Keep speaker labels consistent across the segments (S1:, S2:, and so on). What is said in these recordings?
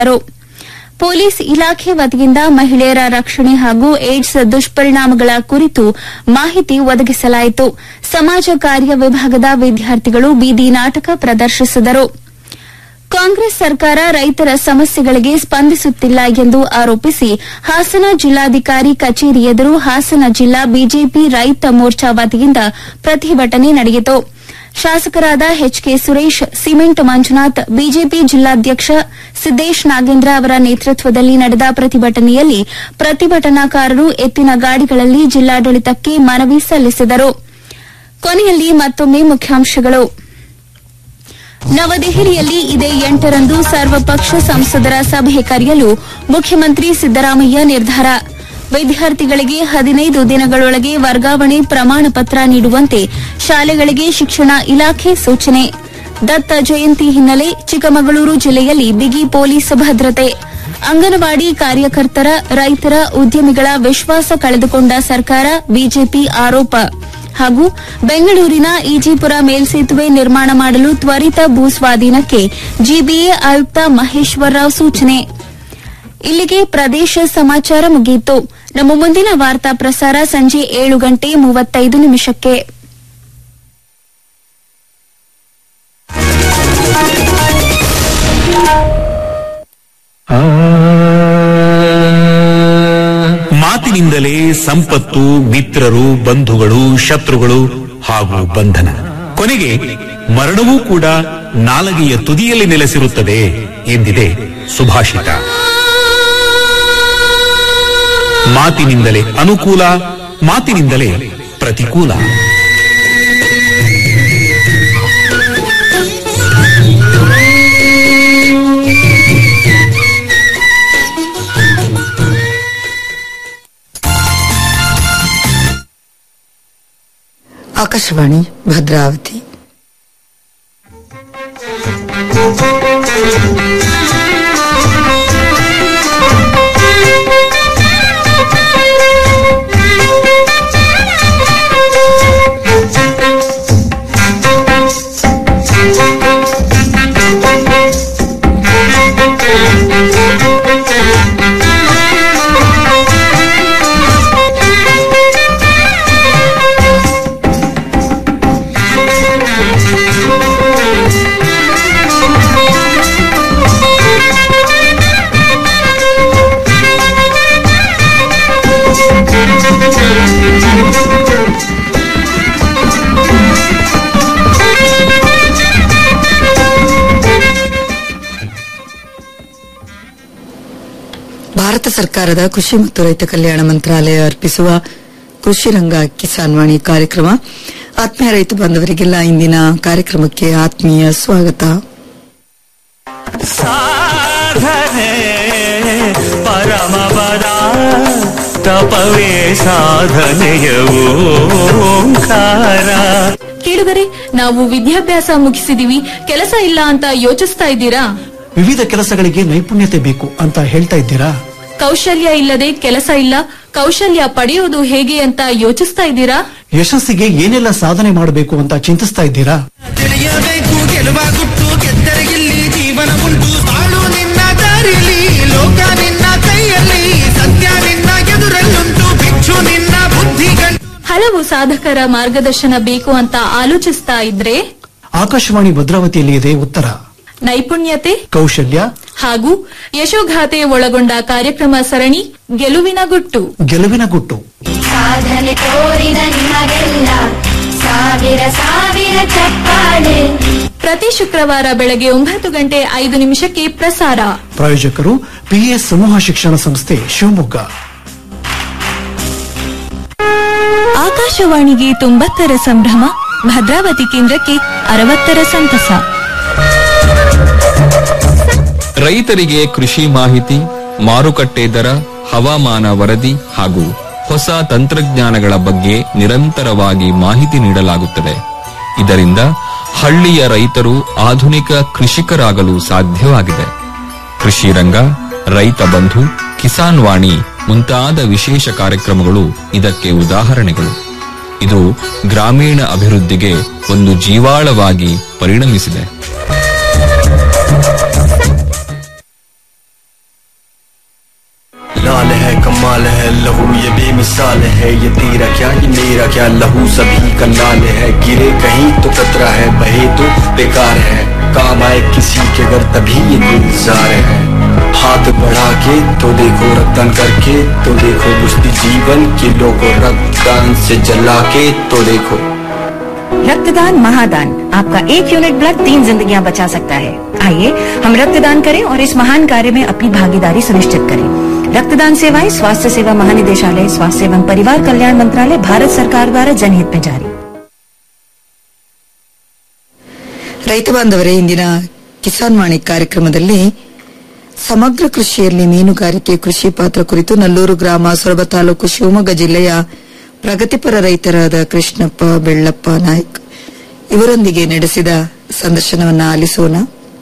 S1: ರು. ಪೊಲೀಸ್ ಇಲಾಖೆ ವತಿಯಿಂದ ಮಹಿಳೆಯರ ರಕ್ಷಣೆ ಹಾಗೂ ಏಡ್ಸ್ ದುಷ್ಪರಿಣಾಮಗಳ ಕುರಿತು ಮಾಹಿತಿ ಒದಗಿಸಲಾಯಿತು ಸಮಾಜ ಕಾರ್ಯ ವಿಭಾಗದ ವಿದ್ಯಾರ್ಥಿಗಳು ಬೀದಿ ನಾಟಕ ಪ್ರದರ್ಶಿಸಿದರು ಕಾಂಗ್ರೆಸ್ ಸರ್ಕಾರ ರೈತರ ಸಮಸ್ಯೆಗಳಿಗೆ ಸ್ಪಂದಿಸುತ್ತಿಲ್ಲ ಎಂದು ಆರೋಪಿಸಿ ಹಾಸನ ಜಿಲ್ಲಾಧಿಕಾರಿ ಕಚೇರಿ ಎದುರು ಹಾಸನ ಜಿಲ್ಲಾ ಬಿಜೆಪಿ ರೈತ ಮೋರ್ಚಾ ವತಿಯಿಂದ ಪ್ರತಿಭಟನೆ ನಡೆಯಿತು ಶಾಸಕರಾದ HK Suresh cement Manjunath BJP ಜಿಲ್ಲಾಧ್ಯಕ್ಷ ಸಿದ್ದೇಶ್ ನಾಗೇಂದ್ರ ಅವರ ನೇತೃತ್ವದಲ್ಲಿ ನಡೆದ ಪ್ರತಿಭಟನೆಯಲ್ಲಿ ಪ್ರತಿಭಟನಾಕಾರರು ಎತ್ತಿನ ಗಾಡಿಗಳಲ್ಲಿ ಜಿಲ್ಲಾಡಳಿತಕ್ಕೆ ಮನವಿ ಸಲ್ಲಿಸಿದರು ಕೊನೆಯಲ್ಲಿ ಮತ್ತೊಮ್ಮೆ ಮುಖ್ಯಾಂಶಗಳು ನವದೆಹಲಿಯಲ್ಲಿ ಇದೇ ಎಂಟರಂದು ಸರ್ವಪಕ್ಷ ಸಂಸದರ ಸಭೆ ಕರೆಯಲು ಮುಖ್ಯಮಂತ್ರಿ ಸಿದ್ದರಾಮಯ್ಯ ನಿರ್ಧಾರ ವಿದ್ಯಾರ್ಥಿಗಳಿಗೆ ಹದಿನೈದು ದಿನಗಳೊಳಗೆ ವರ್ಗಾವಣೆ ಪ್ರಮಾಣ ಪತ್ರ ನೀಡುವಂತೆ ಶಾಲೆಗಳಿಗೆ ಶಿಕ್ಷಣ ಇಲಾಖೆ ಸೂಚನೆ ದತ್ತ ಜಯಂತಿ ಹಿನ್ನೆಲೆ ಚಿಕ್ಕಮಗಳೂರು ಜಿಲ್ಲೆಯಲ್ಲಿ ಬಿಗಿ ಪೊಲೀಸ್ ಭದ್ರತೆ ಅಂಗನವಾಡಿ ಕಾರ್ಯಕರ್ತರ ರೈತರ ಉದ್ಯಮಿಗಳ ವಿಶ್ವಾಸ ಕಳೆದುಕೊಂಡ ಸರ್ಕಾರ ಬಿಜೆಪಿ ಆರೋಪ ಹಾಗೂ ಬೆಂಗಳೂರಿನ ಈಜಿಪುರ ಮೇಲ್ಸೇತುವೆ ನಿರ್ಮಾಣ ಮಾಡಲು ತ್ವರಿತ ಭೂಸ್ವಾಧೀನಕ್ಕೆ ಜಿಬಿಎ ಆಯುಕ್ತ ಮಹೇಶ್ವರ್ ರಾವ್ ಸೂಚನೆ ಇಲ್ಲಿಗೆ ಪ್ರದೇಶ ಸಮಾಚಾರ ಮುಗಿಯಿತು ನಮ್ಮ ಮುಂದಿನ ವಾರ್ತಾ ಪ್ರಸಾರ ಸಂಜೆ ಏಳು ಗಂಟೆ ಮೂವತ್ತೈದು ನಿಮಿಷಕ್ಕೆ
S2: ಮಾತಿನಿಂದಲೇ ಸಂಪತ್ತು ಮಿತ್ರರು ಬಂಧುಗಳು ಶತ್ರುಗಳು ಹಾಗೂ ಬಂಧನ ಕೊನೆಗೆ ಮರಣವೂ ಕೂಡ ನಾಲಗೆಯ ತುದಿಯಲ್ಲಿ ನೆಲೆಸಿರುತ್ತದೆ ಎಂದಿದೆ ಸುಭಾಷಿತ ಮಾತಿನಿಂದಲೇ ಅನುಕೂಲ ಮಾತಿನಿಂದಲೇ ಪ್ರತಿಕೂಲ
S3: ಆಕಾಶವಾಣಿ ಭದ್ರಾವತಿ ಭಾರತ ಸರ್ಕಾರದ ಕೃಷಿ ಮತ್ತು ರೈತ ಕಲ್ಯಾಣ ಮಂತ್ರಾಲಯ ಅರ್ಪಿಸುವ ಕೃಷಿ ರಂಗ ಕಿಸಾನ್ ವಾಣಿ ಕಾರ್ಯಕ್ರಮ ಆತ್ಮೀಯ ರೈತ ಬಾಂಧವರಿಗೆಲ್ಲ ಇಂದಿನ ಕಾರ್ಯಕ್ರಮಕ್ಕೆ ಆತ್ಮೀಯ ಸ್ವಾಗತ
S4: ಸಾಧನೆ ಪರಮಪದ ತಪವೇ ಸಾಧನೆಯ ಓಂಕಾರ
S5: ಕೇಳುಗರೆ ನಾವು ವಿದ್ಯಾಭ್ಯಾಸ ಮುಗಿಸಿದೀವಿ ಕೆಲಸ ಇಲ್ಲ ಅಂತ ಯೋಚಿಸ್ತಾ ಇದ್ದೀರಾ
S6: ವಿವಿಧ ಕೆಲಸಗಳಿಗೆ ನೈಪುಣ್ಯತೆ ಬೇಕು ಅಂತ ಹೇಳ್ತಾ ಇದ್ದೀರಾ
S5: ಕೌಶಲ್ಯ ಇಲ್ಲದೆ ಕೆಲಸ ಇಲ್ಲ ಕೌಶಲ್ಯ ಪಡೆಯೋದು ಹೇಗೆ ಅಂತ ಯೋಚಿಸ್ತಾ ಇದ್ದೀರಾ
S6: ಯಶಸ್ಸಿಗೆ ಏನೆಲ್ಲ ಸಾಧನೆ ಮಾಡಬೇಕು ಅಂತ ಚಿಂತಿಸ್ತಾ ಇದ್ದೀರಾ
S7: ತಿಳಿಯಬೇಕು ಗೆಲುವ ಗುಟ್ಟು ಗೆದ್ದರೆ ಗೆಲ್ಲಿ ಜೀವನ ಉಂಟು ಬಾಳು ನಿನ್ನ ದಾರಿಲಿ ಲೋಕ ನಿನ್ನ ಕೈಯಲ್ಲಿ ಸತ್ಯ ನಿನ್ನ ಎದುರಲ್ಲುಂಟು ಭಿಕ್ಷು ನಿನ್ನ ಬುದ್ಧಿ ಗಂಟು
S5: ಹಲವು ಸಾಧಕರ ಮಾರ್ಗದರ್ಶನ ಬೇಕು ಅಂತ ಆಲೋಚಿಸ್ತಾ ಇದ್ರೆ
S6: ಆಕಾಶವಾಣಿ ಭದ್ರಾವತಿಯಲ್ಲಿ ಇದೆ ಉತ್ತರ
S5: ನೈಪುಣ್ಯತೆ
S6: ಕೌಶಲ್ಯ
S5: ಹಾಗೂ ಯಶೋಗಾಥೆ ಒಳಗೊಂಡ ಕಾರ್ಯಕ್ರಮ ಸರಣಿ ಗೆಲುವಿನ ಗುಟ್ಟು
S6: ಗೆಲುವಿನ ಗುಟ್ಟು
S8: ಸಾಧನೆ ತೋರಿದ ನಿಮಗೆಲ್ಲ ಸಾವಿರ ಸಾವಿರ ಚಪ್ಪಾಳೆ
S5: ಪ್ರತಿ ಶುಕ್ರವಾರ ಬೆಳಗ್ಗೆ ಒಂಬತ್ತು ಗಂಟೆ ಐದು ನಿಮಿಷಕ್ಕೆ ಪ್ರಸಾರ
S6: ಪ್ರಾಯೋಜಕರು ಪಿಎಸ್ ಸಮೂಹ ಶಿಕ್ಷಣ ಸಂಸ್ಥೆ ಶಿವಮೊಗ್ಗ
S5: ಆಕಾಶವಾಣಿಗೆ ತೊಂಬತ್ತರ ಸಂಭ್ರಮ ಭದ್ರಾವತಿ ಕೇಂದ್ರಕ್ಕೆ ಅರವತ್ತರ ಸಂತಸ
S9: ರೈತರಿಗೆ ಕೃಷಿ ಮಾಹಿತಿ ಮಾರುಕಟ್ಟೆ ದರ ಹವಾಮಾನ ವರದಿ ಹಾಗೂ ಹೊಸ ತಂತ್ರಜ್ಞಾನಗಳ ಬಗ್ಗೆ ನಿರಂತರವಾಗಿ ಮಾಹಿತಿ ನೀಡಲಾಗುತ್ತದೆ ಇದರಿಂದ ಹಳ್ಳಿಯ ರೈತರು ಆಧುನಿಕ ಕೃಷಿಕರಾಗಲು ಸಾಧ್ಯವಾಗಿದೆ ಕೃಷಿ ರಂಗ ರೈತ ಬಂಧು ಕಿಸಾನ್ ವಾಣಿ ಮುಂತಾದ ವಿಶೇಷ ಕಾರ್ಯಕ್ರಮಗಳು ಇದಕ್ಕೆ ಉದಾಹರಣೆಗಳು ಇದು ಗ್ರಾಮೀಣ ಅಭಿವೃದ್ಧಿಗೆ ಒಂದು ಜೀವಾಳವಾಗಿ ಪರಿಣಮಿಸಿದೆ
S10: कमाल है लहू ये बेमिसाल है ये तेरा क्या ये मेरा क्या लहू सभी का लाल है गिरे कहीं तो कतरा है बहे तो बेकार है काम आए किसी के घर तभी ये गुलजार है हाथ बढ़ा के तो देखो रक्तदान करके तो देखो बुझती जीवन किलो को रक्तदान से जला के तो देखो
S11: रक्तदान महादान आपका एक यूनिट ब्लड तीन जिंदगियां बचा सकता है आइए हम रक्तदान करें और इस महान कार्य में अपनी भागीदारी सुनिश्चित करें रक्तदान सेवाएं स्वास्थ्य सेवा महानिदेशालय स्वास्थ्य एवं परिवार कल्याण मंत्रालय भारत सरकार द्वारा जनहित में जारी
S3: ರೈತ ಬಾಂಧವರೇ ಇಂದಿನ ಕಿಸಾನ್ ವಾಣಿ ಕಾರ್ಯಕ್ರಮದಲ್ಲಿ ಸಮಗ್ರ ಕೃಷಿಯಲ್ಲಿ ಮೀನುಗಾರಿಕೆ ಕೃಷಿ ಪಾತ್ರ ಕುರಿತು ನಲ್ಲೂರು ಗ್ರಾಮ ಸೊರಬ ತಾಲೂಕು ಶಿವಮೊಗ್ಗ ಜಿಲ್ಲೆಯ ಪ್ರಗತಿಪರ ರೈತರಾದ ಕೃಷ್ಣಪ್ಪ ಬೆಳ್ಳಪ್ಪ ನಾಯ್ಕ್ ಇವರೊಂದಿಗೆ ನಡೆಸಿದ ಸಂದರ್ಶನವನ್ನ ಆಲಿಸೋಣ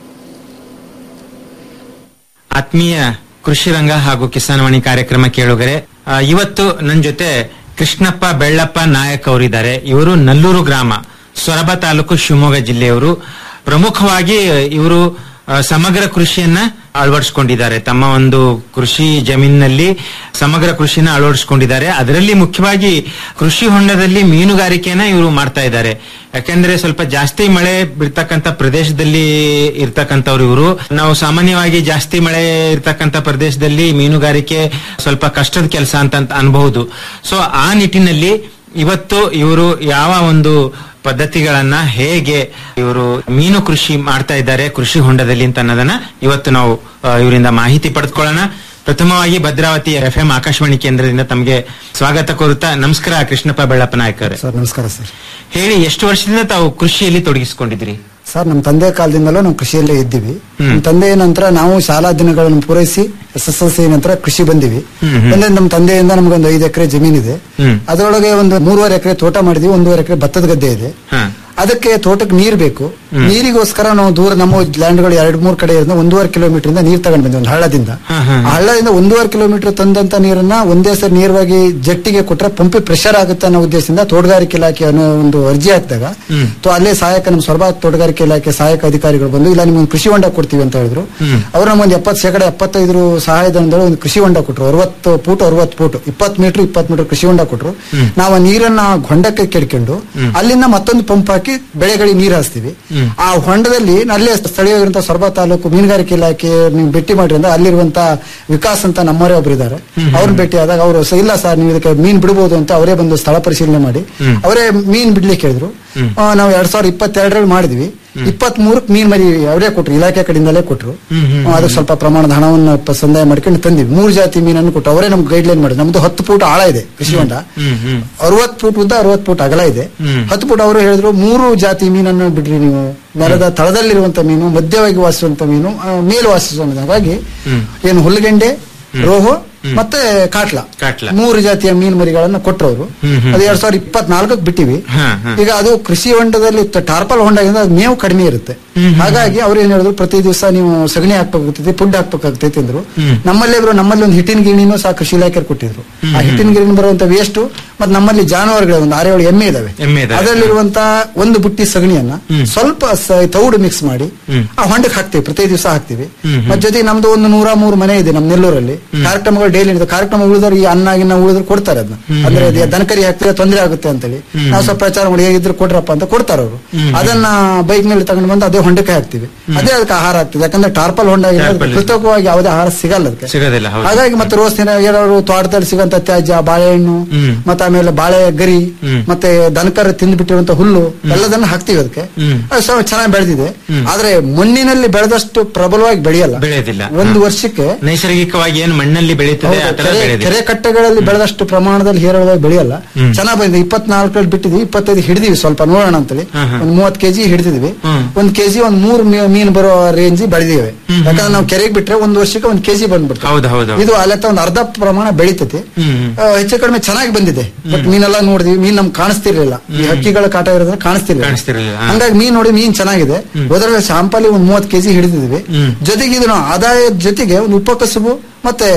S12: ಆತ್ಮೀಯ ಕೃಷಿ ರಂಗ ಹಾಗೂ ಕಿಸಾನ್ವಾಣಿ ಕಾರ್ಯಕ್ರಮ ಕೇಳುಗರೆ ಆ, ಇವತ್ತು ನನ್ನ ಜೊತೆ ಕೃಷ್ಣಪ್ಪ ಬೆಳ್ಳಪ್ಪ ನಾಯಕ್ ಅವರಿದ್ದಾರೆ ಇವರು ನಲ್ಲೂರು ಗ್ರಾಮ ಸೊರಬ ತಾಲೂಕು ಶಿವಮೊಗ್ಗ ಜಿಲ್ಲೆಯವರು ಪ್ರಮುಖವಾಗಿ ಇವರು ಆ, ಸಮಗ್ರ ಕೃಷಿಯನ್ನ ಅಳವಡಿಸಿಕೊಂಡಿದ್ದಾರೆ ತಮ್ಮ ಒಂದು ಕೃಷಿ ಜಮೀನಿನಲ್ಲಿ ಸಮಗ್ರ ಕೃಷಿನ ಅಳವಡಿಸಿಕೊಂಡಿದ್ದಾರೆ ಅದರಲ್ಲಿ ಮುಖ್ಯವಾಗಿ ಕೃಷಿ ಹೊಂಡದಲ್ಲಿ ಮೀನುಗಾರಿಕೆನ ಇವರು ಮಾಡ್ತಾ ಇದ್ದಾರೆ ಯಾಕೆಂದ್ರೆ ಸ್ವಲ್ಪ ಜಾಸ್ತಿ ಮಳೆ ಬೀಳ್ತಕ್ಕಂತ ಪ್ರದೇಶದಲ್ಲಿ ಇರ್ತಕ್ಕಂಥವ್ರು ಇವರು ನಾವು ಸಾಮಾನ್ಯವಾಗಿ ಜಾಸ್ತಿ ಮಳೆ ಇರ್ತಕ್ಕಂತ ಪ್ರದೇಶದಲ್ಲಿ ಮೀನುಗಾರಿಕೆ ಸ್ವಲ್ಪ ಕಷ್ಟದ ಕೆಲಸ ಅಂತ ಅಂತ ಅನ್ಬಹುದು ಸೊ ಆ ನಿಟ್ಟಿನಲ್ಲಿ ಇವತ್ತು ಇವರು ಯಾವ ಒಂದು ಪದ್ಧತಿಗಳನ್ನ ಹೇಗೆ ಇವರು ಮೀನು ಕೃಷಿ ಮಾಡ್ತಾ ಇದ್ದಾರೆ ಕೃಷಿ ಹೊಂಡದಲ್ಲಿ ಅಂತ ಅನ್ನೋದನ್ನ ಇವತ್ತು ನಾವು ಆ, ಇವರಿಂದ ಮಾಹಿತಿ ಪಡೆದುಕೊಳ್ಳೋಣ ಪ್ರಥಮವಾಗಿ ಭದ್ರಾವತಿ ಎಫ್ ಎಂ ಆಕಾಶವಾಣಿ ಕೇಂದ್ರದಿಂದ ತಮಗೆ ಸ್ವಾಗತ ಕೋರುತ್ತಾ ನಮಸ್ಕಾರ ಕೃಷ್ಣಪ್ಪ ಬೆಳ್ಳಪ್ಪ ನಾಯಕ್ ಅವರೇ
S6: ಸರ್ ನಮಸ್ಕಾರ ಸರ್
S12: ಹೇಳಿ ಎಷ್ಟು ವರ್ಷದಿಂದ ತಾವು ಕೃಷಿಯಲ್ಲಿ ತೊಡಗಿಸಿಕೊಂಡಿದ್ರಿ
S6: ಸರ್ ನಮ್ಮ ತಂದೆ ಕಾಲದಿಂದಲೂ ನಾವು ಕೃಷಿಯಲ್ಲೇ ಇದ್ದೀವಿ ನಮ್ಮ ತಂದೆಯ ನಂತರ ನಾವು ಶಾಲಾ ದಿನಗಳನ್ನು ಪೂರೈಸಿ ಎಸ್ ಎಸ್ ಎಲ್ ಸಿ ನಂತರ ಕೃಷಿ ಬಂದಿವಿ
S12: ಹ್ಮ್, ಹ್ಮ್.
S6: ಬಂದ್ರೆ ನಮ್ಮ ತಂದೆಯಿಂದ ನಮ್ಗೊಂದು ಐದು ಎಕರೆ ಜಮೀನಿದೆ
S12: ಹ್ಮ್.
S6: ಅದರೊಳಗೆ ಒಂದು ಮೂರುವರೆ ಎಕರೆ ತೋಟ ಮಾಡಿದ್ವಿ ಒಂದೂವರೆ ಎಕರೆ ಭತ್ತದ ಗದ್ದೆ ಇದೆ
S12: ಹಾ.
S6: ಅದಕ್ಕೆ ತೋಟಕ್ಕೆ ನೀರ್ ಬೇಕು ನೀರಿಗೋಸ್ಕರ ನಾವು ದೂರ ನಮ್ಮ ಲ್ಯಾಂಡ್ಗಳು ಎರಡ್ ಮೂರ್ ಕಡೆ ಇರೋದ್ರಿಂದ ಒಂದೂವರೆ ಕಿಲೋಮೀಟರ್ ಇಂದ ನೀರ್ ತಗೊಂಡ್ ಬಂದ್ವಿ ಒಂದು ಹಳ್ಳದಿಂದ
S12: ಹಾ, ಹಾ,
S6: ಆ ಹಳ್ಳದಿಂದ ಒಂದೂವರೆ ಕಿಲೋಮೀಟರ್ ತಂದಂತ ನೀರನ್ನ ಒಂದೇ ಸರಿ ನೇರವಾಗಿ ಜಟ್ಟಿಗೆ ಕೊಟ್ರೆ ಪಂಪಿ ಪ್ರೆಷರ್ ಆಗುತ್ತೆ ಅನ್ನೋ ಉದ್ದೇಶದಿಂದ ತೋಟಗಾರಿಕೆ ಇಲಾಖೆ ಅನ್ನೋ ಒಂದು ಅರ್ಜಿ ಹಾಕಿದಾಗ
S12: ಹ್ಮ್.
S6: ಸೊ ಅಲ್ಲೇ ಸಹಾಯಕ ನಮ್ಮ ಸೊರಬ ತೋಟಗಾರಿಕೆ ಇಲಾಖೆ ಸಹಾಯಕ ಅಧಿಕಾರಿಗಳು ಬಂದು ಇಲ್ಲ ನಿಮ್ಗೆ ಕೃಷಿ ಹೊಂಡ ಕೊಡ್ತೀವಿ ಅಂತ ಹೇಳಿದ್ರು
S12: ಹ್ಮ್.
S6: ಅವ್ರು ನಮ್ಗೊಂದು ಎಪ್ಪತ್ತು ಶೇಕಡ ಎಪ್ಪತ್ತೈದು ಸಹಾಯಧನದಲ್ಲಿ ಒಂದು ಕೃಷಿ ಹೊಂಡ ಕೊಟ್ರು ಅರವತ್ತು ಫೂಟ್ ಅರವತ್ತು ಫೂಟ್ ಇಪ್ಪತ್ತು ಮೀಟರ್ ಇಪ್ಪತ್ತು ಮೀಟರ್ ಕೃಷಿ ಹೊಂಡ ಕೊಟ್ರು
S12: ಹ್ಮ್.
S6: ನಾವು ಆ ನೀರನ್ನ ಹೊಂಡಕ್ಕೆ ಕೆಡ್ಕೊಂಡು
S12: ಹ್ಮ್.
S6: ಅಲ್ಲಿಂದ ಮತ್ತೊಂದು ಪಂಪ್ ಹಾಕಿ ಬೆಳೆಗಳಿಗೆ ನೀರು ಹಾಸ್ತೀವಿ
S12: ಹ್ಮ್.
S6: ಆ ಹೊಂಡದಲ್ಲಿ ಅಲ್ಲೇ ಸ್ಥಳೀಯವಾಗಿರುವಂತಹ ಸೊರಬ ತಾಲೂಕು ಮೀನುಗಾರಿಕೆ ಇಲಾಖೆ ನೀವು ಭೇಟಿ ಮಾಡಿರಿಂದ ಅಲ್ಲಿರುವಂತ ವಿಕಾಸ್ ಅಂತ ನಮ್ಮವರೇ ಒಬ್ರು ಇದ್ದಾರೆ
S12: ಹ್ಮ್.
S6: ಅವ್ರನ್ನ ಭೇಟಿ ಆದಾಗ ಅವರು ಇಲ್ಲ ಸರ್ ನೀವು ಇದಕ್ಕೆ ಮೀನ್ ಬಿಡಬಹುದು ಅಂತ ಅವರೇ ಬಂದು ಸ್ಥಳ ಪರಿಶೀಲನೆ ಮಾಡಿ
S12: ಹ್ಮ್.
S6: ಅವರೇ ಮೀನ್ ಬಿಡ್ಲಿಕ್ಕೆ ಹೇಳಿದ್ರು
S12: ಹ್ಮ್.
S6: ಆ, ನಾವು ಎರಡ್ ಸಾವಿರದ ಇಪ್ಪತ್ತೆರಡರಲ್ಲಿ ಮಾಡಿದ್ವಿ ಇಪ್ಪತ್ತ್ ಮೂರಕ್ಕೆ ಮೀನ್ ಮರಿ ಅವರೇ ಕೊಟ್ರು ಇಲಾಖೆ ಕಡೆಯಿಂದಲೇ ಕೊಟ್ರು
S12: ಹ್ಮ್, ಹ್ಮ್,
S6: ಆ, ಅದಕ್ಕೆ ಸ್ವಲ್ಪ ಪ್ರಮಾಣದ ಹಣವನ್ನು ಪ- ಸಂದಾಯ ಮಾಡ್ಕೊಂಡು ತಂದಿವಿ ಮೂರು ಜಾತಿ ಮೀನನ್ನು ಕೊಟ್ಟು ಅವರೇ ನಮ್ಗೆ ಗೈಡ್ಲೈನ್ ಮಾಡಿದ್ರು ನಮ್ದು ಹತ್ತು ಫೂಟ್ ಆಳ ಇದೆ ಕೃಷಿ ಹೊಂಡ
S12: ಹ್ಮ್ ಹ್ಮ್
S6: ಅರವತ್ತು ಫೂಟ್ ಉದ್ದ ಅರವತ್ತು ಫೂಟ್ ಅಗಲ ಇದೆ
S12: ಹ್ಮ್.
S6: ಹತ್ತು ಫೂಟ್ ಅವರು ಹೇಳಿದ್ರು ಮೂರು ಜಾತಿ ಮೀನನ್ನು ಬಿಡ್ರಿ ನೀವು ನೆಲದ ತಳದಲ್ಲಿರುವಂತ ಮೀನು ಮಧ್ಯವಾಗಿ ವಾಸಿಸುವಂತ ಮೀನು ಆ, ಮೇಲೆ ವಾಸಿಸುವಂತ ಹಾಗಾಗಿ
S12: ಹ್ಮ್.
S6: ಏನು ಹುಲ್ಲುಗೆಂಡೆ ರೋಹು ಮತ್ತೆ ಕಾಟ್ಲ
S12: ಕಾಟ್ಲ.
S6: ಮೂರು ಜಾತಿಯ ಮೀನು ಮರಿಗಳನ್ನ ಕೊಟ್ರು ಅವರು
S12: ಹ್ಮ್, ಹ್ಮ್.
S6: ಅದು ಎರಡ್ ಸಾವಿರದ ಇಪ್ಪತ್ನಾಲ್ಕಕ್ಕೆ ಬಿಟ್ಟಿವಿ
S12: ಹಾ, ಹಾ.
S6: ಈಗ ಅದು ಕೃಷಿ ಹೊಂಡದಲ್ಲಿ ತ- ಟಾರ್ಪಲ್ ಹೊಂಡದಿಂದ ಅದು ಮೇವು ಕಡಿಮೆ ಇರುತ್ತೆ
S12: ಹ್ಮ್.
S6: ಹಾಗಾಗಿ ಅವ್ರು ಏನ್ ಹೇಳಿದ್ರು ಪ್ರತಿ ದಿವಸ ನೀವು ಸಗಣಿ ಹಾಕ್ಬೇಕಾಗ್ತೈತಿ ಫುಡ್ ಹಾಕ್ಬೇಕಾಗ್ತೈತಿ ಅಂದ್ರು
S12: ಹ್ಮ್.
S6: ನಮ್ಮಲ್ಲೇ ಇವರು ನಮ್ಮಲ್ಲಿ ಒಂದು ಹಿಟ್ಟಿನ ಗಿರಣಿನೂ ಸಹ ಕೃಷಿ ಇಲಾಖೆ ಕೊಟ್ಟಿದ್ರು
S12: ಹ್ಮ್,
S6: ಆ ಹಿಟ್ಟಿನ ಗಿರಣಿ ಬರುವಂತ ವೇಸ್ಟ್ ಮತ್ತೆ ನಮ್ಮಲ್ಲಿ ಜಾನುವಾರುಗಳ ಒಂದು ಆರು ಏಳು ಎಮ್ಮೆ ಇದಾವೆ
S12: ಎಮ್ಮೆ ಇದಾವೆ.
S6: ಅದರಲ್ಲಿರುವಂತ ಒಂದು ಬುಟ್ಟಿ ಸಗಣಿಯನ್ನ
S12: ಹ್ಮ್.
S6: ಸ್ವಲ್ಪ ಸ- ತೌಡು ಮಿಕ್ಸ್ ಮಾಡಿ
S12: ಹ್ಮ್.
S6: ಆ ಹೊಂಡಕ್ಕೆ ಹಾಕ್ತಿವಿ ಪ್ರತಿ ದಿವಸ ಹಾಕ್ತಿವಿ
S12: ಹ್ಮ್, ಹ್ಮ್.
S6: ಮತ್ತೆ ಜೊತೆಗೆ ನಮ್ದು ಒಂದು ನೂರ ಮೂರು ಮನೆ ಇದೆ ನಮ್ಮ ನೆಲ್ಲೂರಲ್ಲಿ ಕಾರ್ಯಕ್ರಮಗಳು ಡೈಲಿ ಇದೆ ಕಾರ್ಯಕ್ರಮ ಉಳಿದ್ರೆ ಈ ಅನ್ನ ಗಿನ್ನ ಉಳಿದ್ರೆ ಕೊಡ್ತಾರೆ ಅದನ್ನ
S12: ಹ್ಮ್.
S6: ಅಂದ್ರೆ ಅದು ದನಕರಿ ಹಾಕ್ತಿದ್ರೆ ತೊಂದರೆ ಆಗುತ್ತೆ ಅಂತೇಳಿ
S12: ಹ್ಮ್.
S6: ನಾವು ಸ್ವಲ್ಪ ಪ್ರಚಾರ ಮಾಡಿ ಹೇಗಿದ್ರು ಕೊಡ್ರಪ್ಪ ಅಂತ ಕೊಡ್ತಾರೆ ಅವರು
S12: ಹ್ಮ್.
S6: ಅದನ್ನ ಬೈಕ್ ನಲ್ಲಿ ತಗೊಂಡು ಬಂದು ಅದೇ ಹೊಂಡಕ್ಕೆ ಹಾಕ್ತಿವಿ ಅದೇ ಅದಕ್ಕೆ ಆಹಾರ ಆಗ್ತದೆ ಯಾಕಂದ್ರೆ ಟಾರ್ಪಲ್ ಹೊಂಡ ಆಗಿರೋದು
S12: ಟಾರ್ಪಲ್.
S6: ಕೃತಕವಾಗಿ ಯಾವುದೇ ಆಹಾರ ಸಿಗಲ್ಲ ಅದಕ್ಕೆ
S12: ಸಿಗೋದಿಲ್ಲ ಹೌದು
S6: ಹಾಗಾಗಿ ಮತ್ತೆ ರೋಸ್ ದಿನ ಏನಾದ್ರು ತೋಟದಲ್ಲಿ ಸಿಗಂತ ತ್ಯಾಜ್ಯ ಬಾಳೆಹಣ್ಣು
S12: ಹ್ಮ್.
S6: ಮತ್ತೆ ಆಮೇಲೆ ಬಾಳೆ ಗರಿ
S12: ಹ್ಮ್.
S6: ಮತ್ತೆ ದನಕರ ತಿಂದ್ಬಿಟ್ಟಿರುವಂತ ಹುಲ್ಲು ಎಲ್ಲದನ್ನ ಹಾಕ್ತಿವಿ ಅದಕ್ಕೆ
S12: ಹ್ಮ್.
S6: ಅದು ಸ್ವಲ್ಪ ಚೆನ್ನಾಗಿ ಬೆಳೆದಿದೆ
S12: ಹ್ಮ್.
S6: ಆದ್ರೆ ಮಣ್ಣಿನಲ್ಲಿ ಬೆಳೆದಷ್ಟು ಪ್ರಬಲವಾಗಿ ಬೆಳೆಯಲ್ಲ
S12: ಬೆಳೆಯೋದಿಲ್ಲ
S6: ಒಂದು
S12: ಹಾ.
S6: ವರ್ಷಕ್ಕೆ
S12: ನೈಸರ್ಗಿಕವಾಗಿ ಏನು ಮಣ್ಣಲ್ಲಿ ಬೆಳೀತದೆ ಆ
S6: ಹೌದು,
S12: ತರ
S6: ಕೆರೆ-
S12: ಬೆಳೆಯೋದಿಲ್ಲ
S6: ಕೆರೆ ಕಟ್ಟೆಗಳಲ್ಲಿ ಬೆಳೆದಷ್ಟು ಪ್ರಮಾಣದಲ್ಲಿ ಹೇರಳವಾಗಿ ಬೆಳೆಯಲ್ಲ
S12: ಹ್ಮ್.
S6: ಚೆನ್ನಾಗಿ ಬಂದಿದೆ ಇಪ್ಪತ್ನಾಲ್ಕರಲ್ಲಿ ಬಿಟ್ಟಿದ್ವಿ ಇಪ್ಪತ್ತೈದು ಹಿಡಿದಿವಿ ಸ್ವಲ್ಪ ನೋಡೋಣ ಅಂತೇಳಿ
S12: ಹಾ, ಹಾ.
S6: ಒಂದ್ ಮೂವತ್ ಕೆಜಿ ಹಿಡಿದಿದ್ವಿ
S12: ಹ್ಮ್.
S6: ಒಂದ್ ಕೆಜಿ ಒಂದ್ ಮೂರು ಮೀ- ಮೀನು ಬರೋ ರೇಂಜ್ ಬೆಳೆದಿವೆ
S12: ಹ್ಮ್,
S6: ಯಾಕಂದ್ರೆ ನಾವು ಕೆರೆಗೆ ಬಿಟ್ರೆ ಒಂದ್ ವರ್ಷಕ್ಕೆ ಒಂದ್ ಕೆಜಿ ಬಂದ್ಬಿಡ್ತು
S12: ಹೌದು ಹೌದು
S6: ಇದು ಅಲೆತ್ತ ಒಂದ್ ಅರ್ಧ ಪ್ರಮಾಣ ಬೆಳೀತೈತಿ
S12: ಹ್ಮ್ ಹ್ಮ್.
S6: ಆ, ಹೆಚ್ಚು ಕಡಿಮೆ ಚೆನ್ನಾಗಿ ಬಂದಿದೆ ಬಟ್ ಮೀನೆಲ್ಲ ನೋಡಿದ್ವಿ ಮೀನ್ ನಮ್ಗೆ ಕಾಣಿಸ್ತಿರ್ಲಿಲ್ಲ ಈ ಹಕ್ಕಿಗಳ ಕಾಟ ಇರೋದ್ರೆ ಕಾಣಿಸ್ತಿರ್ಲಿಲ್ಲ
S12: ಕಾಣಿಸ್ತಿರ್ಲಿಲ್ಲ, ಹಾ.
S6: ಹಂಗಾಗಿ ಮೀನ್ ನೋಡಿ ಮೀನ್ ಚೆನ್ನಾಗಿದೆ ಹೋದ್ರಲ್ಲಿ ಶಾಂಪಲಿ ಒಂದ್ ಮೂವತ್ ಕೆಜಿ ಹಿಡಿದಿದ್ವಿ
S12: ಹ್ಮ್.
S6: ಜೊತೆಗೆ ಇದು ನಾವು ಆದಾಯದ ಜೊತೆಗೆ ಒಂದು ಉಪಕಸುಬು ಮತ್ತೆ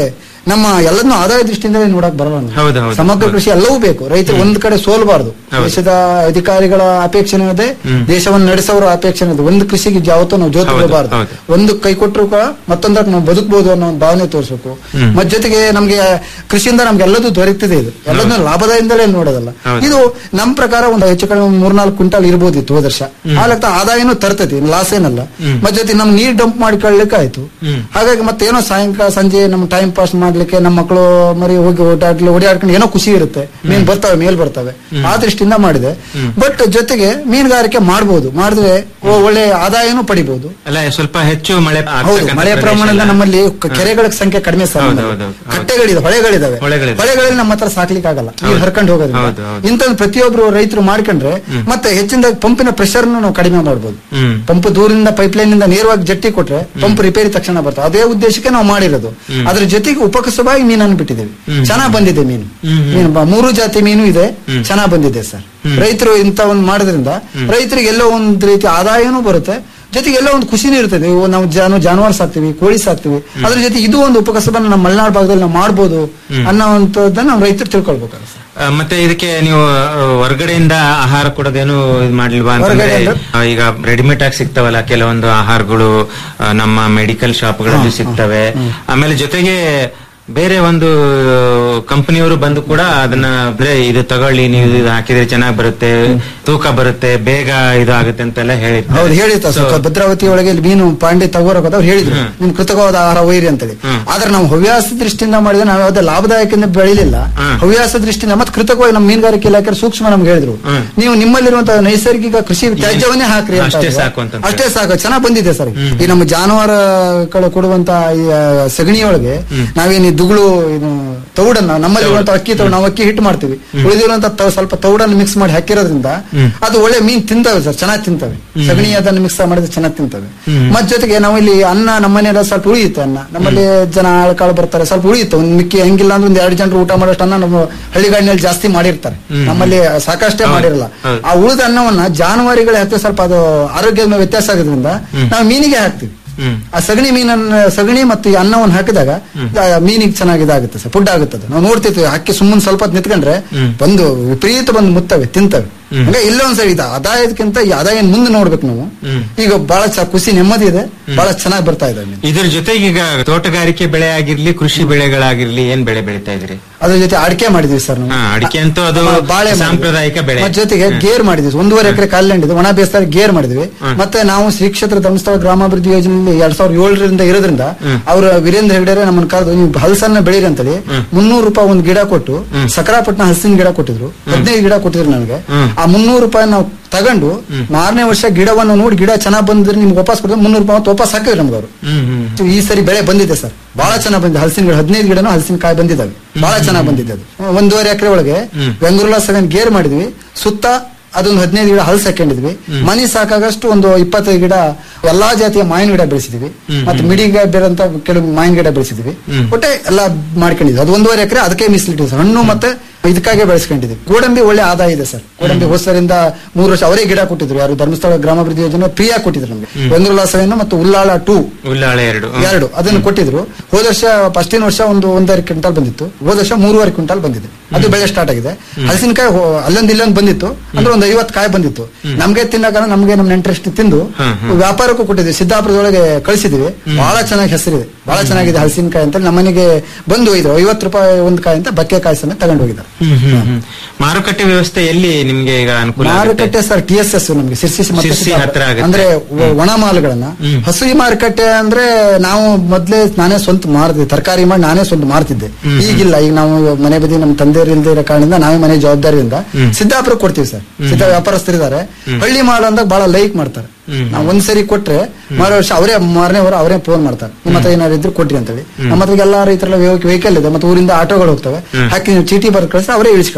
S6: ನಮ್ಮ ಎಲ್ಲದನ್ನೂ ಆದಾಯ ದೃಷ್ಟಿಯಿಂದ ನೋಡಕ್ ಬರಲ್ಲ ನಾವು.
S12: ಹೌದು, ಹೌದು.
S6: ಸಮಗ್ರ ಕೃಷಿ ಎಲ್ಲವೂ ಬೇಕು ರೈತರು ಒಂದ್ ಕಡೆ ಸೋಲ್ಬಾರ್ದು
S12: ಹೌದು.
S6: ದೇಶದ ಅಧಿಕಾರಿಗಳ ಅಪೇಕ್ಷೆನೂ ಇದೆ ದೇಶವನ್ನು ನಡೆಸೋರ ಅಪೇಕ್ಷೆ ಇದೆ ಒಂದು ಕೃಷಿಗೆ ಯಾವತ್ತೂ ನಾವು ಜೋತು
S12: ಹೌದು,
S6: ಬಿಡಬಾರ್ದು
S12: ಹೌದು.
S6: ಒಂದು ಕೈ ಕೊಟ್ಟರು ಕೂಡ ಮತ್ತೊಂದಕ್ಕೆ ನಾವು ಬದುಕಬಹುದು ಅನ್ನೋ ಒಂದು ಭಾವನೆ ತೋರಿಸಬೇಕು ಮತ್ ಜೊತೆಗೆ ನಮ್ಗೆ ಕೃಷಿಯಿಂದ ನಮ್ಗೆ ಎಲ್ಲದೂ ದೊರೆಯುತ್ತದೆ ಇದು ಎಲ್ಲದನ್ನೂ ಲಾಭದಾಯದಿಂದಲೇ ನೋಡೋದಲ್ಲ
S12: ಹೌದು.
S6: ಇದು ನಮ್ ಪ್ರಕಾರ ಒಂದು ಹೆಚ್ಚು ಕಡಿಮೆ ಒಂದು ಮೂರ್ನಾಲ್ಕು ಕ್ವಿಂಟಾಲ್ ಇರ್ಬೋದಿತ್ತು ಹೋದ ವರ್ಷ ಆ ಲೆಕ್ಕ ಆದಾಯನೂ ತರ್ತತಿ ಲಾಸ್ ಏನಲ್ಲ ಮತ್ ಜೊತೆ ನಮ್ ನೀರ್ ಡಂಪ್ ಮಾಡ್ಕೊಳ್ಳಿಕ್ಕೆ ಆಯ್ತು ಹಾಗಾಗಿ ಮತ್ತೆ ಏನೋ ಸಾಯಂಕಾಲ ಸಂಜೆ ನಮ್ ಟೈಮ್ ಪಾಸ್ ಮಾಡ್ಲಿಕ್ಕೆ ನಮ್ಮ ಮಕ್ಕಳು ಮರಿ ಹೋಗಿ ಓಡಾಡ್ಲಿ ಓಡಾಡ್ಕೊಂಡು ಏನೋ ಖುಷಿ ಇರುತ್ತೆ ಮೀನ್ ಬರ್ತವೆ ಮೇಲ್ ಬರ್ತವೆ ಆ ದೃಷ್ಟಿಯಿಂದ ಮಾಡಿದೆ ಬಟ್ ಜೊತೆಗೆ ಮೀನುಗಾರಿಕೆ ಮಾಡ್ಬೋದು ಮಾಡಿದ್ರೆ ಒ- ಒಳ್ಳೆ ಆದಾಯನೂ ಪಡಿಬಹುದು
S12: ಅಲ್ಲ ಸ್ವಲ್ಪ ಹೆಚ್ಚು ಮಳೆ
S6: ಹೌದು
S12: ಆಗ್ತಕ್ಕಂಥ
S6: ಮಳೆ
S12: ಪ್ರದೇಶ
S6: ಪ್ರಮಾಣದಿಂದ
S12: ಅಲ್ಲ?
S6: ನಮ್ಮಲ್ಲಿ ಕ- ಕೆರೆಗಳ ಸಂಖ್ಯೆ ಕಡಿಮೆ ಸರ್
S12: ಹೌದು,
S6: ನಮ್ಮಲ್ಲಿ.
S12: ಹೌದು, ಹೌದು.
S6: ಕಟ್ಟೆಗಳಿದೆ ಹೊಳೆಗಳಿದಾವೆ
S12: ಹೊಳೆಗಳಿದೆ.
S6: ಹೊಳೆಗಳಲ್ಲಿ ನಮ್ಮ ಹತ್ರ ಸಾಕ್ಲಿಕ್ಕೆ ಆಗಲ್ಲ ನೀರು ಹರ್ಕೊಂಡು ಹೋಗೋದ್ರಿಂದ
S12: ಹೌದು, ಹೌದು.
S6: ಇಂಥ ಪ್ರತಿಯೊಬ್ರು ರೈತರು ಮಾಡ್ಕೊಂಡ್ರೆ ಮತ್ತೆ ಹೆಚ್ಚಿನದಾಗಿ ಪಂಪಿನ ಪ್ರೆಷರ್ ನಾವು ಕಡಿಮೆ ಮಾಡಬಹುದು
S12: ಹ್ಮ್
S6: ಪಂಪ್ ದೂರದಿಂದ ಪೈಪ್ ಲೈನ್ ನಿಂದ ನೇರವಾಗಿ ಜಟ್ಟಿ ಕೊಟ್ರೆ ಪಂಪ್ ರಿಪೇರಿ ತಕ್ಷಣ ಬರ್ತದೆ ಅದೇ ಉದ್ದೇಶಕ್ಕೆ ನಾವು ಮಾಡಿರೋದು ಅದ್ರ ಜೊತೆಗೆ ಉಪಕಸವಾಗಿ ಮೀನನ್ನು ಬಿಟ್ಟಿದ್ದೇವೆ ಚೆನ್ನಾಗ್ ಬಂದಿದೆ ಮೀನು ಮೀನು ಬ- ಮೂರು ಜಾತಿ ಮೀನು ಇದೆ ಚೆನ್ನಾಗ್ ಬಂದಿದೆ ಸರ್ ರೈತರು ಇಂತ ಒಂದು ಮಾಡೋದ್ರಿಂದ ರೈತರಿಗೆ ಎಲ್ಲೋ ಒಂದ್ ರೀತಿ ಆದಾಯನೂ ಬರುತ್ತೆ ಜೊತೆಗೆ ಎಲ್ಲೋ ಒಂದು ಖುಷಿನೂ ಇರ್ತದೆ ಇವು ನಾವು ಜಾನು ಜಾನುವಾರು ಸಾಕ್ತಿವಿ ಕೋಳಿ ಸಾಕ್ತಿವಿ ಅದ್ರ ಜೊತೆ ಇದು ಒಂದು ಉಪಕಸಬನ್ನ ನಮ್ಮ ಮಲೆನಾಡು ಭಾಗದಲ್ಲಿ ನಾವು ಮಾಡ್ಬೋದು ಅನ್ನೋವಂಥದ್ದನ್ನ ನಾವು ರೈತರು ತಿಳ್ಕೊಳ್ಬೇಕಾಗುತ್ತೆ ಸರ್.
S12: ಆ, ಮತ್ತೆ ಇದಕ್ಕೆ ನೀವು ಆ, ಹೊರಗಡೆಯಿಂದ ಆಹಾರ ಕೊಡೋದೇನು ಇದು ಮಾಡ್ಲಿಲ್ವಾ ಅಂತಂದ್ರೆ
S6: ಹೊರಗಡೆ ಅಂದ್ರೆ?
S12: ಆ, ಈಗ ರೆಡಿಮೇಡ್ ಆಗಿ ಸಿಗ್ತಾವಲ್ಲ ಕೆಲವೊಂದು ಆಹಾರಗಳು ಆ, ನಮ್ಮ ಮೆಡಿಕಲ್ ಶಾಪ್ಗಳಲ್ಲಿ ಸಿಗ್ತವೆ ಆಮೇಲೆ ಜೊತೆಗೆ ಬೇರೆ ಒಂದು ಕಂಪನಿಯವರು ಬಂದು ಕೂಡ ಅದನ್ನ ಅಂದ್ರೆ ಇದು ತಗೊಳ್ಳಿ ನೀವು ಇದು ಹಾಕಿದ್ರೆ ಚೆನ್ನಾಗಿ ಬರುತ್ತೆ ತೂಕ ಬರುತ್ತೆ ಬೇಗ ಇದು ಆಗುತ್ತೆ ಅಂತೆಲ್ಲ ಹೇಳಿರ್ತಾರೆ.
S6: ಹೌದು ಹೇಳಿರ್ತಾರೆ
S12: So,
S6: ಸರ್ ಭದ್ರಾವತಿ ಒಳಗೆ ಇಲ್ಲಿ ಮೀನು ಪಾಂಡೆ ತಗೋರಕ್ಕೆ ಅವ್ರು ಹೇಳಿದ್ರು ನಿಮ್ ಕೃತಕವಾದ ಆಹಾರ ಒಯ್ರಿ ಅಂತೇಳಿ ಆದ್ರೆ ನಾವು ಹವ್ಯಾಸ ದೃಷ್ಟಿಯಿಂದ ಮಾಡಿದ್ರೆ ನಾವು ಯಾವ್ದೇ ಲಾಭದಾಯಕದಿಂದ ಬೆಳಿಲಿಲ್ಲ ಹವ್ಯಾಸ ದೃಷ್ಟಿಯಿಂದ ಮತ್ತೆ ಕೃತಕವಾಗಿ ನಮ್ಮ ಮೀನುಗಾರಿಕೆ ಇಲಾಖೆ ಸೂಕ್ಷ್ಮ ನಮ್ಗೆ ಹೇಳಿದ್ರು ನೀವು ನಿಮ್ಮಲ್ಲಿರುವಂತಹ ನೈಸರ್ಗಿಕ ಕೃಷಿ ತ್ಯಾಜ್ಯವನ್ನೇ ಹಾಕ್ರಿ ಅಂತ
S12: ಅಷ್ಟೇ
S6: ಹೇಳಿದ್ರು.
S12: ಸಾಕು ಅಂತ
S6: ಅಷ್ಟೇ ಸಾಕು ಚೆನ್ನಾಗ್ ಬಂದಿದೆ ಸರ್ ಈ ನಮ್ಮ ಜಾನುವಾರುಗಳು ಕೊಡುವಂತ ಈ ಆ, ಸಗಣಿಯೊಳಗೆ ನಾವೇನು ಈ ದುಗುಳು ಇದು ತೌಡನ್ನ ನಮ್ಮಲ್ಲಿರುವಂತ ಅಕ್ಕಿ ತೌಡು ನಾವು ಅಕ್ಕಿ ಹಿಟ್ಟು ಮಾಡ್ತೀವಿ ಉಳಿದಿರುವಂತ ತೌ- ಸ್ವಲ್ಪ ತೌಡನ್ನು ಮಿಕ್ಸ್ ಮಾಡಿ ಹಾಕಿರೋದ್ರಿಂದ ಅದು ಒಳ್ಳೆ ಮೀನ್ ತಿಂತವೆ ಸರ್ ಚೆನ್ನಾಗಿ ತಿಂತವೆ ಸಗಣಿ ಅದನ್ನು ಮಿಕ್ಸ್ ಮಾಡಿದ್ರೆ ಚೆನ್ನಾಗಿ ತಿಂತವೆ ಮತ್ ಜೊತೆಗೆ ನಾವು ಇಲ್ಲಿ ಅನ್ನ ನಮ್ಮನೆಲ್ಲ ಸ್ವಲ್ಪ ಉಳಿಯುತ್ತೆ ಅನ್ನ ನಮ್ಮಲ್ಲಿ ಜನ ಆಳ್ಕಾಳು ಬರ್ತಾರೆ ಸ್ವಲ್ಪ ಉಳಿಯುತ್ತೆ ಒಂದ್ ಮಿಕ್ಕಿ ಹೆಂಗಿಲ್ಲ ಅಂದ್ರೆ ಒಂದ್ ಎರಡು ಜನರು ಊಟ ಮಾಡೋಷ್ಟು ಅನ್ನ ನಮ್ಮ ಹಳ್ಳಿಗಾಡಿನಲ್ಲಿ ಜಾಸ್ತಿ ಮಾಡಿರ್ತಾರೆ ನಮ್ಮಲ್ಲಿ ಸಾಕಷ್ಟೇ ಮಾಡಿರಲ್ಲ ಆ ಉಳಿದ ಅನ್ನವನ್ನ ಜಾನುವಾರುಗಳ ಹತ್ತಿರ ಸ್ವಲ್ಪ ಅದು ಆರೋಗ್ಯದ ಮೇಲೆ ವ್ಯತ್ಯಾಸ ಆಗೋದ್ರಿಂದ ನಾವು ಮೀನಿಗೆ ಹಾಕ್ತಿವಿ ಆ ಸಗಣಿ ಮೀನನ್ನ ಸಗಣಿ ಮತ್ತು ಈ ಅನ್ನವನ್ನು ಹಾಕಿದಾಗ ಆ ಮೀನಿಗೆ ಚೆನ್ನಾಗಿ ಇದಾಗುತ್ತೆ ಸರ್ ಫುಡ್ ಆಗುತ್ತೆ ಅದು. ನಾವು ನೋಡ್ತಿರ್ತೀವಿ ಹಕ್ಕಿ ಸುಮ್ಮನೆ ಸ್ವಲ್ಪ ಹೊತ್ತು ನಿಂತ್ಕೊಂಡ್ರೆ ಬಂದು ವಿಪರೀತ ಬಂದು ಮುತ್ತವೆ ತಿಂತವೆ ಹಂಗ ಇಲ್ಲ ಒಂದ್ಸರಿ ಇದು ಆದಾಯಕ್ಕಿಂತ ಈ ಆದಾಯ ಮುಂದೆ ನೋಡ್ಬೇಕು ನಾವು ಈಗ ಬಹಳ ಚ- ಖುಷಿ ನೆಮ್ಮದಿ ಇದೆ ಬಹಳ ಚೆನ್ನಾಗಿ ಬರ್ತಾ ಇದೆ ಮೀನು.
S12: ಇದ್ರ ಜೊತೆಗೆ ಈಗ ತೋಟಗಾರಿಕೆ ಬೆಳೆ ಆಗಿರ್ಲಿ ಕೃಷಿ ಬೆಳೆಗಳಾಗಿರ್ಲಿ ಏನ್ ಬೆಳೆ ಬೆಳಿತಾ ಇದ್ರಿ
S6: ಅದ್ರ ಜೊತೆ ಅಡಿಕೆ ಮಾಡಿದ್ವಿ ಸರ್ ನಾವು
S12: ಹಾ, ಅಡಿಕೆ ಅಂತೂ ಅದು
S6: ಆ, ಬಾಳೆ ಮಾಡಿದ್ವಿ.
S12: ಸಾಂಪ್ರದಾಯಿಕ ಬೆಳೆ
S6: ಮತ್ತ್ ಜೊತೆಗೆ ಗೇರ್ ಮಾಡಿದ್ವಿ ಒಂದೂವರೆ ಎಕರೆ ಕಾಲ್ನಂಡಿದ್ದು ಒಣ ಬೇಸಾಯ ಗೇರ್ ಮಾಡಿದ್ವಿ ಮತ್ತೆ ನಾವು ಶ್ರೀ ಕ್ಷೇತ್ರ ಧರ್ಮಸ್ಥಳ ಗ್ರಾಮಾಭಿವೃದ್ಧಿ ಯೋಜನೆಯಲ್ಲಿ ಎರಡ್ ಸಾವಿರದ ಏಳರಿಂದ ಇರೋದ್ರಿಂದ ಅವರು ವೀರೇಂದ್ರ ಹೆಗಡೆ ನಮ್ಮನ್ನ ಕರೆದು ನೀವು ಹಲಸನ್ನ ಬೆಳೀರಿ ಅಂತೇಳಿ ಮುನ್ನೂರು ರೂಪಾಯಿ ಒಂದು ಗಿಡ ಕೊಟ್ಟು ಸಕರಾಪಟ್ಟಣ ಹಲಸಿನ ಗಿಡ ಕೊಟ್ಟಿದ್ರು ಹದಿನೈದು ಗಿಡ ಕೊಟ್ಟಿದ್ರು ನನಗೆ ಆ ಮುನ್ನೂರು ರೂಪಾಯಿ ನಾವು ತಗೊಂಡು ಮಾರನೇ ವರ್ಷ ಗಿಡವನ್ನು ನೋಡಿ ಗಿಡ ಚೆನ್ನಾಗ್ ಬಂದ್ರೆ ನಿಮ್ಗೆ ವಾಪಸ್ ಕೊಡಿದ್ರೆ ಮುನ್ನೂರು ರೂಪಾಯಿ ಮತ್ತೆ ವಾಪಸ್ ಹಾಕಿದ್ರು ನಮ್ಗೆ ಅವರು ಈ ಸರಿ ಬೆಳೆ ಬಂದಿದೆ ಸರ್ ಬಹಳ ಚೆನ್ನಾಗ್ ಬಂದಿದೆ ಹಲಸಿನ ಗಿಡ ಹದಿನೈದು ಗಿಡನೂ ಹಲಸಿನಕಾಯಿ ಬಂದಿದ್ದಾವೆ ಬಹಳ ಚೆನ್ನಾಗ್ ಬಂದಿದೆ ಅದು ಒಂದೂವರೆ ಎಕರೆ ಒಳಗೆ ಬೆಂಗಳೂರ ಸೆವೆನ್ ಗೇರ್ ಮಾಡಿದ್ವಿ ಸುತ್ತ ಅದೊಂದು ಹದಿನೈದು ಗಿಡ ಹಲ್ಸ್ ಹಾಕೊಂಡಿದ್ವಿ ಮನಿ ಸಾಕಾಗಷ್ಟು ಒಂದು ಇಪ್ಪತ್ತೈದು ಗಿಡ ಎಲ್ಲಾ ಜಾತಿಯ ಮಾವಿನ ಗಿಡ ಬೆಳೆಸಿದ್ವಿ ಮತ್ತೆ ಮಿಡಿಗ ಬೇರಂತ ಕೆಲವು ಮಾವಿನ ಗಿಡ ಬೆಳೆಸಿದ್ವಿ ಒಟ್ಟೆ ಎಲ್ಲಾ ಮಾಡ್ಕೊಂಡಿದ್ವಿ ಅದು ಒಂದೂವರೆ ಎಕರೆ ಅದಕ್ಕೆ ಮೀಸಲಿಟ್ಟಿದ್ವಿ ಸರ್ ಹಣ್ಣು ಮತ್ತೆ ಇದಕ್ಕಾಗೆ ಬೆಳೆಸ್ಕೊಂಡಿದ್ವಿ ಗೋಡಂಬಿ ಒಳ್ಳೆ ಆದಾಯ ಇದೆ ಸರ್ ಗೋಡಂಬಿ ಹೋಸರಿಂದ ಮೂರು ವರ್ಷ ಅವರೇ ಗಿಡ ಕೊಟ್ಟಿದ್ರು ಯಾರು ಧರ್ಮಸ್ಥಳ ಗ್ರಾಮಾಭಿವೃದ್ಧಿ ಯೋಜನೆ ಫ್ರೀ ಕೊಟ್ಟಿದ್ರು ನಮ್ಗೆ ಬೆಂಗಳೂರು ಮತ್ತು ಉಲ್ಲಾಳ ಟೂ
S12: ಉಲ್ಲಾಳೆ ಎರಡು
S6: ಎರಡು ಅದನ್ನು ಕೊಟ್ಟಿದ್ರು ಹೋದ ವರ್ಷ ಫಸ್ಟಿನ ವರ್ಷ ಒಂದು ಒಂದೂವರೆ ಕ್ವಿಂಟಾಲ್ ಬಂದಿತ್ತು ಹೋದ ವರ್ಷ ಮೂರುವರೆ ಕ್ವಿಂಟಾಲ್ ಬಂದಿದೆ ಅದು ಬೆಳೆ ಸ್ಟಾರ್ಟ್ ಆಗಿದೆ ಹಲಸಿನಕಾಯಿ ಹೋ- ಅಲ್ಲೊಂದ್ ಇಲ್ಲೊಂದ್ ಬಂದಿತ್ತು ಅಂದ್ರೆ ಒಂದು ಐವತ್ತು ಕಾಯಿ ಬಂದಿತ್ತು ನಮ್ಗೆ ತಿನ್ನಕ ನಮ್ಗೆ ನಮ್ ನೆಂಟ್ರೆಸ್ಟ್ ತಿಂದು ವ್ಯಾಪಾರಕ್ಕೂ ಕೊಟ್ಟಿದ್ವಿ ಸಿದ್ದಾಪುರದೊಳಗೆ ಕಳಿಸಿದ್ವಿ ಬಹಳ ಚೆನ್ನಾಗಿ ಹೆಸರಿದೆ ಬಹಳ ಚೆನ್ನಾಗಿದೆ ಹಲಸಿನಕಾಯಿ ಅಂತ ನಮ್ಮನೆಗೆ ಬಂದು ಹೋಗಿದ್ರು ಐವತ್ತು ರೂಪಾಯಿ ಒಂದು ಕಾಯಿ ಅಂತ ಬಕ್ಕೆ ಕಾಯಿ ಸಮೇತ ತಗೊಂಡು ಹೋಗಿದ್ದಾರೆ
S12: ಹ್ಮ್, ಹ್ಮ್, ಹ್ಮ್. ಮಾರುಕಟ್ಟೆ ವ್ಯವಸ್ಥೆ ಎಲ್ಲಿ ನಿಮ್ಗೆ ಈಗ ಅನುಕೂಲ ಆಗುತ್ತೆ?
S6: ಮಾರುಕಟ್ಟೆ ಸರ್ ಟಿ ಎಸ್ ಎಸ್ ನಮ್ಗೆ ಸಿರ್ಸಿ ಮತ್ತೆ
S12: ಶಿರ್ಸಿ
S6: ಸಿದ್ದಾಪುರ.
S12: ಹತ್ರ ಆಗುತ್ತೆ.
S6: ಅಂದ್ರೆ ಒ- ಒಣ ಮಾಲ್ಗಳನ್ನ ಹಸುವಿ ಮಾರುಕಟ್ಟೆ ಅಂದ್ರೆ ನಾವು ಮೊದ್ಲೇ ನಾನೇ ಸ್ವಂತ ಮಾರ್ತಿದ್ದೆ ತರಕಾರಿ ಮಾಡಿ ನಾನೇ ಸ್ವಂತ ಮಾರ್ತಿದ್ದೆ ಈಗಿಲ್ಲ ಈಗ ನಾವು ಮನೆ ಬದಿ ನಮ್ಮ ತಂದೆಯವರು ಇಲ್ಲದೆ ಇರೋ ಕಾರಣದಿಂದ ನಾವೇ ಮನೆ ಜವಾಬ್ದಾರಿಯಿಂದ ಸಿದ್ದಾಪುರ ಕೊಡ್ತೀವಿ ಸರ್ ಸಿದ್ಧ ವ್ಯಾಪಾರಸ್ಥರಿದ್ದಾರೆ ಹಳ್ಳಿ ಮಾಲ್ ಅಂದಾಗ ಬಹಳ ಲೈಕ್ ಮಾಡ್ತಾರೆ ನಾವು ಒಂದ್ಸರಿ ಕೊಟ್ರೆ ಮಾರೋ ವರ್ಷ ಅವರೇ ಮಾರನೇ ವಾರ ಅವರೇ ಫೋನ್ ಮಾಡ್ತಾರೆ ನಿಮ್ಮ ಹತ್ರ ಏನಾದ್ರು ಇದ್ರು ಕೊಟ್ರಿ ಅಂತ ಹೇಳಿ ನಮ್ಮ ಹತ್ರ ಎಲ್ಲಾ ರೈತರೆಲ್ಲ ವೆಹಿಕಲ್ ಇದೆ ಮತ್ತೆ ಊರಿಂದ ಆಟೋಗಳು ಹೋಗ್ತವೆ ಹಾಕಿ ನೀವು ಚೀಟಿ ಬರೆದು ಕಳಿಸಿ ಅವರೇ ಇಳಿಸ್ಕೊಳ್ತಾರೆ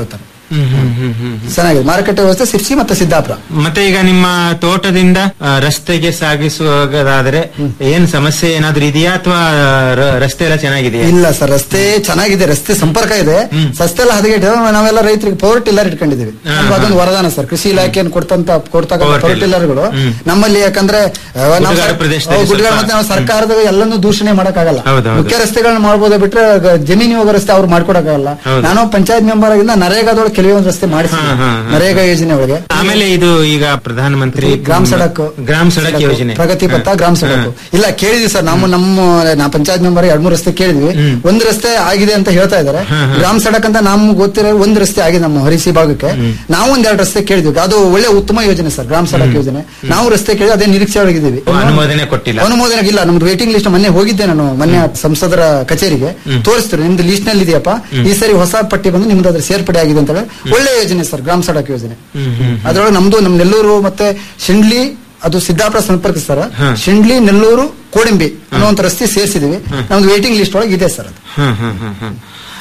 S12: ಹ್ಮ್ ಹ್ಮ್ ಹ್ಮ್ ಹ್ಮ್
S6: ಚೆನ್ನಾಗಿದೆ ಮಾರುಕಟ್ಟೆ ವ್ಯವಸ್ಥೆ ಸಿರ್ಸಿ ಮತ್ತೆ ಸಿದ್ದಾಪುರ
S12: ಮತ್ತೆ ಈಗ ನಿಮ್ಮ ತೋಟದಿಂದ ಆ, ರಸ್ತೆಗೆ ಸಾಗಿಸುವುದಾದ್ರೆ ಏನ್ ಸಮಸ್ಯೆ ಏನಾದ್ರೂ ಇದೆಯಾ ಅಥವಾ ರಸ್ತೆ ಎಲ್ಲ ಚೆನ್ನಾಗಿದೆಯಾ
S6: ಇಲ್ಲ ಸರ್ ರಸ್ತೆ ಚೆನ್ನಾಗಿದೆ ರಸ್ತೆ ಸಂಪರ್ಕ ಇದೆ ರಸ್ತೆ ಎಲ್ಲ ಹದಗೆಟ್ಟು ನಾವೆಲ್ಲ ರೈತರಿಗೆ ಪವರ್ ಟಿಲ್ಲರ್ ಇಟ್ಕೊಂಡಿದೀವಿ ನಮ್ಗೆ ಅದೊಂದು ವರದಾನ ಸರ್ ಕೃಷಿ ಇಲಾಖೆಯನ್ನು ಕೊಡ್ತಂತ ಕೊಡ್ತಕ್ಕಂಥ
S12: Power
S6: ಪವರ್
S12: tiller.
S6: ಟಿಲ್ಲರ್ಗಳು
S12: ಹ್ಮ್.
S6: ನಮ್ಮಲ್ಲಿ ಯಾಕಂದ್ರೆ ಆ, ನಾವು
S12: ಗುಡ್ಡಗಾಡು
S6: ಸರ್-
S12: ಪ್ರದೇಶದಲ್ಲಿ
S6: ಹೌದು, ಗುಡ್ಡಗಾಡು
S12: ಸ್ವಲ್ಪ-
S6: ಮತ್ತೆ ನಾವು ಸರ್ಕಾರದ ಎಲ್ಲಾನು ದೂಷಣೆ ಮಾಡಕ್ಕಾಗಲ್ಲ
S12: ಹೌದು, ಹೌದು.
S6: ಮುಖ್ಯ ರಸ್ತೆಗಳನ್ನ ಮಾಡ್ಬೋದೇ ಬಿಟ್ರೆ ಗ- ಜಮೀನು ಹೋಗೋ ರಸ್ತೆ ಅವ್ರು ಮಾಡ್ಕೊಡಕ್ಕಾಗಲ್ಲ
S12: ಹೌದು.
S6: ನಾನು ಪಂಚಾಯತ್ ಮೆಂಬರ್ ಆಗಿಂದ ನರೇಗಾದೊಳಗೆ ಕೆಲವೊಂದು ರಸ್ತೆ ಮಾಡಿಸಿ
S12: ಹಾ, ಹಾ, ಹಾ.
S6: ನರೇಗಾ ಯೋಜನೆ ಒಳಗೆ
S12: ಆಮೇಲೆ ಇದು ಈಗ ಪ್ರಧಾನಮಂತ್ರಿ
S6: ಗ್ರಾಮ ಸಡಕ್
S12: ಗ್ರಾಮ ಸಡಕ್ ಯೋಜನೆ
S6: ಪ್ರಗತಿ ಪಥ ಗ್ರಾಮ ಸಡಕ್ ಇಲ್ಲ ಕೇಳಿದ್ವಿ ಸರ್ ನಮ್ಮ ನಮ್ಮ ನಾ ಪಂಚಾಯತ್ ಮೆಂಬರ್ ಎರಡ್ ಮೂರು ರಸ್ತೆ ಕೇಳಿದ್ವಿ ಒಂದ್ ರಸ್ತೆ ಆಗಿದೆ ಅಂತ ಹೇಳ್ತಾ ಇದಾರೆ ಗ್ರಾಮ ಸಡಕ್ ಅಂತ ನಮ್ಗೆ ಗೊತ್ತಿರೋ ಒಂದ್ ರಸ್ತೆ ಆಗಿದೆ ನಮ್ಮ ಹರಿಸಿ ಭಾಗಕ್ಕೆ ನಾವು ಒಂದ್ ಎರಡು ರಸ್ತೆ ಕೇಳಿದ್ವಿ ಅದು ಒಳ್ಳೆ ಉತ್ತಮ ಯೋಜನೆ ಸರ್ ಗ್ರಾಮ ಸಡಕ್ ಯೋಜನೆ ನಾವು ರಸ್ತೆ ಕೇಳಿ ಅದೇ ನಿರೀಕ್ಷೆ ಒಳಗಿದ್ದೀವಿ
S12: ಅನುಮೋದನೆ ಕೊಟ್ಟಿಲ್ಲ
S6: ಅನುಮೋದನೆ ಇಲ್ಲ ನಮ್ದು ವೇಟಿಂಗ್ ಲಿಸ್ಟ್ ಮೊನ್ನೆ ಹೋಗಿದ್ದೆ ನಾನು ಮೊನ್ನೆ ಸಂಸದರ ಕಚೇರಿಗೆ ತೋರಿಸ್ತಾರೆ ನಿಮ್ದು ಲಿಸ್ಟ್ ನಲ್ಲಿ ಇದೆಯಪ್ಪ ಈ ಸರಿ ಹೊಸ ಪಟ್ಟಿ ಬಂದು ನಿಮ್ದು ಅದ್ರ ಸೇರ್ಪಡೆ ಆಗಿದೆ ಅಂತ ಹೇಳಿ ಒಳ್ಳೆ ಯೋಜನೆ ಸರ್ ಗ್ರಾಮ ಸಡಕ್ ಯೋಜನೆ ಅದ್ರೊಳಗೆ ನಮ್ದು ನಮ್ ನೆಲ್ಲೂರು ಮತ್ತೆ ಶಿಂಡ್ಲಿ ಅದು ಸಿದ್ದಾಪುರ ಸಂಪರ್ಕಿಸ್ತಾರ ಶಿಂಡ್ಲಿ ನೆಲ್ಲೂರು ಕೋಡಿಂಬಿ ಅನ್ನುವಂತ ರಸ್ತೆ ಸೇರಿಸಿದೀವಿ ನಮ್ದು ವೇಟಿಂಗ್ ಲಿಸ್ಟ್ ಒಳಗೆ ಇದೆ ಸರ್ ಅದು
S12: ಹ್ಮ್ ಹ್ಮ್ ಹ್ಮ್ ಹ್ಮ್.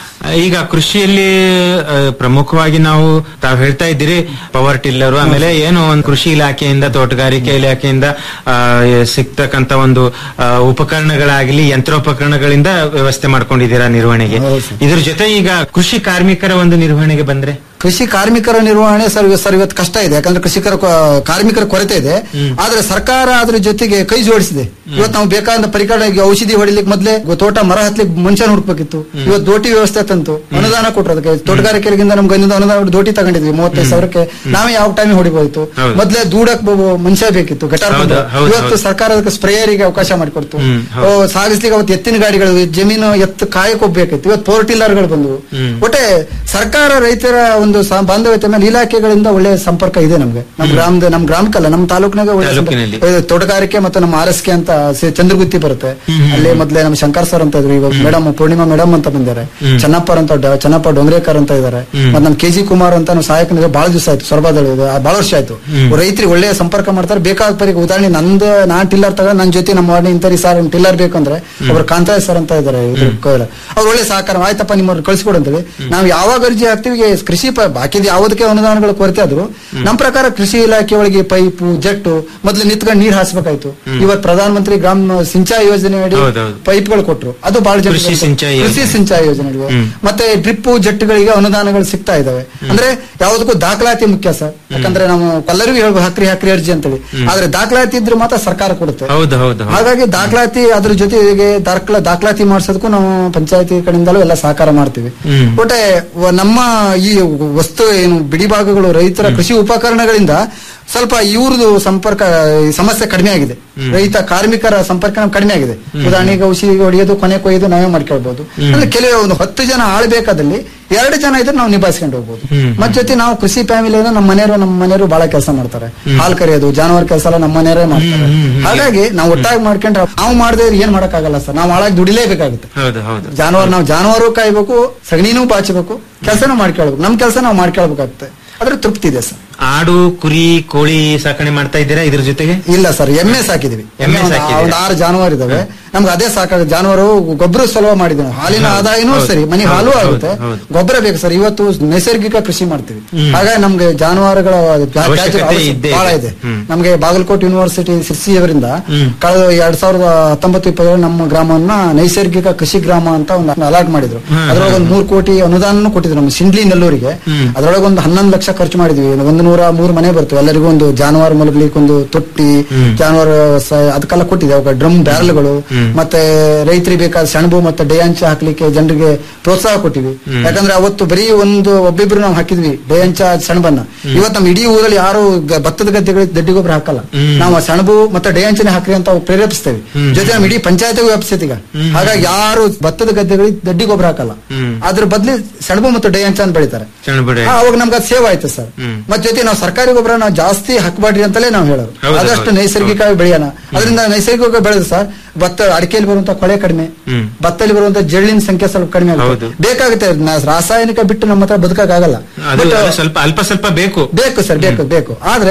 S12: ಈಗ ಕೃಷಿಯಲ್ಲಿ ಆ, ಪ್ರಮುಖವಾಗಿ ನಾವು ತಾವು ಹೇಳ್ತಾ ಇದ್ದೀರಿ ಪವರ್ ಟಿಲ್ಲರ್ ಆಮೇಲೆ ಏನೋ ಒಂದು ಕೃಷಿ ಇಲಾಖೆಯಿಂದ ತೋಟಗಾರಿಕೆ ಇಲಾಖೆಯಿಂದ ಆ, ಸಿಗ್ತಕ್ಕಂತ ಒಂದು ಆ, ಉಪಕರಣಗಳಾಗಲಿ ಯಂತ್ರೋಪಕರಣಗಳಿಂದ ವ್ಯವಸ್ಥೆ ಮಾಡ್ಕೊಂಡಿದ್ದೀರಾ ನಿರ್ವಹಣೆಗೆ ಇದ್ರ ಜೊತೆ ಈಗ ಕೃಷಿ ಕಾರ್ಮಿಕರ ಒಂದು ನಿರ್ವಹಣೆಗೆ ಬಂದ್ರೆ
S6: ಕೃಷಿ ಕಾರ್ಮಿಕರ ನಿರ್ವಹಣೆ ಸರ್ ಇವತ್ತು- ಸರ್ ಇವತ್ತು ಕಷ್ಟ ಇದೆ ಯಾಕಂದ್ರೆ ಕೃಷಿಕರ ಕೊ- ಕಾರ್ಮಿಕರ ಕೊರತೆ ಇದೆ ಆದ್ರೆ ಸರ್ಕಾರ ಅದ್ರ ಜೊತೆಗೆ ಕೈ ಜೋಡಿಸಿದೆ ಇವತ್ತು ನಾವು ಬೇಕಾದ ಪರಿಕರ ಈಗ ಔಷಧಿ ಹೊಡಿಲಿಕ್ಕೆ ಮೊದ್ಲೇ ತೋಟ ಮರ ಹತ್ಲಿಕ್ಕೆ ಮನುಷ್ಯನ ಹುಡುಕ್ಬೇಕಿತ್ತು ಇವತ್ತು ದೋಟಿ ವ್ಯವಸ್ಥೆ ತಂತು ಅನುದಾನ ಕೊಟ್ಟರು ಅದಕ್ಕೆ ತೋಟಗಾರಿಕೆಗಳಿಂದ ನಮ್ಗೆ ಅನುದಾನ ಅನುದಾನ ದೋಟಿ ತಗೊಂಡಿದ್ವಿ ಮೂವತ್ತೈದು ಸಾವಿರಕ್ಕೆ ನಾವೇ ಯಾವ ಟೈಮ್ ಹೊಡಿಬೋದಿತ್ತು
S12: ಹೌದು.
S6: ಮೊದ್ಲೇ ದೂಡಕ್ ಬ- ಮನುಷ್ಯ ಬೇಕಿತ್ತು ಗಟಾರ್
S12: ಹೌದು,
S6: ಬಂದು.
S12: ಹೌದು,
S6: ಇವತ್ತು
S12: ಹೌದು.
S6: ಸರ್ಕಾರ ಅದಕ್ಕೆ ಸ್ಪ್ರೇಯರಿಗೆ ಅವಕಾಶ ಮಾಡಿಕೊಡ್ತು
S12: ಹ್ಮ್,
S6: ಓ, ಸಾಗಿಸ್ಲಿಕ್ಕೆ ಅವತ್ತು ಎತ್ತಿನ ಗಾಡಿಗಳು ಜಮೀನು ಎತ್ತು ಕಾಯಕ್ ಹೋಗ್ಬೇಕಿತ್ತು ಇವತ್ತು ಪವರ್ ಟಿಲ್ಲರ್ಗಳು ಬಂದವು ಒಟ್ಟೆ ಸರ್ಕಾರ ರೈತರ ಒಂದು ಸ- ಬಾಂಧವ್ಯತೆ ಮೇಲೆ ಇಲಾಖೆಗಳಿಂದ ಒಳ್ಳೆ ಸಂಪರ್ಕ ಇದೆ ನಮ್ಗೆ ನಮ್ ಗ್ರಾಮದ ನಮ್ ಗ್ರಾಮಕ್ಕಲ್ಲ ನಮ್ಮ ತಾಲೂಕಿನಾಗ ಒಳ್ಳೆ ಸಂಪರ್ಕ-
S12: ತಾಲೂಕಿನಲ್ಲಿ.
S6: ಇದು ತೋಟಗಾರಿಕೆ ಮತ್ತು ನಮ್ಮ ಆರ್ ಎಸ್ ಕೆ ಅಂತ ಸಿ- ಚಂದ್ರಗುತ್ತಿ ಬರುತ್ತೆ ಅಲ್ಲಿ ಮೊದ್ಲೇ ನಮ್ಮ ಶಂಕರ್ ಸರ್ ಅಂತ ಇದ್ರು ಇವಾಗ ಮೇಡಮ್ ಪೂರ್ಣಿಮಾ ಮೇಡಮ್ ಅಂತ ಬಂದಿದ್ದಾರೆ ಚನ್ನಪ್ಪರ್ ಅಂತ ಡ- ಚನ್ನಪ್ಪ ಡೊಂಗ್ರೇಕರ್ ಅಂತ ಇದ್ದಾರೆ ಮತ್ತೆ ನಮ್ಮ ಕೆ ಜಿ ಕುಮಾರ್ ಅಂತ ನಾವು ಸಹಾಯಕನಿಗೆ ಬಹಳ ದಿವಸ ಆಯ್ತು ಸೊರಬಾದಳಿ ಇದೆ ಆ, ಬಹಳ ವರ್ಷ ಆಯ್ತು ರೈತರಿಗೆ ಒಳ್ಳೆ ಸಂಪರ್ಕ ಮಾಡ್ತಾರೆ ಬೇಕಾದ ಪರಿಗೆ ಉದಾಹರಣೆ ನಂದು ನಾನ್ ಟಿಲ್ಲರ್ ತಗೊಂಡ್ ನನ್ನ ಜೊತೆ ನಮ್ಮ ವಾರ್ಡ್ ಇಂತರಿ ಸರ್ ಟಿಲ್ಲರ್ ಬೇಕಂದ್ರೆ ಒಬ್ರು ಕಾಂತಾಯ್ ಸರ್ ಅಂತ ಇದ್ದಾರೆ ಇದ್ರ ಕ- ಅವ್ರು ಒಳ್ಳೆ ಸಹಕಾರ ಆಯ್ತಪ್ಪ ನಿಮ್ಮವ್ರು ಕಳಿಸ್ಕೊಡು ಅಂತೇಳಿ ನಾವು ಯಾವಾಗ ಅರ್ಜಿ ಹಾಕ್ತಿವಿ ಈಗ ಕೃಷಿ ಪ- ಬಾಕಿದ ಯಾವುದಕ್ಕೆ ಅನುದಾನಗಳ ಕೊರತೆ ಆದ್ರೂ ನಮ್ಮ ಪ್ರಕಾರ ಕೃಷಿ ಇಲಾಖೆ ಒಳಗೆ ಪೈಪು ಜಟ್ಟು ಮೊದ್ಲು ನಿಂತ್ಕೊಂಡು ನೀರ್ ಹಾಸ್ಬೇಕಾಯ್ತು ಇವತ್ತು ಪ್ರಧಾನ ಮಂತ್ರಿ ಗ್ರಾಮ ಸಿಂಚಾಯಿ ಯೋಜನೆ ಅಡಿ
S12: ಹೌದೌದು.
S6: ಪೈಪ್ಗಳು ಕೊಟ್ರು ಅದು ಬಹಳ ಜನ
S12: ಕೃಷಿ ಸಿಂಚಾಯಿ
S6: ಕೃಷಿ
S12: ಯೋಜನೆ.
S6: ಸಿಂಚಾಯಿ ಯೋಜನೆಗಳು ಮತ್ತೆ ಡ್ರಿಪ್ ಜಟ್ಟುಗಳಿಗೆ ಅನುದಾನಗಳು ಸಿಗ್ತಾ ಇದಾವೆ ಅಂದ್ರೆ ಯಾವುದಕ್ಕೂ ದಾಖಲಾತಿ ಮುಖ್ಯ ಸರ್ ಯಾಕಂದ್ರೆ ನಾವು ಎಲ್ಲರಿಗೂ ಹೇಳ್ಬೋದು ಹಾಕ್ರಿ ಹಾಕ್ರಿ ಅರ್ಜಿ ಅಂತೇಳಿ ಆದ್ರೆ ದಾಖಲಾತಿ ಇದ್ರೆ ಮಾತ್ರ ಸರ್ಕಾರ ಕೊಡುತ್ತೆ
S12: ಹೌದು ಹೌದು ಹೌದು.
S6: ಹಾಗಾಗಿ ದಾಖಲಾತಿ ಅದ್ರ ಜೊತೆಗೆ ದಾಖಲ ದಾಖಲಾತಿ ಮಾಡಿಸೋದಕ್ಕೂ ನಾವು ಪಂಚಾಯತಿ ಕಡೆಯಿಂದಲೂ ಎಲ್ಲ ಸಹಕಾರ ಮಾಡ್ತೀವಿ
S12: ಹ್ಮ್.
S6: ಒಟ್ಟೆ ವ- ನಮ್ಮ ಈ ವಸ್ತು ಏನು ಬಿಡಿ ಭಾಗಗಳು ರೈತರ ಕೃಷಿ ಉಪಕರಣಗಳಿಂದ ಸ್ವಲ್ಪ ಇವ್ರದ್ದು ಸಂಪರ್ಕ ಈ ಸಮಸ್ಯೆ ಕಡಿಮೆ ಆಗಿದೆ ರೈತ ಕಾರ್ಮಿಕರ ಸಂಪರ್ಕ ನಮ್ಗೆ ಕಡಿಮೆ ಆಗಿದೆ ಉದಾಹರಣೆಗೆ ಔಷಧಿ ಹೊಡೆಯೋದು ಕೊನೆ ಕೊಯ್ಯೋದು ನಾವೇ ಮಾಡ್ಕೊಳ್ಬಹುದು ಅಂದ್ರೆ ಕೆಲವು ಒಂದು ಹತ್ತು ಜನ ಆಳ್ಬೇಕಾದಲ್ಲಿ ಎರಡು ಜನ ಇದ್ರೆ ನಾವು ನಿಭಾಯಿಸ್ಕೊಂಡು ಹೋಗ್ಬೋದು ಮತ್ ಜೊತೆ ನಾವು ಕೃಷಿ ಫ್ಯಾಮಿಲಿ ನಮ್ಮ ಮನೆಯವರು ನಮ್ಮ ಮನೆಯವರು ಬಹಳ ಕೆಲಸ ಮಾಡ್ತಾರೆ ಹಾಲು ಕರೆಯೋದು ಜಾನುವಾರು ಕೆಲಸ ಎಲ್ಲ ನಮ್ಮ ಮನೆಯವರೇ ಮಾಡ್ತಾರೆ ಹಾಗಾಗಿ ನಾವು ಒಟ್ಟಾಗಿ ಮಾಡ್ಕೊಂಡ್ರೆ ನಾವು ಮಾಡದೆ ಏನ್ ಮಾಡಕ್ಕಾಗಲ್ಲ ಸರ್ ನಾವು ಹಾಳಾಗಿ ದುಡಿಲೇಬೇಕಾಗುತ್ತೆ
S12: ಹೌದು ಹೌದು
S6: ಜಾನುವಾರು ನಾವು ಜಾನುವಾರು ಕಾಯ್ಬೇಕು ಸಗಣಿನೂ ಬಾಚಬೇಕು ಕೆಲಸನೂ ಮಾಡ್ಕೊಳ್ಬೇಕು ನಮ್ ಕೆಲಸ ನಾವು ಮಾಡ್ಕೊಳ್ಬೇಕಾಗುತ್ತೆ ಅದ್ರ ತೃಪ್ತಿ ಇದೆ ಸರ್
S12: ಆಡು ಕುರಿ ಕೋಳಿ ಸಾಕಣೆ ಮಾಡ್ತಾ ಇದ್ದೀರಾ ಇದ್ರ ಜೊತೆಗೆ
S6: ಇಲ್ಲ ಸರ್ ಎಮ್ಮೆ ಸಾಕಿದೀವಿ
S12: ಎಮ್ಮೆ
S6: ಒಂದು-
S12: ಸಾಕಿದ್ದೀರಾ?
S6: ಒಂದು ಆರು ಜಾನುವಾರು ಇದಾವೆ ನಮ್ಗೆ ಅದೇ ಸಾಕಾಗುತ್ತೆ ಜಾನುವಾರು ಗೊಬ್ಬರ ಸುಲಭ ಮಾಡಿದ್ವಿ ನಾವು. ಹಾಲಿನ
S12: ಹೌದು,
S6: ಆದಾಯನೂ
S12: ಹೌದು,
S6: ಸರಿ ಮನೆ
S12: ಹೌದು,
S6: ಹಾಲು
S12: ಹೌದು,
S6: ಆಗುತ್ತೆ
S12: ಹೌದು.
S6: ಗೊಬ್ಬರ ಬೇಕು ಸರ್ ಇವತ್ತು ನೈಸರ್ಗಿಕ ಕೃಷಿ ಮಾಡ್ತೀವಿ
S12: ಹ್ಮ್.
S6: ಹಾಗಾಗಿ ನಮ್ಗೆ ಜಾನುವಾರುಗಳ ತ್ಯಾಜ್ಯ
S12: ಅವಶ್ಯಕತೆ
S6: ಅವಶ್ಯ-
S12: ಇದ್ದೇ
S6: ಬಹಳ
S12: ಇದೆ.
S6: ಇದೆ
S12: ಹ್ಮ್.
S6: ನಮ್ಗೆ ಬಾಗಲಕೋಟೆ ಯೂನಿವರ್ಸಿಟಿ ಸಿರ್ಸಿಯವರಿಂದ
S12: ಹ್ಮ್.
S6: ಕಳೆದ ಎರಡ್ ಸಾವಿರದ ಹತ್ತೊಂಬತ್ತು ಇಪ್ಪತ್ತೇಳು ನಮ್ಮ ಗ್ರಾಮವನ್ನ ನೈಸರ್ಗಿಕ ಕೃಷಿ ಗ್ರಾಮ ಅಂತ ಒಂದು ಅಲಾಟ್ ಮಾಡಿದ್ರು
S12: ಹ್ಮ್.
S6: ಅದ್ರೊಳಗೆ ಒಂದು ಮೂರು ಕೋಟಿ ಅನುದಾನ ಕೊಟ್ಟಿದ್ರು ನಮ್ಮ ಸಿಂಡ್ಲಿ ನೆಲ್ಲೂರಿಗೆ
S12: ಹ್ಮ್.
S6: ಅದ್ರೊಳಗೆ ಒಂದು ಹನ್ನೊಂದು ಲಕ್ಷ ಖರ್ಚು ಮಾಡಿದ್ವಿ ಒಂದು ನೂರ ಮೂರು ಮನೆ ಬರ್ತವೆ ಎಲ್ಲರಿಗೂ ಒಂದು ಜಾನುವಾರು ಮಲಗಲಿಕ್ಕೆ ಒಂದು ತೊಟ್ಟಿ
S12: ಹ್ಮ್.
S6: ಜಾನುವಾರು ಸ- ಅದಕ್ಕೆಲ್ಲ ಕೊಟ್ಟಿದೆ ಅವಾಗ ಡ್ರಮ್ ಬ್ಯಾರಲ್ಗಳು
S12: ಹ್ಮ್.
S6: ಮತ್ತೆ ರೈತರಿಗೆ ಬೇಕಾದ ಸೆಣಬು ಮತ್ತೆ ಡೇಯಂಚ ಹಾಕ್ಲಿಕ್ಕೆ ಜನರಿಗೆ ಪ್ರೋತ್ಸಾಹ ಕೊಟ್ಟಿವಿ
S12: ಹ್ಮ್.
S6: ಯಾಕಂದ್ರೆ ಅವತ್ತು ಬರೀ ಒಂದು ಒಬ್ಬಿಬ್ರು ನಾವು ಹಾಕಿದ್ವಿ ಡೇಯಂಚ ಸೆಣಬನ್ನ ಇವತ್ತು ನಮ್ಮ ಇಡೀ ಊರಲ್ಲಿ ಯಾರು ಗ- ಭತ್ತದ ಗದ್ದೆಗಳಿಗೆ ದಡ್ಡಿ ಗೊಬ್ಬರ ಹಾಕಲ್ಲ
S12: ಹ್ಮ್.
S6: ನಾವು ಆ ಸೆಣಬು ಮತ್ತೆ ಡೇಯಂಚನೆ ಹಾಕ್ರಿ ಅಂತ ಪ್ರೇರೇಪಿಸ್ತೇವೆ
S12: ಹ್ಮ್.
S6: ಜೊತೆ ನಮ್ಮ ಇಡೀ ಪಂಚಾಯತಿಗೂ ವ್ಯಾಪಿಸ್ತೈತಿ ಈಗ
S12: ಹ್ಮ್.
S6: ಹಾಗಾಗಿ ಯಾರು ಭತ್ತದ ಗದ್ದೆಗಳಿಗೆ ದಡ್ಡಿ ಗೊಬ್ಬರ ಹಾಕಲ್ಲ
S12: ಹ್ಮ್.
S6: ಅದ್ರ ಬದ್ಲಿ ಸೆಣಬು ಮತ್ತು ಡೇಯಂಚ ಅಂತ ಬೆಳಿತಾರೆ
S12: ಚಣಬುಡೆ
S6: ಆ, ಅವಾಗ ನಮ್ಗೆ ಅದು ಸೇವ್ ಆಯ್ತು ಸರ್
S12: ಹ್ಮ್.
S6: ಮತ್ ಜೊತೆ ನಾವು ಸರ್ಕಾರಿ ಗೊಬ್ಬರ ನಾವು ಜಾಸ್ತಿ ಹಾಕಬೇಡ್ರಿ ಅಂತಲೇ ನಾವು ಹೇಳೋದು
S12: ಹೌದು,
S6: ಆದಷ್ಟು
S12: ಹೌದು.
S6: ನೈಸರ್ಗಿಕವಾಗಿ ಬೆಳೆಯೋಣ ಅದರಿಂದ ನೈಸರ್ಗಿಕ ಬೆಳೆದು ಸರ್ ಭತ್ತ ಅಡಿಕೆಯಲ್ಲಿ ಬರುವಂತ ಕೊಳೆ ಕಡಿಮೆ
S12: ಹ್ಮ್.
S6: ಭತ್ತದಲ್ಲಿ ಬರುವಂತ ಜಳ್ಳಿನ ಸಂಖ್ಯೆ ಸ್ವಲ್ಪ ಕಡಿಮೆ ಆಗುತ್ತೆ
S12: ಹೌದು.
S6: ಬೇಕಾಗುತ್ತೆ ನಾ- ರಾಸಾಯನಿಕ ಬಿಟ್ಟು ನಮ್ಮ ಹತ್ರ ಬದುಕಕ್ಕಾಗಲ್ಲ
S12: ಅದು
S6: But,
S12: ಅದು ಸ್ವಲ್ಪ ಅಲ್ಪ ಸ್ವಲ್ಪ ಬೇಕು
S6: ಬೇಕು ಸರ್ ಬೇಕು ಬೇಕು ಆದ್ರೆ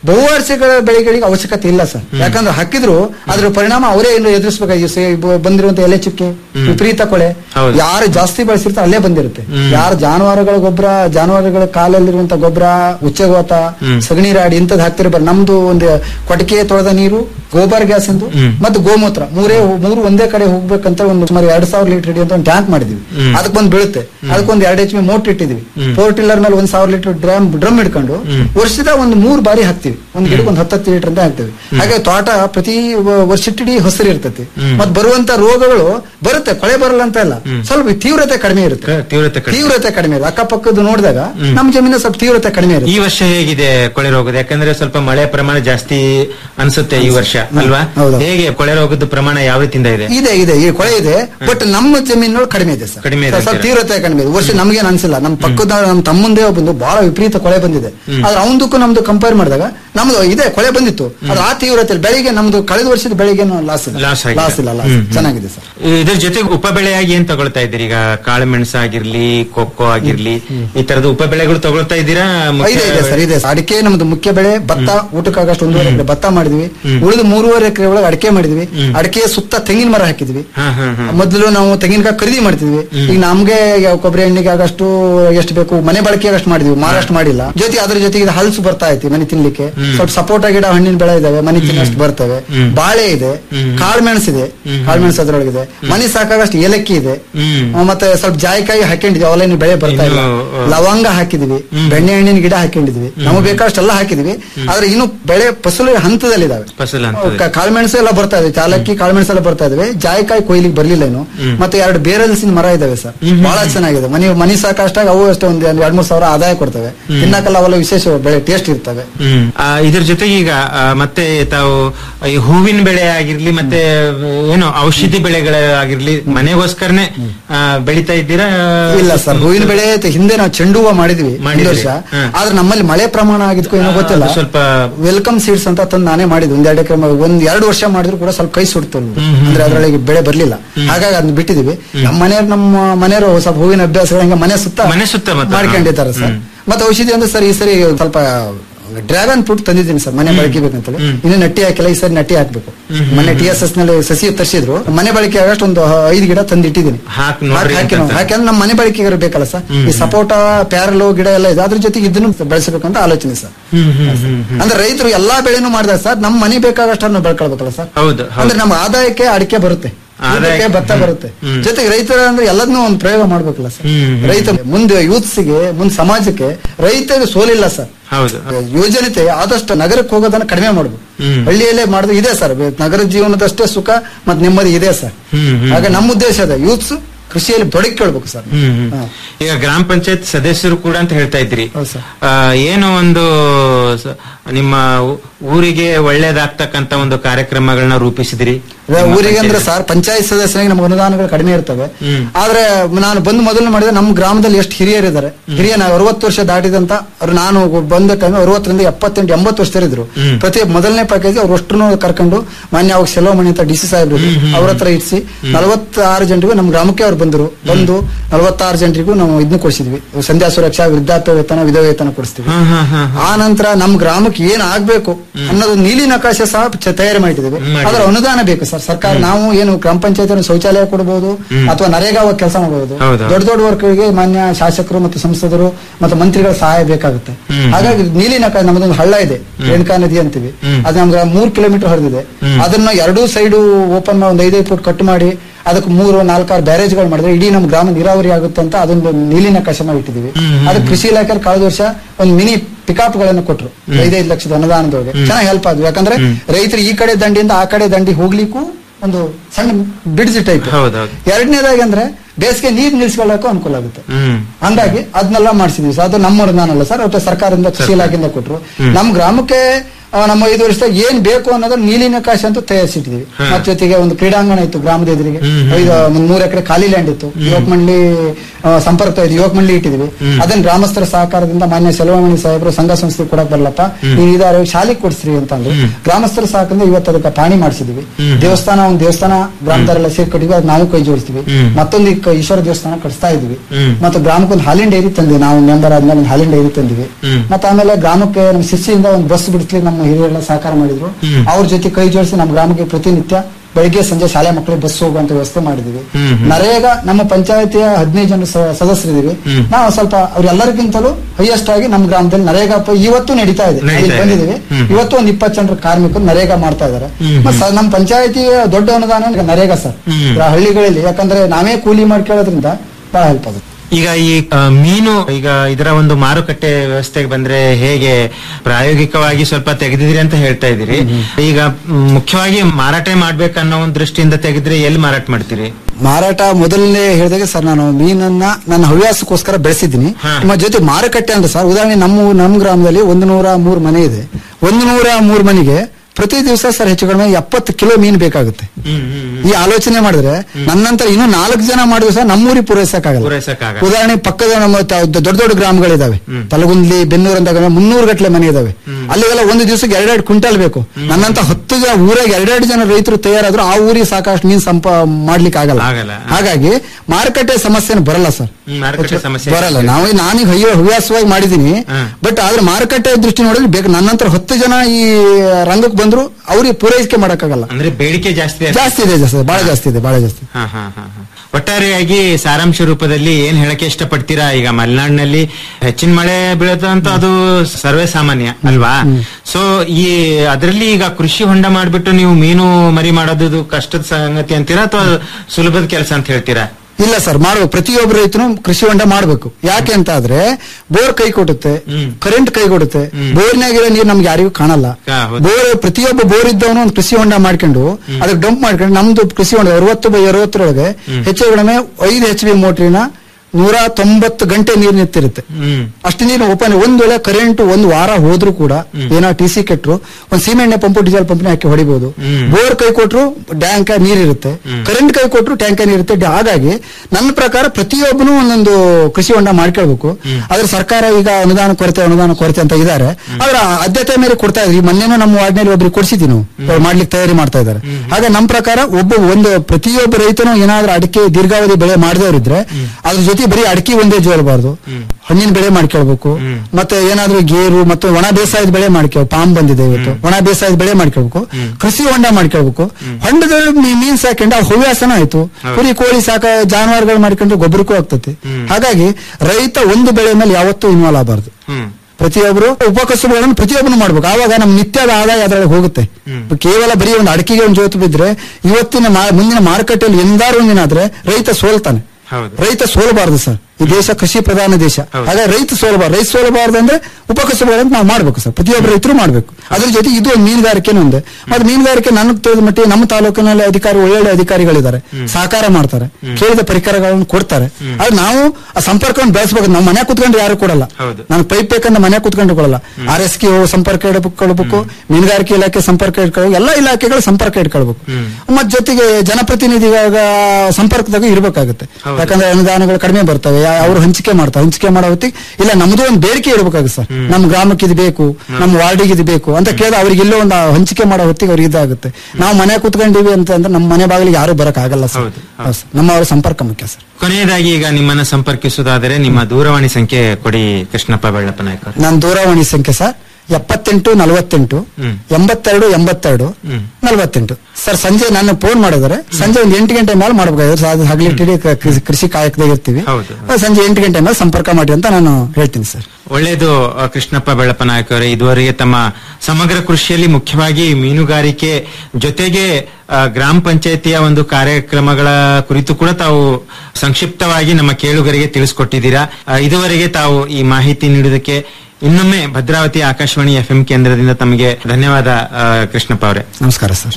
S6: ಬಹುವಾರ್ಷಿಕ ಬೆಳೆಗಳಿಗೆ ಅವಶ್ಯಕತೆ ಇಲ್ಲ ಸರ್ ಯಾಕಂದ್ರೆ ಹಾಕಿದ್ರು ಅದ್ರ ಪರಿಣಾಮ ಅವರೇ ಇನ್ನು ಎದುರಿಸಬೇಕಾಗಿ ಬಂದಿರುವಂತ ಎಲೆ ಚುಕ್ಕೆ ವಿಪರೀತ ಕೊಳೆ
S12: ಹೌದು.
S6: ಯಾರು ಜಾಸ್ತಿ ಬಳಸಿರ್ತಾರೆ ಅಲ್ಲೇ ಬಂದಿರುತ್ತೆ
S12: ಹ್ಮ್.
S6: ಯಾರು ಜಾನುವಾರುಗಳ ಗೊಬ್ಬರ ಜಾನುವಾರುಗಳ ಕಾಲಲ್ಲಿರುವಂತ ಗೊಬ್ಬರ ಉಚ್ಚಗೋತ
S12: ಹ್ಮ್.
S6: ಸಗಣಿ ರಾಡಿ ಇಂಥದ್ದು ಹಾಕ್ತಿರ್ಬಾರ್ದು ನಮ್ದು ಒಂದು ಕೊಟ್ಟಿಗೆ ತೊಳೆದ ನೀರು ಗೋಬರ್ ಗ್ಯಾಸ್ ಎಂದು
S12: ಹ್ಮ್.
S6: ಮತ್ತು ಗೋಮೂತ್ರ ಮೂರೇ ಮೂರು ಒಂದೇ ಕಡೆ ಹೋಗ್ಬೇಕಂತ ಒಂದು ಸುಮಾರು ಎರಡ್ ಸಾವಿರ ಲೀಟರ್ ಹಿಡಿಯುವಂತ ಒಂದು ಟ್ಯಾಂಕ್ ಮಾಡಿದ್ವಿ
S12: ಹ್ಮ್.
S6: ಅದಕ್ಕೊಂದು ಬೀಳುತ್ತೆ ಅದಕ್ಕೊಂದು ಎರಡು ಎಚ್ ಪಿ ಮೋಟರ್ ಇಟ್ಟಿದ್ವಿ
S12: ಹ್ಮ್.
S6: ಫೋರ್ ಟಿಲ್ಲರ್ ಮೇಲೆ ಒಂದ್ ಸಾವಿರ ಲೀಟರ್ ಡ್ರಮ್ ಡ್ರಮ್ ಇಟ್ಕೊಂಡು
S12: ಹ್ಮ್.
S6: ವರ್ಷದ ಒಂದು ಮೂರು ಬಾರಿ ಹಾಕ್ತಿವಿ ಒಂದ್ ಗಿಡಕ್ಕೆ ಒಂದು ಹತ್ತತ್ತು ಲೀಟರ್ ಅಂತ ಹಾಕ್ತಿವಿ ಹಾಗೆ ತೋಟ ಪ್ರತಿ ವ- ವರ್ಷಿಟ್ಟಿಡೀ ಹಸಿರು ಇರ್ತೈತಿ
S12: ಹ್ಮ್.
S6: ಮತ್ ಬರುವಂತ ರೋಗಗಳು ಬರುತ್ತೆ ಕೊಳೆ ಬರಲ್ಲ ಅಂತ ಇಲ್ಲ
S12: ಹ್ಮ್.
S6: ಸ್ವಲ್ಪ ತೀವ್ರತೆ ಕಡಿಮೆ ಇರುತ್ತೆ
S12: ಕ- ತೀವ್ರತೆ ಕಡಿಮೆ.
S6: ತೀವ್ರತೆ ಕಡಿಮೆ ಇದೆ ಅಕ್ಕಪಕ್ಕದ ನೋಡಿದಾಗ
S12: ಹ್ಮ್.
S6: ನಮ್ಮ ಜಮೀನು ಸ್ವಲ್ಪ ತೀವ್ರತೆ ಕಡಿಮೆ ಇರುತ್ತೆ
S12: ಈ ವರ್ಷ ಹೇಗಿದೆ ಕೊಳೆ ರೋಗದ ಯಾಕಂದ್ರೆ ಸ್ವಲ್ಪ ಮಳೆ ಪ್ರಮಾಣ ಜಾಸ್ತಿ ಅನ್ಸುತ್ತೆ ಈ ವರ್ಷ ಅಲ್ವಾ
S6: ಹೌದು.
S12: ಹೇಗೆ ಕೊಳೆ ರೋಗದ ಪ್ರಮಾಣ ಯಾವ ರೀತಿಯಿಂದ ಇದೆ
S6: ಇದೆ ಇದೆ ಈ ಕೊಳೆ ಇದೆ ಬಟ್ ನಮ್ಮ ಜಮೀನು ಕಡಿಮೆ ಇದೆ ಸರ್
S12: ಕಡಿಮೆ ಇದೆ
S6: ಸ್ವಲ್ಪ
S12: ಅಂತೀರಾ?
S6: ತೀವ್ರತೆ ಕಡಿಮೆ ಇದೆ ವರ್ಷ ನಮ್ಗೇನ್ ಅನ್ಸಿಲ್ಲ ನಮ್ಮ ಪಕ್ಕದ ನಮ್ಮ ತಮ್ಮಂದೇ ಒಬ್ಬಂದು ಬಹಳ ವಿಪರೀತ ಕೊಳೆ ಬಂದಿದೆ
S12: ಹ್ಮ್.
S6: ಆದ್ರೆ ಅವನದಕ್ಕೂ ನಮ್ದು ಕಂಪೇರ್ ಮಾಡಿದಾಗ ನಮ್ದು ಇದೆ ಕೊಳೆ ಬಂದಿತ್ತು ಆದ್ರೆ ಆ ತೀವ್ರತೆ ಬೆಳಿಗ್ಗೆ ನಮ್ದು ಕಳೆದ ವರ್ಷದ ಬೆಳಿಗ್ಗೆ ಲಾಸ್ ಇಲ್ಲ
S12: ಲಾಸ್ ಆಗಿದೆ.
S6: ಲಾಸ್ ಇಲ್ಲ ಲಾಸ್
S12: ಹ್ಮ್, ಹ್ಮ್.
S6: ಚೆನ್ನಾಗಿದೆ ಸರ್
S12: ಇದ್ರ ಜೊತೆಗೆ ಉಪ ಬೆಳೆಯಾಗಿ ಏನ್ ತಗೊಳ್ತಾ ಇದ್ದೀರಿ ಈಗ ಕಾಳು ಮೆಣಸು ಆಗಿರ್ಲಿ ಕೊಕ್ಕೋ ಆಗಿರ್ಲಿ ಈ ತರದ ಉಪ ಬೆಳೆಗಳು ತಗೊಳ್ತಾ ಇದ್ದೀರಾ ಮುಖ್ಯ
S6: ಇದೆ ಇದೆ ಸರ್ ಇದೆ ಸರ್ ಅಡಿಕೆ ನಮ್ದು ಮುಖ್ಯ ಬೆಳೆ ಭತ್ತ ಊಟಕ್ಕಾಗಷ್ಟು ಒಂದೂವರೆ ಎಕರೆ ಭತ್ತ ಮಾಡಿದ್ವಿ ಉಳಿದ ಮೂರುವರೆ ಎಕರೆ ಒಳಗೆ ಅಡಿಕೆ ಮಾಡಿದ್ವಿ ಅಡಿಕೆ ಸುತ್ತ ತೆಂಗಿನ ಮರ ಹಾಕಿದ್ವಿ
S12: ಹಾ, ಹಾ, ಹಾ.
S6: ಮೊದಲು ನಾವು ತೆಂಗಿನಕಾಯಿ ಖರೀದಿ ಮಾಡ್ತಿದ್ವಿ ಈಗ ನಮ್ಗೆ ಯಾವ ಕೊಬ್ಬರಿ ಎಣ್ಣೆಗೆ ಆಗಷ್ಟು ಎಷ್ಟು ಬೇಕು ಮನೆ ಬಳಕೆಗೆ ಅಷ್ಟು ಮಾಡಿದ್ವಿ ಮಾರಷ್ಟು ಮಾಡಿಲ್ಲ ಜೊತೆ ಅದ್ರ ಜೊತೆಗೆ ಇದು ಹಲಸು ಬರ್ತಾ ಐತಿ ಮನೆ ತಿನ್ಲಿಕ್ಕೆ ಸ್ವಲ್ಪ ಸಪೋಟ ಗಿಡ ಹಣ್ಣಿನ ಬೆಳೆ ಇದಾವೆ ಮನೆ ತಿನ್ನಷ್ಟು ಬರ್ತವೆ
S12: ಹ್ಮ್.
S6: ಬಾಳೆ ಇದೆ ಕಾಳು ಮೆಣಸಿದೆ ಕಾಳು ಮೆಣಸು ಅದ್ರೊಳಗಿದೆ ಮನೆ ಸಾಕಾಗಷ್ಟು ಏಲಕ್ಕಿ ಇದೆ
S12: ಹ್ಮ್.
S6: ಆ, ಮತ್ತೆ ಸ್ವಲ್ಪ ಜಾಯಿಕಾಯಿ ಹಾಕೊಂಡಿದ್ವಿ ಅವೆಲ್ಲ ಬೆಳೆ ಬರ್ತಾ ಇಲ್ಲ
S12: ಇನ್ನು, ಆ,
S6: ಲವಂಗ ಹಾಕಿದ್ವಿ ಬೆಣ್ಣೆ ಹಣ್ಣಿನ ಗಿಡ ಹಾಕೊಂಡಿದ್ವಿ ನಮಗೆ ಬೇಕಾದಷ್ಟೆಲ್ಲ ಹಾಕಿದ್ವಿ ಆದ್ರೆ ಇನ್ನು ಬೆಳೆ ಫಸಲು ಹಂತದಲ್ಲಿದ್ದಾವೆ
S12: ಫಸಲ್ ಅಂತ
S6: ಕ- ಕಾಳುಮೆಣಸು ಎಲ್ಲ ಬರ್ತಾ ಇದೆ ಚಾಲಕ್ಕಿ ಕಾಳುಮೆಣಸು ಎಲ್ಲ ಬರ್ತಾ ಇದಾವೆ ಜಾಯಿಕಾಯಿ ಕೊಯ್ಲಿಗೆ ಬರ್ಲಿಲ್ಲ ಇನ್ನು
S12: ಹ್ಮ್.
S6: ಮತ್ತೆ ಎರಡು ಬೇರಲ್ಸಿನ ಮರ ಇದಾವೆ ಸರ್
S12: ಹ್ಮ್, ಹ್ಮ್,
S6: ಬಹಳ ಚೆನ್ನಾಗಿದೆ ಮನಿ ಮನಿ ಸಾಕಷ್ಟಾಗ ಅವು ಅಷ್ಟೇ ಒಂದ್ ಎರಡ್ ಮೂರ್ ಸಾವಿರ ಆದಾಯ ಕೊಡ್ತವೆ ತಿನ್ನಕ್ಕೆಲ್ಲ ಅವೆಲ್ಲ ವಿಶೇಷ ಬೆಳೆ ಟೇಸ್ಟ್ ಇರ್ತವೆ
S12: ಹ್ಮ್ ಆ, ಇದ್ರ ಜೊತೆಗೆ ಈಗ ಆ, ಮತ್ತೆ ತಾವು ಈ ಹೂವಿನ ಬೆಳೆ ಆಗಿರ್ಲಿ ಮತ್ತೆ ಏನು ಔಷಧಿ ಬೆಳೆಗಳಾಗಿರ್ಲಿ ಮನೆಗೋಸ್ಕರನೇ ಆ, ಬೆಳಿತಾ ಇದ್ದೀರಾ
S6: ಇಲ್ಲ ಸರ್ ಹೂವಿನ ಬೆಳೆ ಐತೆ. ಹಿಂದೆ ನಾವು ಚೆಂಡು ಹೂವ ಮಾಡಿದ್ವಿ ಒಂದು
S12: ಮಾಡಿದ್ರಿ.
S6: ವರ್ಷ
S12: ಹಾ.
S6: ಆದ್ರೆ ನಮ್ಮಲ್ಲಿ ಮಳೆ ಪ್ರಮಾಣ ಆಗಿದ್ಕೋ ಏನೋ ಗೊತ್ತಿಲ್ಲ
S12: ಅದು ಸ್ವಲ್ಪ
S6: ವೆಲ್ಕಮ್ ಸೀಡ್ಸ್ ಅಂತ ತಂದು ನಾನೇ ಮಾಡಿದ್ವಿ ಒಂದ್ ಎರಡು ಎಕರೆ ಒಂದ್ ಎರಡು ವರ್ಷ ಮಾಡಿದ್ರು ಕೂಡ ಸ್ವಲ್ಪ ಕೈ ಸುಡ್ತು ನಮ್ದು. ಅಂದ್ರೆ ಅದ್ರೊಳಗೆ ಬೆಳೆ ಬರ್ಲಿಲ್ಲ ಹಾಗಾಗಿ ಅದನ್ನ ಬಿಟ್ಟಿದೀವಿ ನಮ್ಮ ಮನೆಯವ್ರು ನಮ್ಮ ಮನೆಯವರು ಸ್ವಲ್ಪ ಹೂವಿನ ಅಭ್ಯಾಸಗಳು ಹಂಗೆ ಮನೆ ಸುತ್ತ
S12: ಮನೆ ಸುತ್ತ ಮತ್ತೆ.
S6: ಮಾಡ್ಕೊಂಡಿದ್ದಾರೆ ಸರ್
S12: ಹ್ಮ್.
S6: ಮತ್ತೆ ಔಷಧಿ ಅಂದ್ರೆ ಸರ್ ಈ ಸರಿ ಸ್ವಲ್ಪ ಡ್ರ್ಯಾಗನ್ ಫ್ರೂಟ್ ತಂದಿದ್ದೀನಿ ಸರ್ ಮನೆ ಬಳಕೆ ಬೇಕಂತೇಳಿ ಇನ್ನು ನಟ್ಟಿ ಹಾಕಿಲ್ಲ ಈ ಸರಿ ನಟ್ಟಿ ಹಾಕ್ಬೇಕು ಮೊನ್ನೆ ಟಿ ಎಸ್ ಎಸ್ ನಲ್ಲಿ ಸಸಿ ತರಿಸಿದ್ರು ಮನೆ ಬಳಕೆ ಆಗಷ್ಟು ಒಂದು ಐದು ಗಿಡ ತಂದಿಟ್ಟಿದ್ದೀನಿ
S12: ಹಾಕಿ ನೋಡ್ರಿ
S6: ಹಾಕಿ ನಾವು
S12: ಅಂತ.
S6: ಯಾಕಂದ್ರೆ ನಮ್ಮ ಮನೆ ಬಳಕೆಗಾರ ಬೇಕಲ್ಲ ಸರ್ ಈ ಸಪೋಟ ಪ್ಯಾರಲು ಗಿಡ ಎಲ್ಲ ಇದೆ ಅದ್ರ ಜೊತೆಗೆ ಇದನ್ನು ಬೆಳೆಸಬೇಕಂತ ಆಲೋಚನೆ ಸರ್
S12: ಹ್ಮ್ ಹ್ಮ್ ಹ್ಮ್ ಹ್ಮ್.
S6: ಅಂದ್ರೆ ರೈತರು ಎಲ್ಲಾ ಬೆಳೆನೂ ಮಾಡಿದಾಗ ಸರ್ ನಮ್ಮ ಮನೆ ಬೇಕಾಗಷ್ಟು ಬೆಳ್ಕೊಳ್ಬೇಕಲ್ಲ ಸರ್
S12: ಹೌದು
S6: ಅಂದ್ರೆ
S12: ಹೌದು
S6: ನಮ್ಮ ಆದಾಯಕ್ಕೆ ಅಡಿಕೆ ಬರುತ್ತೆ
S12: ಆದಾಯಕ್ಕೆ-
S6: ಊಟಕ್ಕೆ ಭತ್ತ
S12: ಹ್ಮ್.
S6: ಬರುತ್ತೆ
S12: ಹ್ಮ್.
S6: ಜೊತೆಗೆ ರೈತರ ಅಂದ್ರೆ ಎಲ್ಲದನ್ನೂ ಒಂದು ಪ್ರಯೋಗ ಮಾಡ್ಬೇಕಲ್ಲ ಸರ್
S12: ಹ್ಮ್, ಹ್ಮ್.
S6: ರೈತ ಮುಂದೆ ಯೂತ್ಸ್ಗೆ ಮುಂದೆ ಸಮಾಜಕ್ಕೆ ರೈತರಿಗೆ ಸೋಲಿಲ್ಲ ಸರ್
S12: ಹೌದು
S6: ಯೋಜನತೆ ಆದಷ್ಟು ನಗರಕ್ಕೆ ಹೋಗೋದನ್ನ ಕಡಿಮೆ ಮಾಡ್ಬೇಕು
S12: ಹ್ಮ್.
S6: ಹಳ್ಳಿಯಲ್ಲೇ ಮಾಡಿದ್ರೆ ಇದೆ ಸರ್ ನಗರ ಜೀವನದಷ್ಟೇ ಸುಖ ಮತ್ತೆ ನೆಮ್ಮದಿ ಇದೆ ಸರ್
S12: ಹ್ಮ್, ಹ್ಮ್.
S6: ಹಾಗೆ ನಮ್ಮ ಉದ್ದೇಶ ಇದೆ ಯೂತ್ಸ್ ಕೃಷಿಯಲ್ಲಿ ತೊಡಗಿಕೊಳ್ಬೇಕು ಸರ್
S12: ಹ್ಮ್ ಹ್ಮ್. ಈಗ ಗ್ರಾಮ ಪಂಚಾಯತ್ ಸದಸ್ಯರು ಕೂಡ ಅಂತ ಹೇಳ್ತಾ ಇದ್ರಿ
S6: ಹೌದು ಸರ್.
S12: ಆ, ಏನು ಒಂದು ಸ- ನಿಮ್ಮ ಊ- ಊರಿಗೆ ಒಳ್ಳೇದಾಗ್ತಕ್ಕಂತ ಒಂದು ಕಾರ್ಯಕ್ರಮಗಳನ್ನ ರೂಪಿಸಿದಿರಿ
S6: ಅದೇ ಊರಿಗೆ ಅಂದ್ರೆ ಸರ್ ಪಂಚಾಯತ್ ಸದಸ್ಯರಿಗೆ ನಮ್ಗೆ ಅನುದಾನಗಳು ಕಡಿಮೆ ಇರ್ತವೆ
S12: ಹ್ಮ್.
S6: ಆದ್ರೆ ನಾನು ಬಂದು ಮೊದಲು ಮಾಡಿದ್ರೆ ನಮ್ಮ ಗ್ರಾಮದಲ್ಲಿ ಎಷ್ಟು ಹಿರಿಯರಿದ್ದಾರೆ ಹಿರಿಯ ನಾವು ಅರವತ್ತು ವರ್ಷ ದಾಟಿದಂತ ಅವ್ರು ನಾನು ಬಂದ ಟೈಮ್ ಅರವತ್ತರಿಂದ ಎಪ್ಪತ್ತೆಂಟು ಎಂಬತ್ತು ವರ್ಷದರಿದ್ರು
S12: ಹ್ಮ್.
S6: ಪ್ರತಿ ಮೊದಲನೇ ಪ್ಯಾಕೇಜ್ ಅವ್ರು ಅಷ್ಟು ಕರ್ಕೊಂಡು ಮಾನ್ಯ ಅವಾಗ ಸೆಲವಮಣಿ ಅಂತ ಡಿ ಸಿ ಸಾಹೇಬ್ರು ಅವ್ರ ಹತ್ರ ಇರಿಸಿ ನಲವತ್ತಾರು ಜನರಿಗೂ ನಮ್ಮ ಗ್ರಾಮಕ್ಕೆ ಅವ್ರು ಬಂದರು ಬಂದು ನಲವತ್ತಾರು ಜನರಿಗೂ ನಾವು ಇದನ್ನ ಕೊಡಿಸಿದ್ವಿ ಸಂಧ್ಯಾ ಸುರಕ್ಷಾ ವೃದ್ಧಾಪ್ಯ ವೇತನ ವಿಧವಾ ವೇತನ ಕೊಡಿಸ್ತೀವಿ
S12: ಹಾ, ಹಾ, ಹಾ, ಹಾ.
S6: ಆ ನಂತರ ನಮ್ಮ ಗ್ರಾಮಕ್ಕೆ ಏನ್ ಆಗ್ಬೇಕು ಅನ್ನೋದು ನೀಲಿ ನಕಾಶೆ ಸಹ ಚ- ತಯಾರು ಮಾಡಿಟ್ಟಿದ್ದೇವೆ
S12: ಮಾಡಿದ್ದೀವಿ.
S6: ಅದರ ಅನುದಾನ ಬೇಕು ಸರ್ ಸರ್ಕಾರ ನಾವು ಏನು ಗ್ರಾಮ ಪಂಚಾಯತ್ ಶೌಚಾಲಯ ಕೊಡಬಹುದು ಅಥವಾ ನರೇಗಾ ಕೆಲಸ ಮಾಡಬಹುದು
S12: ಹೌದು.
S6: ದೊಡ್ಡ ದೊಡ್ಡ ವರ್ಕ್ಗಳಿಗೆ ಮಾನ್ಯ ಶಾಸಕರು ಮತ್ತು ಸಂಸದರು ಮತ್ತು ಮಂತ್ರಿಗಳ ಸಹಾಯ ಬೇಕಾಗುತ್ತೆ
S12: ಹ್ಮ್.
S6: ಹಾಗಾಗಿ ನೀಲಿ ನಕಾಶೆ ನಮ್ಮದೊಂದು ಹಳ್ಳ ಇದೆ ರೇಣುಕಾ ನದಿ ಅಂತೀವಿ
S12: ಹ್ಮ್.
S6: ಅದು ನಮ್ಗೆ ಮೂರ್ ಕಿಲೋಮೀಟರ್ ಹರಿದಿದೆ
S12: ಹ್ಮ್.
S6: ಅದನ್ನ ಎರಡೂ ಸೈಡು ಓಪನ್ ಮಾಡಿ ಒಂದು ಐದೈದು ಫುಟ್ ಕಟ್ ಮಾಡಿ ಅದಕ್ಕೆ ಮೂರು ನಾಲ್ಕಾರು ಬ್ಯಾರೇಜ್ಗಳು ಮಾಡಿದ್ರೆ ಇಡೀ ನಮ್ಮ ಗ್ರಾಮ ನೀರಾವರಿ ಆಗುತ್ತೆ ಅಂತ ಅದೊಂದು ನೀಲಿ ನಕಾಶೆ ಮಾಡಿ ಇಟ್ಟಿದ್ದೀವಿ
S12: ಹ್ಮ್.
S6: ಅದಕ್ಕೆ ಕೃಷಿ ಇಲಾಖೆ ಕಳೆದ ವರ್ಷ ಒಂದು ಮಿನಿ ಪಿಕಪ್ ಗಳನ್ನು ಕೊಟ್ರು ಐದೈದು ಲಕ್ಷದ ಅನುದಾನದೊಳಗೆ ಚೆನ್ನಾಗಿ ಹೆಲ್ಪ್ ಆದ್ವು ಯಾಕಂದ್ರೆ ರೈತರು ಈ ಕಡೆ ದಂಡಿಯಿಂದ ಆ ಕಡೆ ದಂಡಿ ಹೋಗ್ಲಿಕ್ಕೂ ಒಂದು ಸಣ್ಣ ಬಿಡ್ಜ್ ಟೈಪ್
S12: ಹೌದೌದು
S6: ಎರಡನೇದಾಗಿ ಅಂದ್ರೆ ಬೇಸಿಗೆ ನೀರ್ ನಿಲ್ಸ್ಕೊಳ್ಳೋಕ್ಕೂ ಅನುಕೂಲ ಆಗುತ್ತೆ
S12: ಹ್ಮ್
S6: ಹಂಗಾಗಿ ಅದನ್ನೆಲ್ಲ ಮಾಡಿಸಿದ್ವಿ ಸರ್ ಅದು ನಮ್ಮ ಅನುದಾನ ಅಲ್ಲ ಸರ್ ಅವತ್ತು ಸರ್ಕಾರದಿಂದ ಕೃಷಿ ಇಲಾಖೆಯಿಂದ ಕೊಟ್ರು ನಮ್ಮ ಗ್ರಾಮಕ್ಕೆ ಆ, ನಮ್ಮ ಐದು ವರ್ಷದಾಗ ಏನ್ ಬೇಕು ಅನ್ನೋದನ್ನ ನೀಲಿನಕಾಶ ಅಂತ ತಯಾರಿಸಿಟ್ಟಿದ್ವಿ
S12: ಹಾ.
S6: ಮತ್ತ ಜೊತೆಗೆ ಒಂದು ಕ್ರೀಡಾಂಗಣ ಇತ್ತು ಗ್ರಾಮದ ಎದುರಿಗೆ
S12: ಹ್ಮ್, ಹ್ಮ್.
S6: ಐದು ಒಂದ್ ಮೂರ್ ಎಕರೆ ಖಾಲಿ ಲ್ಯಾಂಡ್ ಇತ್ತು ಯುವಕ ಮಂಡಳಿ ಆ, ಸಂಪರ್ಕ ಇದೆ ಯುವಕ ಮಂಡಳಿ ಇಟ್ಟಿದ್ವಿ
S12: ಹ್ಮ್.
S6: ಅದನ್ನ ಗ್ರಾಮಸ್ಥರ ಸಹಕಾರದಿಂದ ಮಾನ್ಯ ಸೆಲವಮಣಿ ಸಾಹೇಬರು ಸಂಘ ಸಂಸ್ಥೆ ಕೊಡಕ್ ಬರ್ಲಪ್ಪ
S12: ಹ್ಮ್.
S6: ನೀವು ಇದಾರೆ ಶಾಲೆ ಕೊಡಿಸ್ರಿ ಅಂತ ಅಂದ್ರು
S12: ಹ್ಮ್.
S6: ಗ್ರಾಮಸ್ಥರ ಸಹಕಾರದಿಂದ ಇವತ್ತು ಅದಕ್ಕೆ ಪಾಣಿ ಮಾಡಿಸಿದ್ವಿ
S12: ಹ್ಮ್.
S6: ದೇವಸ್ಥಾನ ಒಂದು ದೇವಸ್ಥಾನ ಗ್ರಾಮದವರೆಲ್ಲ ಸೇರ್ಕೊಟ್ಟಿವಿ ಅದು ನಾವು ಕೈ ಜೋಡಿಸ್ತೀವಿ
S12: ಹ್ಮ್.
S6: ಮತ್ತೊಂದು ಈಗ ಈಶ್ವರ ದೇವಸ್ಥಾನ ಕಟ್ಸ್ತಾ ಇದ್ವಿ
S12: ಹ್ಮ್.
S6: ಮತ್ತೆ ಗ್ರಾಮಕ್ಕೆ ಒಂದು ಹಾಲಿನ ಡೈರಿ ತಂದ್ವಿ ನಾವು ಮೆಂಬರ್ ಆದ್ಮೇಲೆ ಒಂದು ಹಾಲಿನ ಡೈರಿ ತಂದಿವಿ
S12: ಹ್ಮ್.
S6: ಮತ್ತೆ ಆಮೇಲೆ ಗ್ರಾಮಕ್ಕೆ ನಮ್ಮ ಶಿಷ್ಯಿಂದ ಒಂದು ಬಸ್ ಬಿಡಿಸ್ಲಿಕ್ಕೆ ನಮ್ಮ ಹಿರಿಯರೆಲ್ಲ ಸಹಕಾರ ಮಾಡಿದ್ರು
S12: ಹ್ಮ್.
S6: ಅವ್ರ ಜೊತೆ ಕೈ ಜೋಡಿಸಿ ನಮ್ಮ ಗ್ರಾಮಕ್ಕೆ ಪ್ರತಿನಿತ್ಯ ಬೆಳಿಗ್ಗೆ ಸಂಜೆ ಶಾಲೆ ಮಕ್ಕಳಿಗೆ ಬಸ್ ಹೋಗುವಂತ ವ್ಯವಸ್ಥೆ ಮಾಡಿದ್ವಿ
S12: ಹ್ಮ್, ಹ್ಮ್.
S6: ನರೇಗಾ ನಮ್ಮ ಪಂಚಾಯತಿಯ ಹದಿನೈದು ಜನ ಸ- ಸದಸ್ಯರಿದ್ದೀವಿ
S12: ಹ್ಮ್.
S6: ನಾವು ಸ್ವಲ್ಪ ಅವ್ರೆಲ್ಲರಿಗಿಂತಲೂ ಹೈಯೆಸ್ಟ್ ಆಗಿ ನಮ್ಮ ಗ್ರಾಮದಲ್ಲಿ ನರೇಗಾ ಪ- ಇವತ್ತು ನಡೀತಾ ಇದೆ
S12: ನಡೀತಾ
S6: ಇಲ್ಲಿ
S12: ಇದೆ.
S6: ಬಂದಿದ್ದೀವಿ
S12: ಹ್ಮ್.
S6: ಇವತ್ತು ಒಂದು ಇಪ್ಪತ್ತು ಜನರ ಕಾರ್ಮಿಕರು ನರೇಗಾ ಮಾಡ್ತಾ ಇದಾರೆ
S12: ಹ್ಮ್,
S6: ಮತ್ತೆ ಸ- ನಮ್ಮ ಪಂಚಾಯತಿ ದೊಡ್ಡ ಅನುದಾನ ಈಗ ನರೇಗಾ ಸರ್
S12: ಹ್ಮ್.
S6: ಈಗ ಹಳ್ಳಿಗಳಲ್ಲಿ ಯಾಕಂದ್ರೆ ನಾವೇ ಕೂಲಿ ಮಾಡ್ಕೊಳ್ಳೋದ್ರಿಂದ ಬಹಳ ಹೆಲ್ಪ್ ಆಗುತ್ತೆ
S12: ಈಗ ಈ ಆ, ಮೀನು ಈಗ ಇದರ ಒಂದು ಮಾರುಕಟ್ಟೆ ವ್ಯವಸ್ಥೆಗೆ ಬಂದ್ರೆ ಹೇಗೆ ಪ್ರಾಯೋಗಿಕವಾಗಿ ಸ್ವಲ್ಪ ತೆಗೆದಿದ್ರಿ ಅಂತ ಹೇಳ್ತಾ ಇದ್ದೀರಿ ಈಗ ಮ್, ಮುಖ್ಯವಾಗಿ ಮಾರಾಟ ಮಾಡ್ಬೇಕನ್ನೋ ಒಂದು ದೃಷ್ಟಿಯಿಂದ ತೆಗೆದ್ರೆ ಎಲ್ಲಿ ಮಾರಾಟ ಮಾಡ್ತೀರಿ
S6: ಮಾರಾಟ ಮೊದಲನೇ ಹೇಳಿದಾಗ ಸರ್ ನಾನು ಮೀನನ್ನ ನನ್ನ ಹವ್ಯಾಸಕ್ಕೋಸ್ಕರ ಬೆಳೆಸಿದ್ದೀನಿ
S12: ಹಾ.
S6: ನಿಮ್ಮ ಜೊತೆ ಮಾರುಕಟ್ಟೆ ಅಂದ್ರೆ ಸರ್ ಉದಾಹರಣೆ ನಮ್ಮ ನಮ್ಮ ಗ್ರಾಮದಲ್ಲಿ ಒಂದು ನೂರ ಮೂರು ಮನೆ ಇದೆ ಒಂದು ನೂರ ಮೂರು ಮನೆಗೆ ಪ್ರತಿ ದಿವಸ ಸರ್ ಹೆಚ್ಚು ಕಡಿಮೆ ಎಪ್ಪತ್ತು ಕಿಲೋ ಮೀನು ಬೇಕಾಗುತ್ತೆ ಈ ಆಲೋಚನೆ ಮಾಡಿದ್ರೆ ನನ್ನಂತರ ಇನ್ನೂ ನಾಲ್ಕು ಜನ ಮಾಡಿದ್ರು ಸಹ ನಮ್ಮೂರಿಗೆ ಪೂರೈಸಕ್ಕಾಗಲ್ಲ
S12: ಪೂರೈಸಕ್ಕಾಗಲ್ಲ.
S6: ಉದಾಹರಣೆ ಪಕ್ಕದ ನಮ್ಮ ತ- ದೊಡ್ಡ ದೊಡ್ಡ ಗ್ರಾಮಗಳಿದಾವೆ ತಲಗುಂದ್ಲಿ ಬೆನ್ನೂರು ಅಂತ ಮುನ್ನೂರು ಗಟ್ಟಲೆ ಮನೆ ಇದಾವೆ ಅಲ್ಲಿಗೆಲ್ಲ ಒಂದು ದಿವಸಕ್ಕೆ ಎರಡೆರಡು ಕ್ವಿಂಟಲ್ ಬೇಕು ನನ್ನಂತ ಹತ್ತು ಜನ ಊರಾಗ ಎರಡೆರಡು ಜನ ರೈತರು ತಯಾರಾದ್ರು ಆ ಊರಿಗೆ ಸಾಕಷ್ಟು ಮೀನು ಸಂಪ ಮಾಡ್ಲಿಕ್ಕೆ ಆಗಲ್ಲ
S12: ಆಗಲ್ಲ.
S6: ಹಾಗಾಗಿ ಮಾರುಕಟ್ಟೆ ಸಮಸ್ಯೆ ಬರಲ್ಲ ಸರ್
S12: ಹ್ಮ್, ಮಾರುಕಟ್ಟೆ ಸಮಸ್ಯೆ
S6: ಬರಲ್ಲ ನಾವು ನಾನೀಗ ಹಯ್ಯೋ ಹವ್ಯಾಸವಾಗಿ ಮಾಡಿದೀನಿ
S12: ಹಾ.
S6: ಬಟ್ ಆದ್ರೆ ಮಾರುಕಟ್ಟೆ ದೃಷ್ಟಿ ನೋಡಿದ್ರೆ ಬೇಕು ನನ್ನಂತರ ಹತ್ತು ಜನ ಈ ರಂಗಕ್ಕೆ ಬಂದ್ರು ಅವ್ರಿಗೆ ಪೂರೈಕೆ ಮಾಡಕ್ಕಾಗಲ್ಲ
S12: ಅಂದ್ರೆ ಬೇಡಿಕೆ ಜಾಸ್ತಿ ಆಗುತ್ತೆ.
S6: ಜಾಸ್ತಿ ಇದೆ ಜಾಸ್ತಿ ಬಹಳ ಜಾಸ್ತಿ ಇದೆ ಬಹಳ ಜಾಸ್ತಿ
S12: ಹಾ, ಹಾ, ಹಾ, ಹಾ. ಒಟ್ಟಾರೆಯಾಗಿ ಸಾರಾಂಶ ರೂಪದಲ್ಲಿ ಏನ್ ಹೇಳಕ್ಕೆ ಇಷ್ಟಪಡ್ತೀರಾ ಈಗ ಮಲೆನಾಡಿನಲ್ಲಿ ಹೆಚ್ಚಿನ ಮಳೆ ಬೀಳೋದಂತ ಅದು ಸರ್ವೇ ಸಾಮಾನ್ಯ ಅಲ್ವಾ ಸೊ ಈ ಅದರಲ್ಲಿ ಈಗ ಕೃಷಿ ಹೊಂಡ ಮಾಡ್ಬಿಟ್ಟು ನೀವು ಮೀನು ಮರಿ ಮಾಡೋದು ಇದು ಕಷ್ಟದ ಸಂಗತಿ ಅಂತೀರಾ ಅಥವಾ ಸುಲಭದ ಕೆಲಸ ಅಂತ ಹೇಳ್ತೀರಾ
S6: ಇಲ್ಲ ಸರ್ ಮಾಡ್ಬೇಕು ಪ್ರತಿಯೊಬ್ಬ ರೈತನು ಕೃಷಿ ಹೊಂಡ ಮಾಡ್ಬೇಕು ಯಾಕೆ ಅಂತ ಆದ್ರೆ ಬೋರ್ ಕೈ ಕೊಡುತ್ತೆ ಕರೆಂಟ್ ಕೈ ಕೊಡುತ್ತೆ ಬೋರ್ನಾಗಿರೋ ನೀರು ನಮ್ಗೆ ಯಾರಿಗೂ ಕಾಣಲ್ಲ
S12: ಹಾ, ಹೌದು.
S6: ಬೋರ್ ಪ್ರತಿಯೊಬ್ಬ ಬೋರ್ ಇದ್ದವನು ಒಂದು ಕೃಷಿ ಹೊಂಡ ಮಾಡ್ಕೊಂಡು ಅದಕ್ಕೆ ಡಂಪ್ ಮಾಡ್ಕೊಂಡು ನಮ್ದು ಕೃಷಿ ಹೊಂಡ ಅರವತ್ತು ಬೈ ಅರವತ್ತರೊಳಗೆ ಹೆಚ್ಚು ಕಡಿಮೆ ಐದು ಎಚ್ ಬಿ ಮೋಟ್ರಿನ ನೂರ ತೊಂಬತ್ತು ಗಂಟೆ ನೀರು ನಿಂತಿರುತ್ತೆ
S12: ಹ್ಮ್
S6: ಅಷ್ಟು ನೀರು ಓಪನ್ ಒಂದ್ ವೇಳೆ ಕರೆಂಟ್ ಒಂದ್ ವಾರ ಹೋದ್ರೂ ಕೂಡ ಏನೋ ಟಿ ಸಿ ಕೆಟ್ಟರು ಒಂದ್ ಸಿಮೆಂಟ್ ಪಂಪ್ ಡೀಸೆಲ್ ಪಂಪ್ ಹಾಕಿ ಹೊಡಿಬಹುದು ಬೋರ್ ಕೈ ಕೊಟ್ರು ಟ್ಯಾಂಕ್ ನೀರಿರುತ್ತೆ ಕರೆಂಟ್ ಕೈ ಕೊಟ್ರು ಟ್ಯಾಂಕ್ ನೀರಿರುತ್ತೆ ಡ- ಹಾಗಾಗಿ ನನ್ನ ಪ್ರಕಾರ ಪ್ರತಿಯೊಬ್ಬನು ಒಂದೊಂದು ಕೃಷಿ ಹೊಂಡ ಮಾಡ್ಕೊಳ್ಬೇಕು ಆದ್ರೆ ಸರ್ಕಾರ ಈಗ ಅನುದಾನ ಕೊರತೆ ಅನುದಾನ ಕೊರತೆ ಅಂತ ಇದ್ದಾರೆ ಆದ್ರೆ ಆದ್ಯತೆ ಮೇಲೆ ಕೊಡ್ತಾ ಇದ್ರಿ ಮೊನ್ನೆನೂ ನಮ್ಮ ವಾರ್ಡ್ನಲ್ಲಿ ಒಬ್ರಿಗೆ ಕೊಡಿಸಿದ್ವಿ ನಾವು ಅವ್ರು ಮಾಡ್ಲಿಕ್ಕೆ ತಯಾರಿ ಮಾಡ್ತಾ ಇದ್ದಾರೆ ಹಾಗೆ ನಮ್ಮ ಪ್ರಕಾರ ಒಬ್ಬ ಒಂದು ಪ್ರತಿಯೊಬ್ಬ ರೈತನು ಏನಾದ್ರೂ ಅಡಿಕೆ ದೀರ್ಘಾವಧಿ ಬೆಳೆ ಮಾಡಿದವರಿದ್ರೆ ಅದ್ರ ಜೊತೆ ಬರೀ ಅಡಿಕೆ ಒಂದೇ ಜೋಲ್ಬಾರ್ದು ಹಣ್ಣಿನ ಬೆಳೆ ಮಾಡ್ಕೊಳ್ಬೇಕು ಮತ್ತೆ ಏನಾದ್ರೂ ಗೇರು ಮತ್ತೆ ಒಣ ಬೇಸಾಯದ ಬೆಳೆ ಮಾಡ್ಕೊ ಪಾಮ್ ಬಂದಿದೆ ಇವತ್ತು ಒಣ ಬೇಸಾಯದ ಬೆಳೆ ಮಾಡ್ಕೊಳ್ಬೇಕು ಕೃಷಿ ಹೊಂಡ ಮಾಡ್ಕೊಳ್ಬೇಕು ಹೊಂಡದಲ್ಲಿ ಮೀ- ಮೀನ್ ಸಾಕೊಂಡು ಆ ಹವ್ಯಾಸನ ಆಯ್ತು ಕುರಿ ಕೋಳಿ ಸಾಕ ಜಾನುವಾರುಗಳು ಮಾಡ್ಕೊಂಡ್ರೆ ಗೊಬ್ಬರಕ್ಕೂ ಆಗ್ತದೆ ಹಾಗಾಗಿ ರೈತ ಒಂದು ಬೆಳೆ ಮೇಲೆ ಯಾವತ್ತೂ ಇನ್ವಾಲ್ವ್ ಆಗಬಾರ್ದು
S12: ಹ್ಮ್
S6: ಪ್ರತಿಯೊಬ್ಬರು ಉಪಕಸುಬುಗಳನ್ನು ಪ್ರತಿಯೊಬ್ಬರು ಮಾಡ್ಬೇಕು ಆವಾಗ ನಮ್ಮ ನಿತ್ಯದ ಆದಾಯ ಅದರೊಳಗೆ ಹೋಗುತ್ತೆ ಕೇವಲ ಬರೀ ಒಂದು ಅಡಿಕೆಗೆ ಒಂದು ಜೋತು ಬಿದ್ರೆ ಇವತ್ತಿನ ಮಾ- ಮುಂದಿನ ಮಾರುಕಟ್ಟೆಯಲ್ಲಿ ಎಂದಾರು ಒಂದಿನಾದ್ರೆ ರೈತ ಸೋಲ್ತಾನೆ
S12: ಹೌದು
S6: ರೈತ ಸೋಲಬಾರದು ಸರ್ ಈ ದೇಶ ಕೃಷಿ ಪ್ರಧಾನ ದೇಶ ಹಾಗಾಗಿ ರೈತ ಸೋಲಬಾರ್ದು ರೈತ ಸೋಲಬಾರ್ದು ಅಂದ್ರೆ ಉಪಕಸುಬುಗಳನ್ನು ನಾವು ಮಾಡ್ಬೇಕು ಸರ್ ಪ್ರತಿಯೊಬ್ಬ ರೈತರು ಮಾಡ್ಬೇಕು ಅದ್ರ ಜೊತೆ ಇದು ಒಂದು ಮೀನುಗಾರಿಕೆನೂ ಒಂದು ಮತ್ತೆ ಮೀನುಗಾರಿಕೆ ನನಗೆ ತಿಳಿದ ಮಟ್ಟಿಗೆ ನಮ್ಮ ತಾಲೂಕಿನಲ್ಲಿ ಅಧಿಕಾರಿ ಒಳ್ಳೊಳ್ಳೆ ಅಧಿಕಾರಿಗಳಿದ್ದಾರೆ ಸಹಕಾರ ಮಾಡ್ತಾರೆ ಕೇಳಿದ ಪರಿಕರಗಳನ್ನು ಕೊಡ್ತಾರೆ ಆದ್ರೆ ನಾವು ಆ ಸಂಪರ್ಕವನ್ನು ಬೆಳೆಸಬೇಕು ನಾವು ಮನೆ ಕುತ್ಕೊಂಡು ಯಾರು ಕೊಡಲ್ಲ
S12: ಹೌದು.
S6: ನಾನು ಪೈಪ್ ಬೇಕಂದ್ರೆ ಮನೆ ಕುತ್ಕೊಂಡು ಕೊಡಲ್ಲ ಆರ್ ಎಸ್ ಗೆ ಸಂಪರ್ಕ ಇಟ್ಕೊಳ್ಬೇಕು ಮೀನುಗಾರಿಕೆ ಇಲಾಖೆ ಸಂಪರ್ಕ ಇಟ್ಕೊಳ್ಬೇಕು ಎಲ್ಲಾ ಇಲಾಖೆಗಳು ಸಂಪರ್ಕ ಇಟ್ಕೊಳ್ಬೇಕು ಮತ್ ಜೊತೆಗೆ ಜನಪ್ರತಿನಿಧಿಗಳ ಸಂಪರ್ಕದಾಗ ಇರ್ಬೇಕಾಗುತ್ತೆ ಯಾಕಂದ್ರೆ ಅನುದಾನಗಳು ಕಡಿಮೆ ಬರ್ತವೆ ಯಾ- ಅವ್ರು ಹಂಚಿಕೆ ಮಾಡ್ತಾರೆ ಹಂಚಿಕೆ ಮಾಡೋ ಹೊತ್ತಿಗೆ ಇಲ್ಲ ನಮ್ದು ಒಂದು ಬೇಡಿಕೆ ಇರ್ಬೇಕಾಗುತ್ತೆ ಸರ್ ನಮ್ಮ ಗ್ರಾಮಕ್ಕೆ ಇದು ಬೇಕು ನಮ್ಮ ವಾರ್ಡಿಗೆ ಇದು ಬೇಕು ಅಂತ ಕೇಳಿದ್ರೆ ಅವ್ರಿಗೆ ಇಲ್ಲೋ ಒಂದು ಹಂಚಿಕೆ ಮಾಡೋ ಹೊತ್ತಿಗೆ ಅವ್ರಿಗೆ ಇದಾಗುತ್ತೆ ನಾವು ಮನೆ ಕುತ್ಕೊಂಡಿವಿ ಅಂತ ಅಂದ್ರೆ ನಮ್ಮ ಮನೆ ಬಾಗಿಲಿಗೆ ಯಾರು ಬರಕ್ ಆಗಲ್ಲ ಸರ್
S12: ಹೌದು,
S6: ಹೌದು ಸರ್. ನಮ್ಮ ಅವ್ರ ಸಂಪರ್ಕ ಮುಖ್ಯ ಸರ್
S12: ಕೊನೆಯದಾಗಿ ಈಗ ನಿಮ್ಮನ್ನ ಸಂಪರ್ಕಿಸುವುದಾದರೆ ನಿಮ್ಮ ದೂರವಾಣಿ ಸಂಖ್ಯೆ ಕೊಡಿ ಕೃಷ್ಣಪ್ಪ ಬೆಳ್ಳಪ್ಪ ನಾಯ್ಕ ಅವ್ರೆ.
S6: ನನ್ನ ದೂರವಾಣಿ ಸಂಖ್ಯೆ ಸರ್ ಎಪ್ಪತ್ತೆಂಟು ನಲವತ್ತೆಂಟು
S12: ಹ್ಮ್.
S6: ಎಂಬತ್ತೆರಡು ಎಂಬತ್ತೆರಡು
S12: ಹ್ಮ್.
S6: ನಲವತ್ತೆಂಟು ಸರ್ ಸಂಜೆ ನಾನು ಫೋನ್ ಮಾಡಿದ್ರೆ ಸಂಜೆ ಒಂದು ಎಂಟು ಗಂಟೆ ಮೇಲೆ ಮಾಡ್ಬೇಕಾದ್ರೆ ಸರ್ ಅದು ಹಗಲಿಟ್ಟಿಡಿ ಕ- ಕೃಷಿ- ಕೃಷಿ ಕಾಯಕದಾಗ ಇರ್ತೀವಿ
S12: ಹೌದು.
S6: ಆ, ಸಂಜೆ ಎಂಟು ಗಂಟೆ ಮೇಲೆ ಸಂಪರ್ಕ ಮಾಡಿ ಅಂತ ನಾನು ಹೇಳ್ತೀನಿ ಸರ್
S12: ಒಳ್ಳೆಯದು ಅ, ಕೃಷ್ಣಪ್ಪ ಬೆಳ್ಳಪ್ಪ ನಾಯಕ್ ಅವರೇ ಇದುವರೆಗೆ ತಮ್ಮ ಸಮಗ್ರ ಕೃಷಿಯಲ್ಲಿ ಮುಖ್ಯವಾಗಿ ಮೀನುಗಾರಿಕೆ ಜೊತೆಗೆ ಅ, ಗ್ರಾಮ ಪಂಚಾಯತಿಯ ಒಂದು ಕಾರ್ಯಕ್ರಮಗಳ ಕುರಿತು ಕೂಡ ತಾವು ಸಂಕ್ಷಿಪ್ತವಾಗಿ ನಮ್ಮ ಕೇಳುಗರಿಗೆ ತಿಳಿಸ್ಕೊಟ್ಟಿದ್ದೀರಾ ಅ, ಇದುವರೆಗೆ ತಾವು ಈ ಮಾಹಿತಿ ನೀಡುವುದಕ್ಕೆ ಇನ್ನೊಮ್ಮೆ ಭದ್ರಾವತಿ ಆಕಾಶವಾಣಿ ಎಫ್ಎಂ ಕೇಂದ್ರದಿಂದ ತಮಗೆ ಧನ್ಯವಾದ ಅ, ಕೃಷ್ಣಪ್ಪ ಅವರೇ
S6: ನಮಸ್ಕಾರ ಸರ್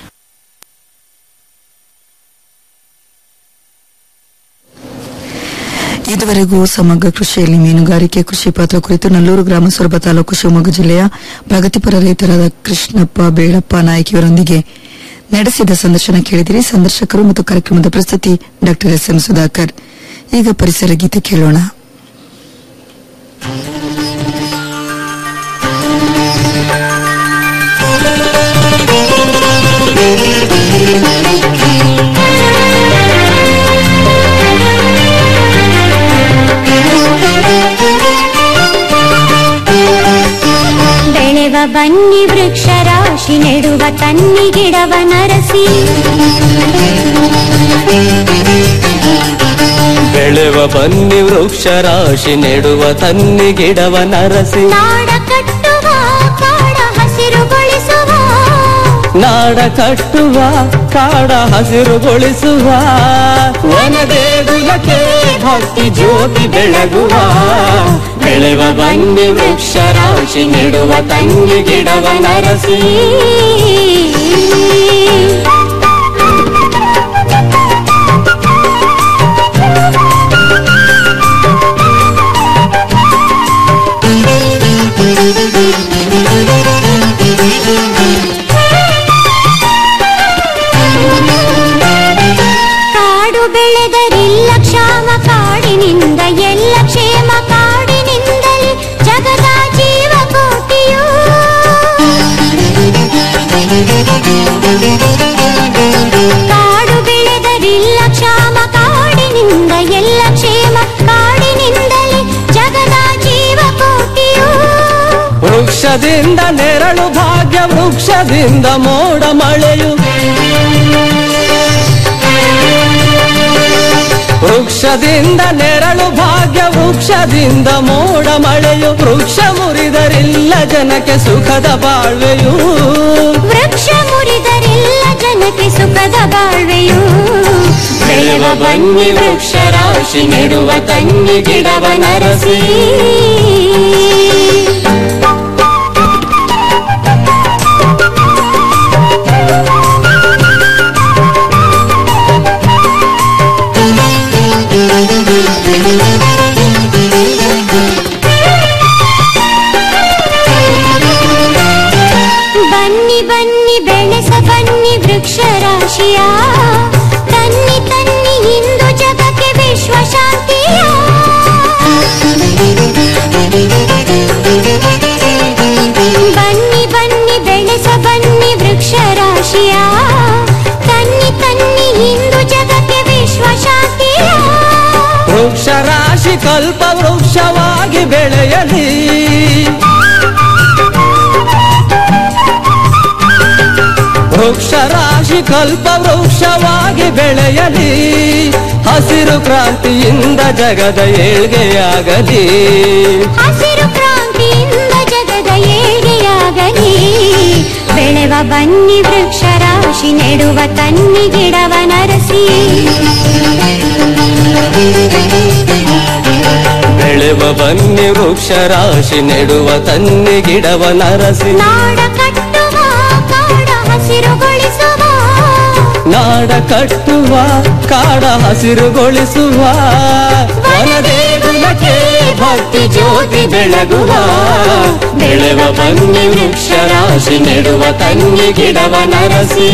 S3: ಇದುವರೆಗೂ ಸಮಗ್ರ ಕೃಷಿಯಲ್ಲಿ ಮೀನುಗಾರಿಕೆ ಕೃಷಿ ಪಾತ್ರ ಕುರಿತು ನಲ್ಲೂರು ಗ್ರಾಮ ಸೊರಬ ತಾಲೂಕು ಶಿವಮೊಗ್ಗ ಜಿಲ್ಲೆಯ ಪ್ರಗತಿಪರ ರೈತರಾದ ಕೃಷ್ಣಪ್ಪ ಬೇಳಪ್ಪ ನಾಯ್ಕಿಯವರೊಂದಿಗೆ ನಡೆಸಿದ ಸಂದರ್ಶನ ಕೇಳಿದಿರಿ ಸಂದರ್ಶಕರು ಮತ್ತು ಕಾರ್ಯಕ್ರಮದ ಪ್ರಸ್ತುತಿ ಡಾಕ್ಟರ್ ಎಸ್ ಎಂ ಸುಧಾಕರ್ ಈಗ ಪರಿಸರ ಗೀತೆ ಕೇಳೋಣ
S8: ಬೆಳೆವ ಬನ್ನಿ ವೃಕ್ಷ ರಾಶಿ ನೆಡುವ ತನ್ನಿ ಗಿಡವ ನರಸಿ
S13: ಬೆಳೆವ ಬನ್ನಿ ವೃಕ್ಷ ರಾಶಿ ನೆಡುವ ತನ್ನಿ ಗಿಡವ ನರಸಿ
S8: ನಾಡ ಕಟ್ಟುವ ಕಾಡ ಹಸಿರುಗೊಳಿಸುವ
S13: ನಾಡ ಕಟ್ಟುವ ಕಾಡ ಹಸಿರುಗೊಳಿಸುವ ವನದೇಗುಲಕ್ಕೆ ಭಕ್ತಿ ಜ್ಯೋತಿ ಬೆಳಗುವ ಬೆಳೆವ ಬನ್ನಿ ವೃಕ್ಷ ರಾಶಿ ನೆಡುವ ತನ್ನಿ ಗಿಡವ ನರಸಿ
S8: ಕಾಡು ಬೆಳೆದರಿಲ್ಲ ಕ್ಷಾಮ ಕಾಡಿನಿಂದ ಎಲ್ಲ ಕ್ಷೇಮ ಕಾಡಿನಿಂದಲೇ ಜಗದ ಜೀವ ಕೋಟಿಯು ಕಾಡು ಬೆಳೆದರಿಲ್ಲ ಕ್ಷಾಮ ಕಾಡಿನಿಂದ ಎಲ್ಲ ಕ್ಷೇಮ ಕಾಡಿನಿಂದಲೇ ಜಗದ ಜೀವ ಕೋಟಿಯು
S13: ವೃಕ್ಷದಿಂದ ನೆರಳು ಭಾಗ್ಯ ವೃಕ್ಷದಿಂದ ಮೋಡ ಮಳೆಯು ವೃಕ್ಷದಿಂದ ನೆರಳು ಭಾಗ್ಯ ವೃಕ್ಷದಿಂದ ಮೋಡ ಮಳೆಯು ವೃಕ್ಷ ಮುರಿದರಿಲ್ಲ ಜನಕ್ಕೆ ಸುಖದ ಬಾಳ್ವೆಯು
S8: ವೃಕ್ಷ ಮುರಿದರಿಲ್ಲ ಜನಕ್ಕೆ ಸುಖದ ಬಾಳ್ವೆಯು
S13: ಬೆಳೆವ ಬನ್ನಿ ವೃಕ್ಷ ರಾಶಿ ನೆಡುವ ತನ್ನಿ ಗಿಡವ ನರಸಿ
S8: ಬನ್ನಿ ಬನ್ನಿ ಬೆಳೆಸ ಬನ್ನಿ ವೃಕ್ಷ ರಾಶಿಯ ತನ್ನಿ ತನ್ನಿ ಇಂದು ಜಗಕ್ಕೆ ವಿಶ್ವ ಶಾಂತಿಯ ಬನ್ನಿ ಬನ್ನಿ ಬೆಳೆಸ ಬನ್ನಿ ವೃಕ್ಷ ರಾಶಿಯ ತನ್ನಿ ತನ್ನಿ ಇಂದು ಜಗಕ್ಕೆ ವಿಶ್ವ ಶಾಂತಿಯ
S13: ವೃಕ್ಷ ರಾಶಿ ಕಲ್ಪ ವೃಕ್ಷವಾಗಿ ಬೆಳೆಯಲಿ ವೃಕ್ಷ ರಾಶಿ ಕಲ್ಪ ವೃಕ್ಷವಾಗಿ ಬೆಳೆಯಲಿ ಹಸಿರು ಕ್ರಾಂತಿಯಿಂದ ಜಗದ ಏಳ್ಗೆಯಾಗಲಿ
S8: ಹಸಿರು ಕ್ರಾಂತಿಯಿಂದ ಜಗದ ಏಳಿಗೆಯಾಗಲಿ ಬೆಳೆವ ಬನ್ನಿ ವೃಕ್ಷ ರಾಶಿ ನೆಡುವ ತನ್ನಿ ಗಿಡವ ನರಸಿ
S13: ಬೆಳೆವ ಬನ್ನಿ ವೃಕ್ಷ ರಾಶಿ ನೆಡುವ ತನ್ನಿ ಗಿಡವ ನರಸಿ
S8: ನಾಡ ಕಟ್ಟುವ ಕಾಡ ಹಸಿರುಗೊಳಿಸುವ
S13: ನಾಡ ಕಟ್ಟುವ ಕಾಡ ಹಸಿರುಗೊಳಿಸುವ ವನದೇಗುಲಕ್ಕೆ ಭಕ್ತಿ ಜ್ಯೋತಿ ಬೆಳಗುವ ಬೆಳೆವ ಬನ್ನಿ ವೃಕ್ಷ ರಾಶಿ ನೆಡುವ ತನ್ನಿ ಗಿಡವ ನರಸಿ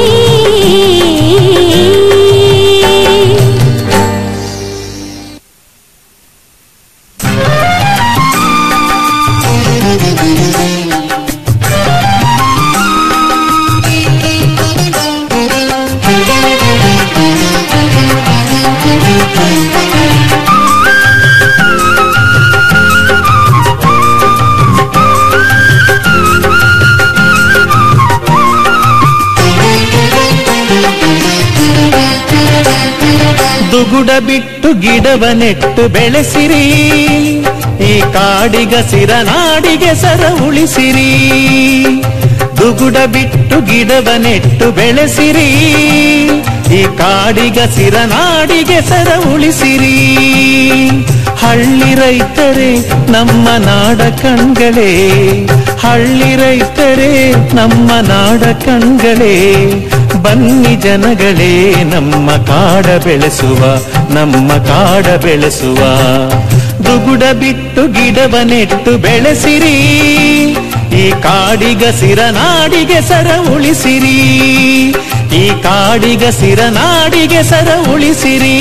S4: ದುಗುಡ ಬಿಟ್ಟು ಗಿಡವ ನೆಟ್ಟು ಬೆಳೆಸಿರಿ ಈ ಕಾಡಿಗ ಸಿರ ನಾಡಿಗೆ ಸರ ಉಳಿಸಿರಿ ದುಗುಡ ಬಿಟ್ಟು ಗಿಡವ ನೆಟ್ಟು ಬೆಳೆಸಿರಿ ಈ ಕಾಡಿಗ ಸಿರ ನಾಡಿಗೆ ಸರ ಉಳಿಸಿರಿ ಹಳ್ಳಿ ರೈತರೇ ನಮ್ಮ ನಾಡ ಕಣ್ಗಳೇ ಹಳ್ಳಿ ರೈತರೇ ನಮ್ಮ ನಾಡ ಕಣ್ಗಳೇ ಬನ್ನಿ ಜನಗಳೇ ನಮ್ಮ ಕಾಡ ಬೆಳೆಸುವ ನಮ್ಮ ಕಾಡ ಬೆಳೆಸುವ ದುಗುಡ ಬಿಟ್ಟು ಗಿಡವ ನೆಟ್ಟು ಬೆಳೆಸಿರಿ ಈ ಕಾಡಿಗ ಸಿರನಾಡಿಗೆ ಸರ ಉಳಿಸಿರಿ ಈ ಕಾಡಿಗ ಸಿರನಾಡಿಗೆ ಸರ ಉಳಿಸಿರಿ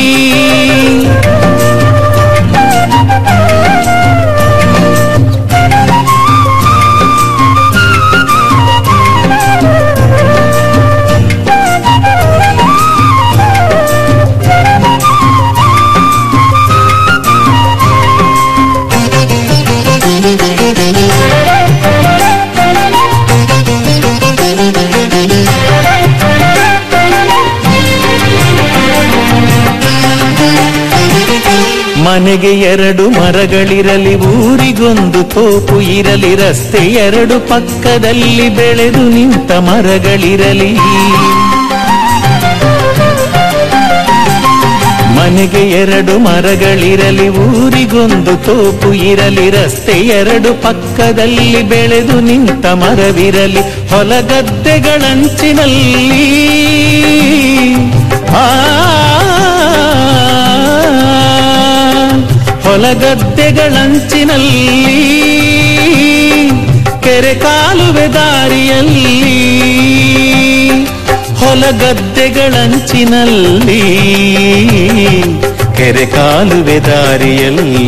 S4: ಮನೆಗೆ ಎರಡು ಮರಗಳಿರಲಿ ಊರಿಗೊಂದು ತೋಪು ಇರಲಿ ರಸ್ತೆ ಎರಡು ಪಕ್ಕದಲ್ಲಿ ಬೆಳೆದು ನಿಂತ ಮರಗಳಿರಲಿ ಮನೆಗೆ ಎರಡು ಮರಗಳಿರಲಿ ಊರಿಗೊಂದು ತೋಪು ಇರಲಿ ರಸ್ತೆ ಎರಡು ಪಕ್ಕದಲ್ಲಿ ಬೆಳೆದು ನಿಂತ ಮರವಿರಲಿ ಹೊಲಗದ್ದೆಗಳಂಚಿನಲ್ಲಿ ಆ ಹೊಲಗದ್ದೆಗಳಂಚಿನಲ್ಲಿ ಕೆರೆ ಕಾಲುವೆ ದಾರಿಯಲ್ಲಿ ಹೊಲಗದ್ದೆಗಳಂಚಿನಲ್ಲಿ ಕೆರೆ ಕಾಲುವೆ ದಾರಿಯಲ್ಲಿ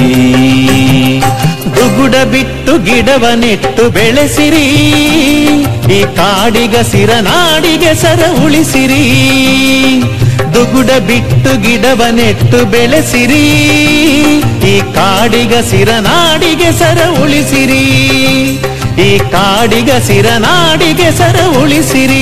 S4: ದುಗುಡ ಬಿಟ್ಟು ಗಿಡವ ನೆಟ್ಟು ಬೆಳೆಸಿರಿ ಈ ಕಾಡಿಗ ಸಿರನಾಡಿಗೆ ಸರ ಉಳಿಸಿರಿ ದುಗುಡ ಬಿಟ್ಟು ಗಿಡವ ನೆಟ್ಟು ಬೆಳೆಸಿರಿ ಈ ಕಾಡಿಗ ಸಿರನಾಡಿಗೆ ಸರ ಉಳಿಸಿರಿ ಈ ಕಾಡಿಗ ಸಿರನಾಡಿಗೆ ಸರ ಉಳಿಸಿರಿ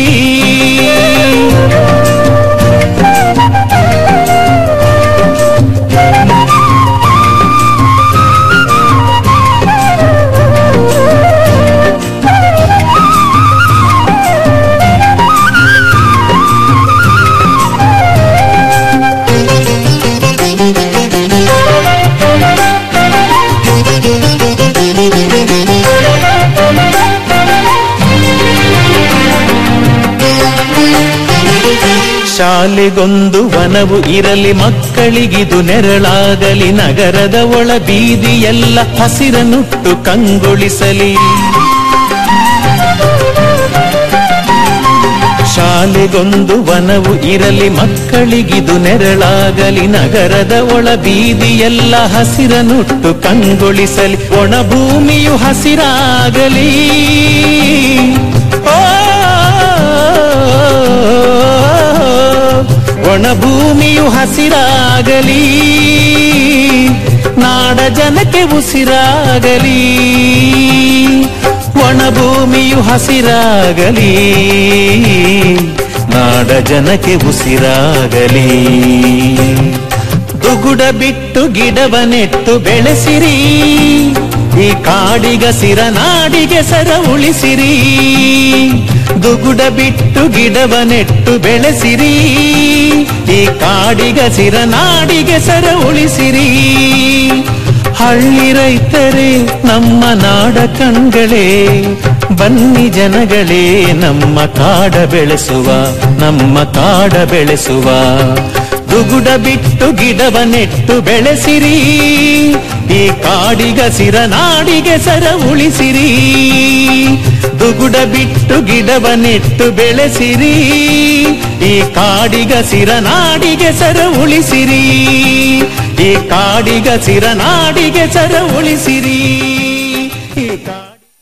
S4: ಶಾಲೆಗೊಂದು ವನವು ಇರಲಿ ಮಕ್ಕಳಿಗಿದು ನೆರಳಾಗಲಿ ನಗರದ ಒಳ ಬೀದಿಯೆಲ್ಲ ಹಸಿರನುಟ್ಟು ಕಂಗೊಳಿಸಲಿ ಶಾಲೆಗೊಂದು ವನವು ಇರಲಿ ಮಕ್ಕಳಿಗಿದು ನೆರಳಾಗಲಿ ನಗರದ ಒಳ ಬೀದಿಯೆಲ್ಲ ಹಸಿರನುಟ್ಟು ಕಂಗೊಳಿಸಲಿ ಒಣ ಭೂಮಿಯು ಹಸಿರಾಗಲಿ ಓ ಒಣ ಭೂಮಿಯು ಹಸಿರಾಗಲಿ ನಾಡ ಜನಕ್ಕೆ ಉಸಿರಾಗಲಿ ಒಣ ಭೂಮಿಯು ಹಸಿರಾಗಲಿ ನಾಡ ಜನಕ್ಕೆ ಉಸಿರಾಗಲಿ ದುಗುಡ ಬಿಟ್ಟು ಗಿಡವ ನೆಟ್ಟು ಬೆಳೆಸಿರಿ ಈ ಕಾಡಿಗ ಸಿರನಾಡಿಗೆ ಸರ ಉಳಿಸಿರಿ ದುಗುಡ ಬಿಟ್ಟು ಗಿಡವ ನೆಟ್ಟು ಬೆಳೆಸಿರಿ ಈ ಕಾಡಿಗ ಸಿರನಾಡಿಗೆ ಸರ ಉಳಿಸಿರಿ ಹಳ್ಳಿ ರೈತರೇ ನಮ್ಮ ನಾಡ ಕಣ್ಗಳೇ ಬನ್ನಿ ಜನಗಳೇ ನಮ್ಮ ಕಾಡ ಬೆಳೆಸುವ ನಮ್ಮ ಕಾಡ ಬೆಳೆಸುವ ದುಗುಡ ಬಿಟ್ಟು ಗಿಡವ ನೆಟ್ಟು ಬೆಳೆಸಿರಿ ಈ ಕಾಡಿಗ ಸಿರನಾಡಿಗೆ ಸರ ಉಳಿಸಿರಿ ದುಗುಡ ಬಿಟ್ಟು ಗಿಡವ ನೆಟ್ಟು ಬೆಳೆಸಿರಿ ಈ ಕಾಡಿಗ ಸಿರನಾಡಿಗೆ ಸರ ಉಳಿಸಿರಿ ಈ ಕಾಡಿಗ ಸಿರನಾಡಿಗೆ ಸರ ಉಳಿಸಿರಿ ಈ ಕಾ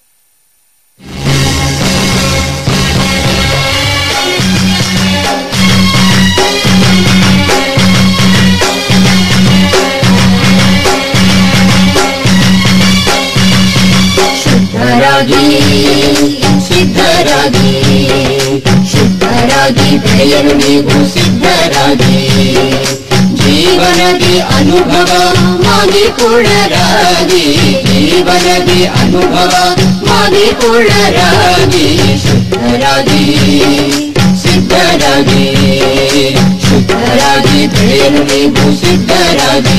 S14: ಶುದ್ಧರಾಗಿ ಸಿದ್ಧರಾಗಿ ಶುದ್ಧರಾಗಿ ಬೆಳೆಯಲು ನೀವು ಸಿದ್ಧರಾಗಿ ಜೀವನದಿ ಅನುಭವ ಮಾಡಿಕೊಳ್ಳರಾಗಿ ಜೀವನದಿ ಅನುಭವ ಮಾಡಿಕೊಳ್ಳರಾಗಿ ಶುದ್ಧರಾಗಿ ಸಿದ್ಧರಾಗಿ ಶುದ್ಧರಾಗಿ ಬೆಳೆಯಲು ನೀವು ಸಿದ್ಧರಾಗಿ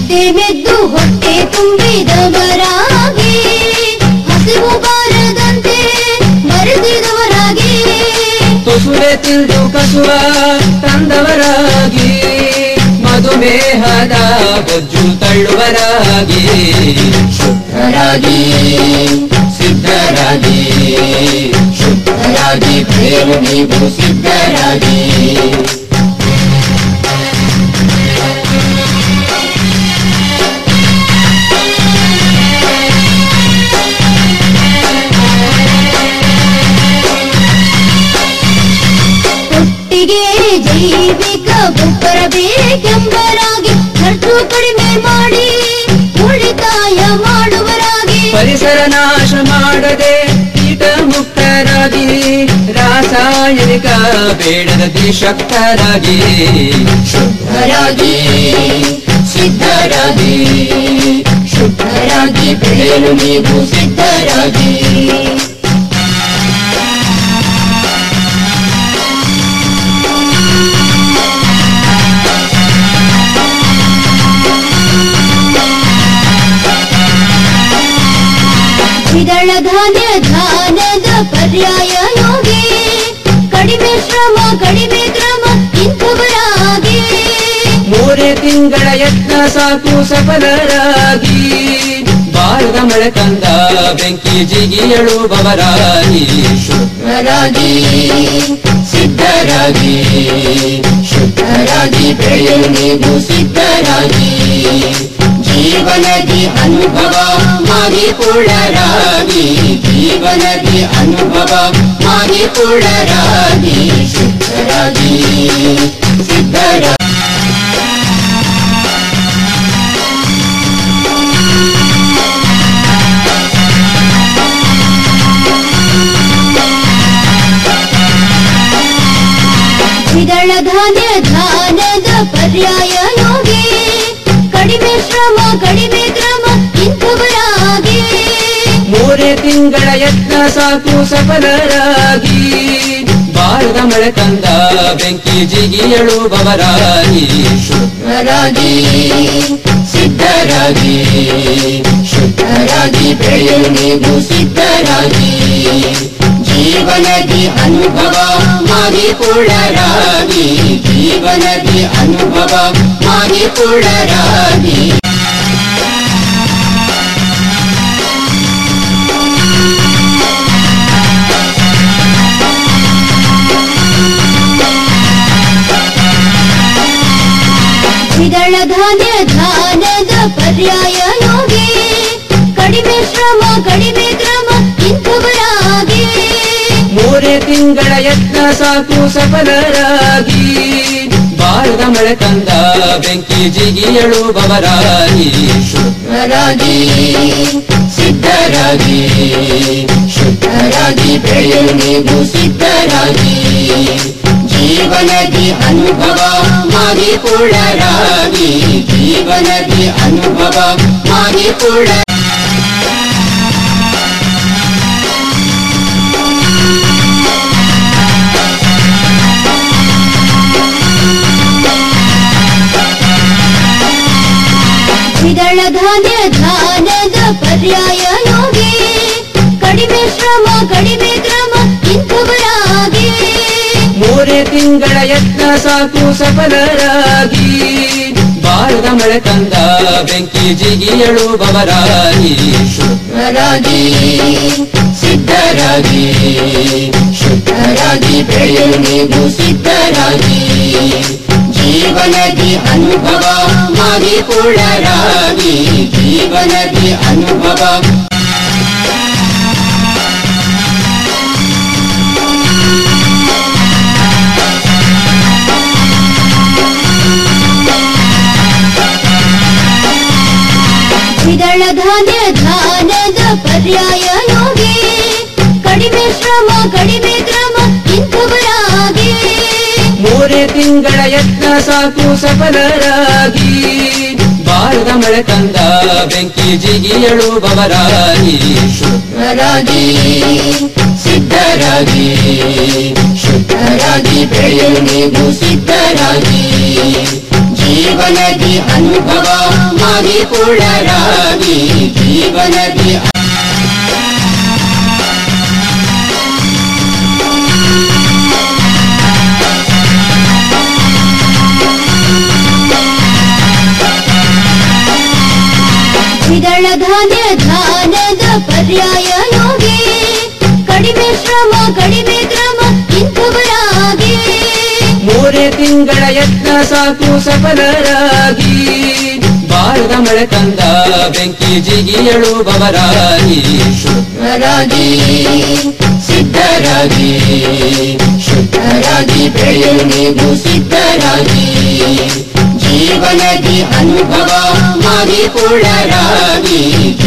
S8: ನಿದ್ದೆ ಮೆದ್ದು ಹೊಟ್ಟೆ ತುಂಬಿದವರಾಗಿ ಹಸಿವು ಬಾರದಂತೆ ಮರೆತಿದವರಾಗಿ
S15: ತುಸುವೆ ತಿಂದು ಕಸುವ ತಂದವರಾಗಿ ಮಧುಮೇಹದ ಬೊಜ್ಜು ತಳ್ಳುವರಾಗಿ
S14: ಶುದ್ಧರಾಗಿ ಸಿದ್ಧರಾಗಿ ಶುದ್ಧರಾಗಿ ಪ್ರೇಮ ನೀವು ಸಿದ್ಧರಾಗಿ
S8: ಒಟ್ಟಿಗೆ ಜೈವಿಕ ಗೊಬ್ಬರ ಬೇಕೆಂಬರಾಗಿ ಖರ್ಚು ಕಡಿಮೆ ಮಾಡಿ ಉಳಿತಾಯ ಮಾಡುವರಾಗಿ
S15: ಪರಿಸರ ನಾಶ ಮಾಡದೆ ಕೀಟ ಮುಕ್ತರಾಗಿ ರಾಸಾಯನಿಕ ಬೇಡದ ಶಕ್ತರಾಗಿ
S14: ಶುದ್ಧರಾಗಿ ಸಿದ್ಧರಾಗಿ ಶುದ್ಧರಾಗಿ ಬೆಳೆಯಲು ನೀವು ಸಿದ್ಧರಾಗಿ
S8: ದ್ವಿದಳ ಧಾನ್ಯ ಧಾನ್ಯದ ಪರ್ಯಾಯ ಯೋಗಿ ಕಡಿಮೆ ಶ್ರಮ ಕಡಿಮೆ ಕ್ರಮ ಇಂಥವರಾಗಿ
S15: ಮೂರೇ ತಿಂಗಳ ಯತ್ನ ಸಾಕು ಸಫಲರಾಗಿ ಬಾರದ ಮಳೆ ತಂದ ಬೆಂಕಿ ಜಿಗಿಯಳುವವರಾಗಿ
S14: ಶುದ್ಧರಾಗಿ ಸಿದ್ಧರಾಗಿ ಶುದ್ಧರಾಗಿ ಬೆಳೆಯಲು ನೀವು ಸಿದ್ಧರಾಗಿ ಜೀವನದಿ ಅನುಭವ ಮಾಡಿಕೊಳ್ಳರಾಗಿ ಜೀವನದಿ ಅನುಭವ ಮಾಡಿಕೊಳ್ಳರಾಗಿ ಶುದ್ಧರಾಗಿ ಸಿದ್ಧರಾಗಿ
S8: ದ್ವಿದಳ ಧಾನ್ಯ ಧಾನ್ಯದ ಪರ್ಯಾಯ ಯೋಗಿ ಕಡಿಮೆ ಶ್ರಮ ಕಡಿಮೆ ಕ್ರಮ ಇಂಥವರಾಗಿ
S15: ಮೂರೇ ತಿಂಗಳ ಯತ್ನ ಸಾಕು ಸಫಲರಾಗಿ ಬಾರದ ಮಳೆ ತಂದ ಬೆಂಕಿ ಜಿಗಿಯಳುವವರಾಗಿ
S14: ಶುದ್ಧರಾಗಿ ಸಿದ್ಧರಾಗಿ ಶುದ್ಧರಾಗಿ ಬೆಳೆಯಲು ನೀವು ಸಿದ್ಧರಾಗಿ ಜೀವನದಿ ಅನುಭವ ಮಾಡಿಕೊಳ್ಳರಾಗಿ ಜೀವನದಿ ಅನುಭವ ಮಾಡಿಕೊಳ್ಳರಾಗಿ
S8: ದ್ವಿದಳ ಧಾನ್ಯ ಧಾನ್ಯದ ಪರ್ಯಾಯ ಯೋಗಿ ಕಡಿಮೆ ಶ್ರಮ ಕಡಿಮೆ ಕ್ರಮ ಇಂಥವರಾಗಿ
S15: ಮೂರೇ ತಿಂಗಳ ಯತ್ನ ಸಾಕು ಸಫಲರಾಗಿ ಬಾರದ ಮಳೆ ತಂದ ಬೆಂಕಿ ಜಿಗಿಯಳುವವರಾಗಿ
S14: ಶುದ್ಧರಾಗಿ ಸಿದ್ಧರಾಗಿ ಶುದ್ಧರಾಗಿ ಬೆಳೆಯಲು ನೀವು ಸಿದ್ಧರಾಗಿ ಜೀವನದಿ ಅನುಭವ ಮಾಡಿಕೊಳ್ಳರಾಗಿ ಜೀವನದಿ ಅನುಭವ ಮಾಡಿಕೊಳ್ಳ
S8: ದ್ವಿದಳ ಧಾನ್ಯ ಧಾನ್ಯದ ಪರ್ಯಾಯ ಯೋಗಿ ಕಡಿಮೆ ಶ್ರಮ ಕಡಿಮೆ ಕ್ರಮ ಇಂಥವರಾಗಿ
S15: ಮೂರೇ ತಿಂಗಳ ಯತ್ನ ಸಾಕು ಸಫಲರಾಗಿ ಬಾರದ ಮಳೆ ತಂದ ಬೆಂಕಿ ಜಿಗಿಯಳುವವರಾಗಿ
S14: ಶುದ್ಧರಾಗಿ ಸಿದ್ಧರಾಗಿ ಶುದ್ಧರಾಗಿ ಬೆಳೆಯಲು ನೀವು ಸಿದ್ಧರಾಗಿ ಜೀವನದಿ ಅನುಭವ ಮಾಡಿಕೊಳ್ಳರಾಗಿ ಜೀವನದಿ ಅನುಭವ
S8: ದ್ವಿದಳ ಧಾನ್ಯ ಧಾನ್ಯದ ಪರ್ಯಾಯ ಯೋಗಿ ಕಡಿಮೆ ಶ್ರಮ ಕಡಿಮೆ ಕ್ರಮ ಇಂಥವರಾಗಿ
S15: ಮೂರೇ ತಿಂಗಳ ಯತ್ನ ಸಾಕು ಸಫಲರಾಗಿ ಬಾರದ ಮಳೆ ತಂದ ಬೆಂಕಿ ಜಿಗಿಯಳುವವರಾಗಿ
S14: ಶುದ್ಧರಾಗಿ ಸಿದ್ಧರಾಗಿ ಶುದ್ಧರಾಗಿ ಬೆಳೆಯಲು ನೀವು ಸಿದ್ಧರಾಗಿ ಜೀವನದಿ ಅನುಭವ ಮಾಗಿ ಪುಳರಾಗಿ ಜೀವನದಿ
S8: ದ್ವಿದಳ ಧಾನ್ಯ ಧಾನದ ಪರ್ಯಾಯ ಯೋಗಿ ಕಡಿಮೆ ಶ್ರಮ ಕಡಿಮೆ ಕ್ರಮ ಇಂಥವರಾಗಿ
S15: ಮೂರೇ ತಿಂಗಳ ಯತ್ನ ಸಾಕು ಸಫಲರಾಗಿ ಬಾರದ ಮಳೆ ತಂದ ಬೆಂಕಿ ಜಿಗಿಯಳುವವರಾಗಿ
S14: ಶುದ್ಧರಾಗಿ ಸಿದ್ಧರಾಗಿ ಶುದ್ಧರಾಗಿ ಬೆಳೆಯಲು ನೀವು ಸಿದ್ಧರಾಗಿ ಜೀವನದಿ ಅನುಭವ ಮಾಗಿ ಪುಳರಾಗಿ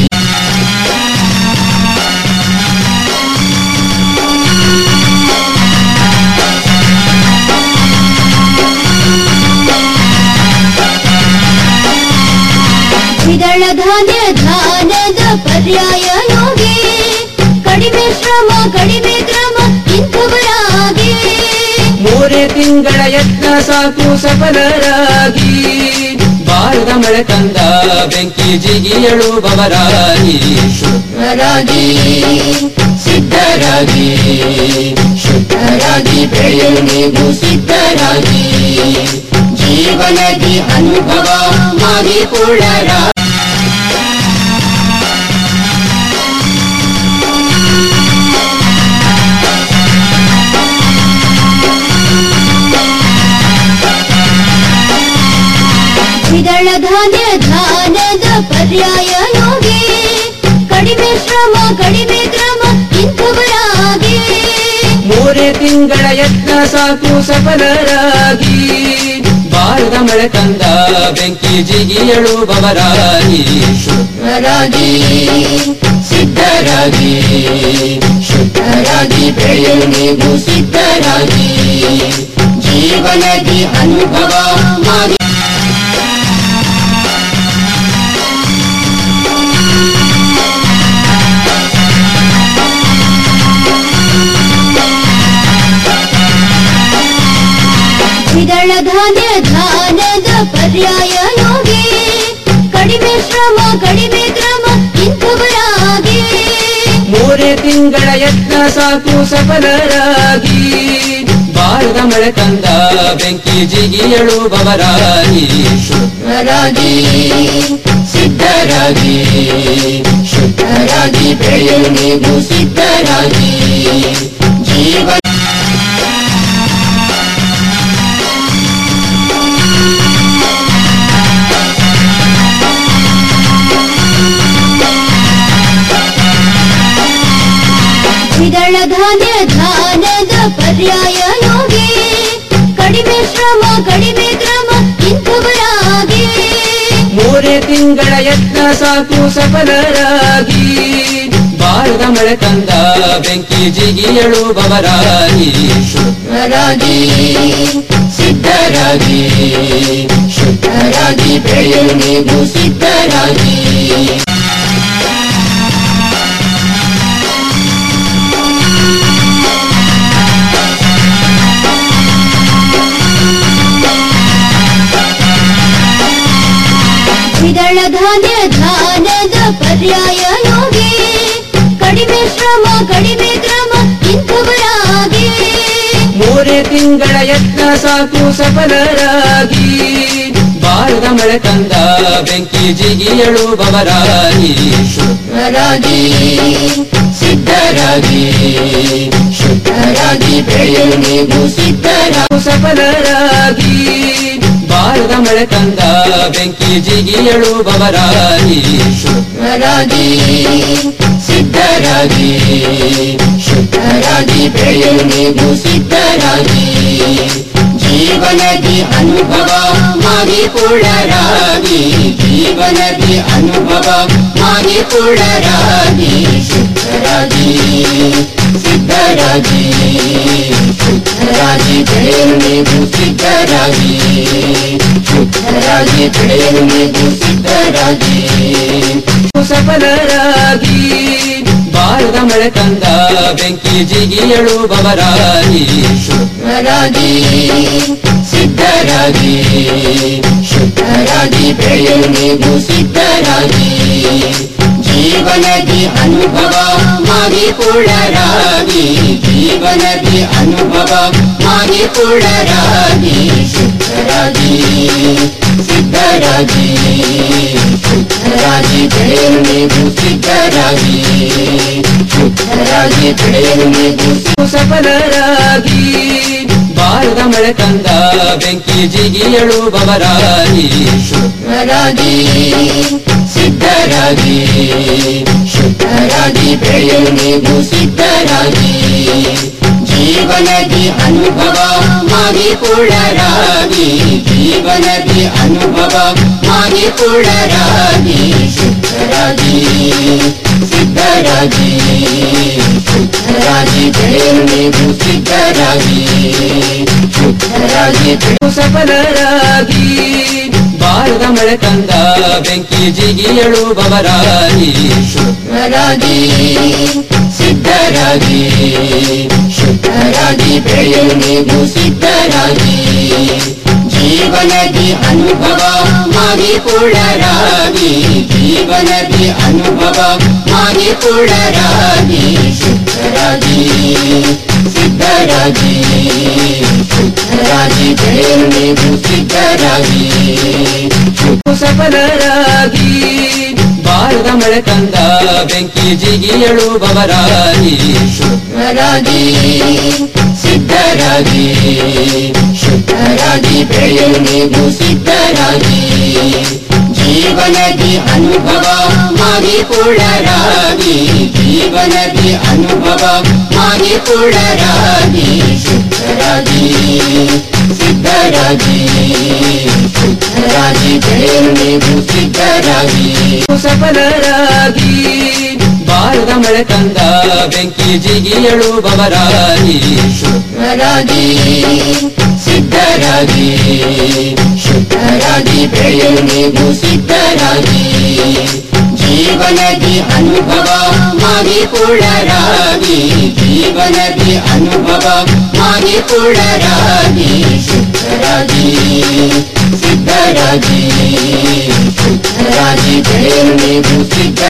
S8: ದ್ವಿದಳ ಧಾನ್ಯ ಧಾನದ ಪರ್ಯಾಯ ಯೋಗಿ ಕಡಿಮೆ ಶ್ರಮ ಕಡಿಮೆ ಕ್ರಮ ಇಂಥವರಾಗಿ
S15: ಮೂರೇ ತಿಂಗಳ ಯತ್ನ ಸಾಕು ಸಫಲರಾಗಿ ಬಾರದ ಮಳೆ ತಂದ ಬೆಂಕಿ ಜಿಗಿಯಳುವವರಾಗಿ
S14: ಶುದ್ಧರಾಗಿ ಸಿದ್ಧರಾಗಿ ಶುದ್ಧರಾಗಿ ಬೆಳೆಯಲು ನೀವು ಸಿದ್ಧರಾಗಿ ಜೀವನದಿ ಅನುಭವ ಮಾಗಿ ಪುಳರಾಗಿ
S8: ದ್ವಿದಳ ಧಾನ್ಯ ಧಾನದ ಪರ್ಯಾಯ ಯೋಗಿ ಕಡಿಮೆ ಶ್ರಮ ಕಡಿಮೆ ಕ್ರಮ ಇಂಥವರಾಗಿ
S15: ಮೂರೇ ತಿಂಗಳ ಯತ್ನ ಸಾಕು ಸಫಲರಾಗಿ ಬಾರದ ಮಳೆ ತಂದ ಬೆಂಕಿ ಜಿಗಿಯಳುವವರಾಗಿ
S14: ಶುದ್ಧರಾಗಿ ಸಿದ್ಧರಾಗಿ ಶುದ್ಧರಾಗಿ ಬೆಳೆಯಲು ನೀವು ಸಿದ್ಧರಾಗಿ ಜೀವನದಿ ಅನುಭವ ಮಾಗಿ
S8: ದ್ವಿದಳ ಧಾನ್ಯ ಧಾನದ ಪರ್ಯಾಯ ಯೋಗಿ ಕಡಿಮೆ ಶ್ರಮ ಕಡಿಮೆ ಕ್ರಮ ಇಂಥವರಾಗಿ
S15: ಮೂರೇ ತಿಂಗಳ ಯತ್ನ ಸಾಕು ಸಫಲರಾಗಿ ಬಾರದ ಮಳೆ ತಂದ ಬೆಂಕಿ ಜಿಗಿಯಳುವವರಾಗಿ
S14: ಶುದ್ಧರಾಗಿ ಸಿದ್ಧರಾಗಿ ಶುದ್ಧರಾಗಿ ಬೆಳೆಯಲು ನೀವು ಸಿದ್ಧರಾಗಿ ಜೀವ
S8: ದ್ವಿದಳ ಧಾನ್ಯ ಧಾನದ ಪರ್ಯಾಯ ಯೋಗಿ ಕಡಿಮೆ ಶ್ರಮ ಕಡಿಮೆ ಕ್ರಮ ಇಂಥವರಾಗಿ
S15: ಮೂರೇ ತಿಂಗಳ ಯತ್ನ ಸಾಕು ಸಫಲರಾಗಿ ಬಾರದ ಮಳೆ ತಂದ ಬೆಂಕಿ ಜಿಗಿಯಳುವವರಾಗಿ
S14: ಶುದ್ಧರಾಗಿ ಸಿದ್ಧರಾಗಿ ಶುದ್ಧರಾಗಿ ಬೆಳೆಯಲು ನೀವು ಸಿದ್ಧರಾಗಿ
S8: ದ್ವಿದಳ ಧಾನ್ಯ ಧಾನದ ಪರ್ಯಾಯ ಯೋಗಿ ಕಡಿಮೆ ಶ್ರಮ ಕಡಿಮೆ ಕ್ರಮ ಇಂಥವರಾಗಿ
S15: ಮೂರೇ ತಿಂಗಳ ಯತ್ನ ಸಾಕು ಸಫಲರಾಗಿ ಬಾರದ ಮಳೆ ತಂದ ಬೆಂಕಿ ಜಿಗಿಯಳುವವರಾಗಿ
S14: ಶುದ್ಧರಾಗಿ ಸಿದ್ಧರಾಗಿ ಶುದ್ಧರಾಗಿ ಬೆಳೆಯಲು ನೀವು ಸಿದ್ಧರಾಗಿ
S15: ಸಫಲರಾಗಿ ಬಾರದ ಮಳೆ ತಂದ ಬೆಂಕಿ ಜಿಗಿಯಳುವವರಾಗಿ
S14: ಶುದ್ಧರಾಗಿ ಸಿದ್ಧರಾಗಿ ಶುದ್ಧರಾಗಿ ಬೆಳೆಯಲು ನೀವು ಸಿದ್ಧರಾಗಿ ಜೀವನದಿ ಅನುಭವ ಮಾಗಿ ಪುಳರಾಗಿ ಜೀವನದಿ ಅನುಭವ ಮಾಗಿ ಪುಳರಾಗಿ ಶುದ್ಧರಾಗಿ ಸಿದ್ಧರಾಗಿ ಶುದ್ಧರಾಗಿ ಬೆಳೆಯಲು ನೀವು ಸಿದ್ಧರಾಗಿ ಶುದ್ಧರಾಗಿ ಬೆಳೆಯಲು ನೀವು ಸಿದ್ಧರಾಗಿ
S15: ಸಫಲರಾಗಿ ಬಾರದ ಮಳೆ ತಂದ ಬೆಂಕಿ ಜಿಗಿಯಳುವವರಾಗಿ
S14: ಶುದ್ಧರಾಗಿ ಸಿದ್ಧರಾಗಿ ಶುದ್ಧರಾಗಿ ಬೆಳೆಯಲು ನೀವು ಸಿದ್ಧರಾಗಿ ಜೀವನದಿ ಅನುಭವ ಮಾಗಿಕೊಳ್ಳರಾಗಿ ಜೀವನದಿ ಅನುಭವ ಮಾಗಿಕೊಳ್ಳರಾಗಿ ಶುದ್ಧರಾಗಿ ಸಿದ್ಧರಾಗಿ ಶುದ್ಧರಾಗಿ ಬೆಳೆಯಲು ನೀವು ಸಿದ್ಧರಾಗಿ ಶುದ್ಧರಾಗಿ ಬೆಳೆಯಲು ನೀವು
S15: ಸಫಲರಾಗಿ ಬಾರದ ಮಳೆ ತಂದ ಬೆಂಕಿ ಜಿಗಿಯಳುವವರಾಗಿ
S14: ಶುದ್ಧರಾಗಿ ಸಿದ್ಧರಾಗಿ ಶುದ್ಧರಾಗಿ ಬೆಳೆಯಲು ನೀವು ಸಿದ್ಧರಾಗಿ ಜೀವನದಿ ಅನುಭವ ಮಾಗಿಕೊಳ್ಳರಾಗಿ ಜೀವನದಿ ಅನುಭವ ಮಾಗಿಕೊಳ್ಳರಾಗಿ ಶುದ್ಧರಾಗಿ ಸಿದ್ಧರಾಗಿ ಶುದ್ಧರಾಗಿ ಬೆಳೆಯಲು ನೀವು ಸಿದ್ಧರಾಗಿ ಶುದ್ಧರಾಗಿ ಬೆಳೆಯಲು
S15: ಸಫಲರಾಗಿ ಬಾರದ ಮಳೆ ತಂದ ಬೆಂಕಿ ಜಿಗಿಯಳುವವರಾಗಿ
S14: ಶುದ್ಧರಾಗಿ ಸಿದ್ಧರಾಗಿ ಶುದ್ಧರಾಗಿ ಬೆಳೆಯಲು ನೀವು ಸಿದ್ಧರಾಗಿ ಜೀವನದಿ ಅನುಭವ ಮಾಗಿಕೊಳ್ಳರಾಗಿ ಜೀವನದಿ ಅನುಭವ ಮಾಗಿಕೊಳ್ಳರಾಗಿ ಶುದ್ಧರಾಗಿ ಸಿದ್ಧರಾಗಿ ಶುದ್ಧರಾಗಿ ಬೆಳೆಯಲು ನೀವು ಸಿದ್ಧರಾಗಿ
S15: ಸಫಲರಾಗಿ ಬಾರದ ಮಳೆ ತಂದ ಬೆಂಕಿ ಜಿಗಿಯಳುವವರಾಗಿ
S14: ಶುದ್ಧರಾಗಿ ಸಿದ್ಧರಾಗಿ ಶುದ್ಧರಾಗಿ ಬೆಳೆಯಲು ನೀವು ಸಿದ್ಧರಾಗಿ ಜೀವನದಿ ಅನುಭವ ಮಾಗಿಕೊಳ್ಳರಾಗಿ ಜೀವನದಿ ಅನುಭವ ಮಾಗಿಕೊಳ್ಳರಾಗಿ ಶುದ್ಧರಾಗಿ ಸಿದ್ಧರಾಗಿ ಶುದ್ಧರಾಗಿ ಬೆಳೆಯಲು ನೀವು ಸಿದ್ಧರಾಗಿ
S15: ಸಫಲರಾಗಿ ಬಾರದ ಮಳೆ ತಂದ ಬೆಂಕಿ ಜಿಗಿಯಳುವವರಾಗಿ
S14: ಶುದ್ಧರಾಗಿ ಸಿದ್ಧರಾಗಿ ಶುದ್ಧರಾಗಿ ಬೆಳೆಯಲು ನೀವು ಸಿದ್ಧರಾಗಿ ಜೀವನದಿ ಅನುಭವ ಮಾಗಿಕೊಳ್ಳರಾಗಿ ಜೀವನದಿ ಅನುಭವ ಮಾಗಿಕೊಳ್ಳರಾಗಿ ಶುದ್ಧರಾಗಿ ಸಿದ್ಧರಾಗಿ ಶುದ್ಧರಾಗಿ ಬೆಳೆಯಲು ನೀವು ಸಿದ್ಧ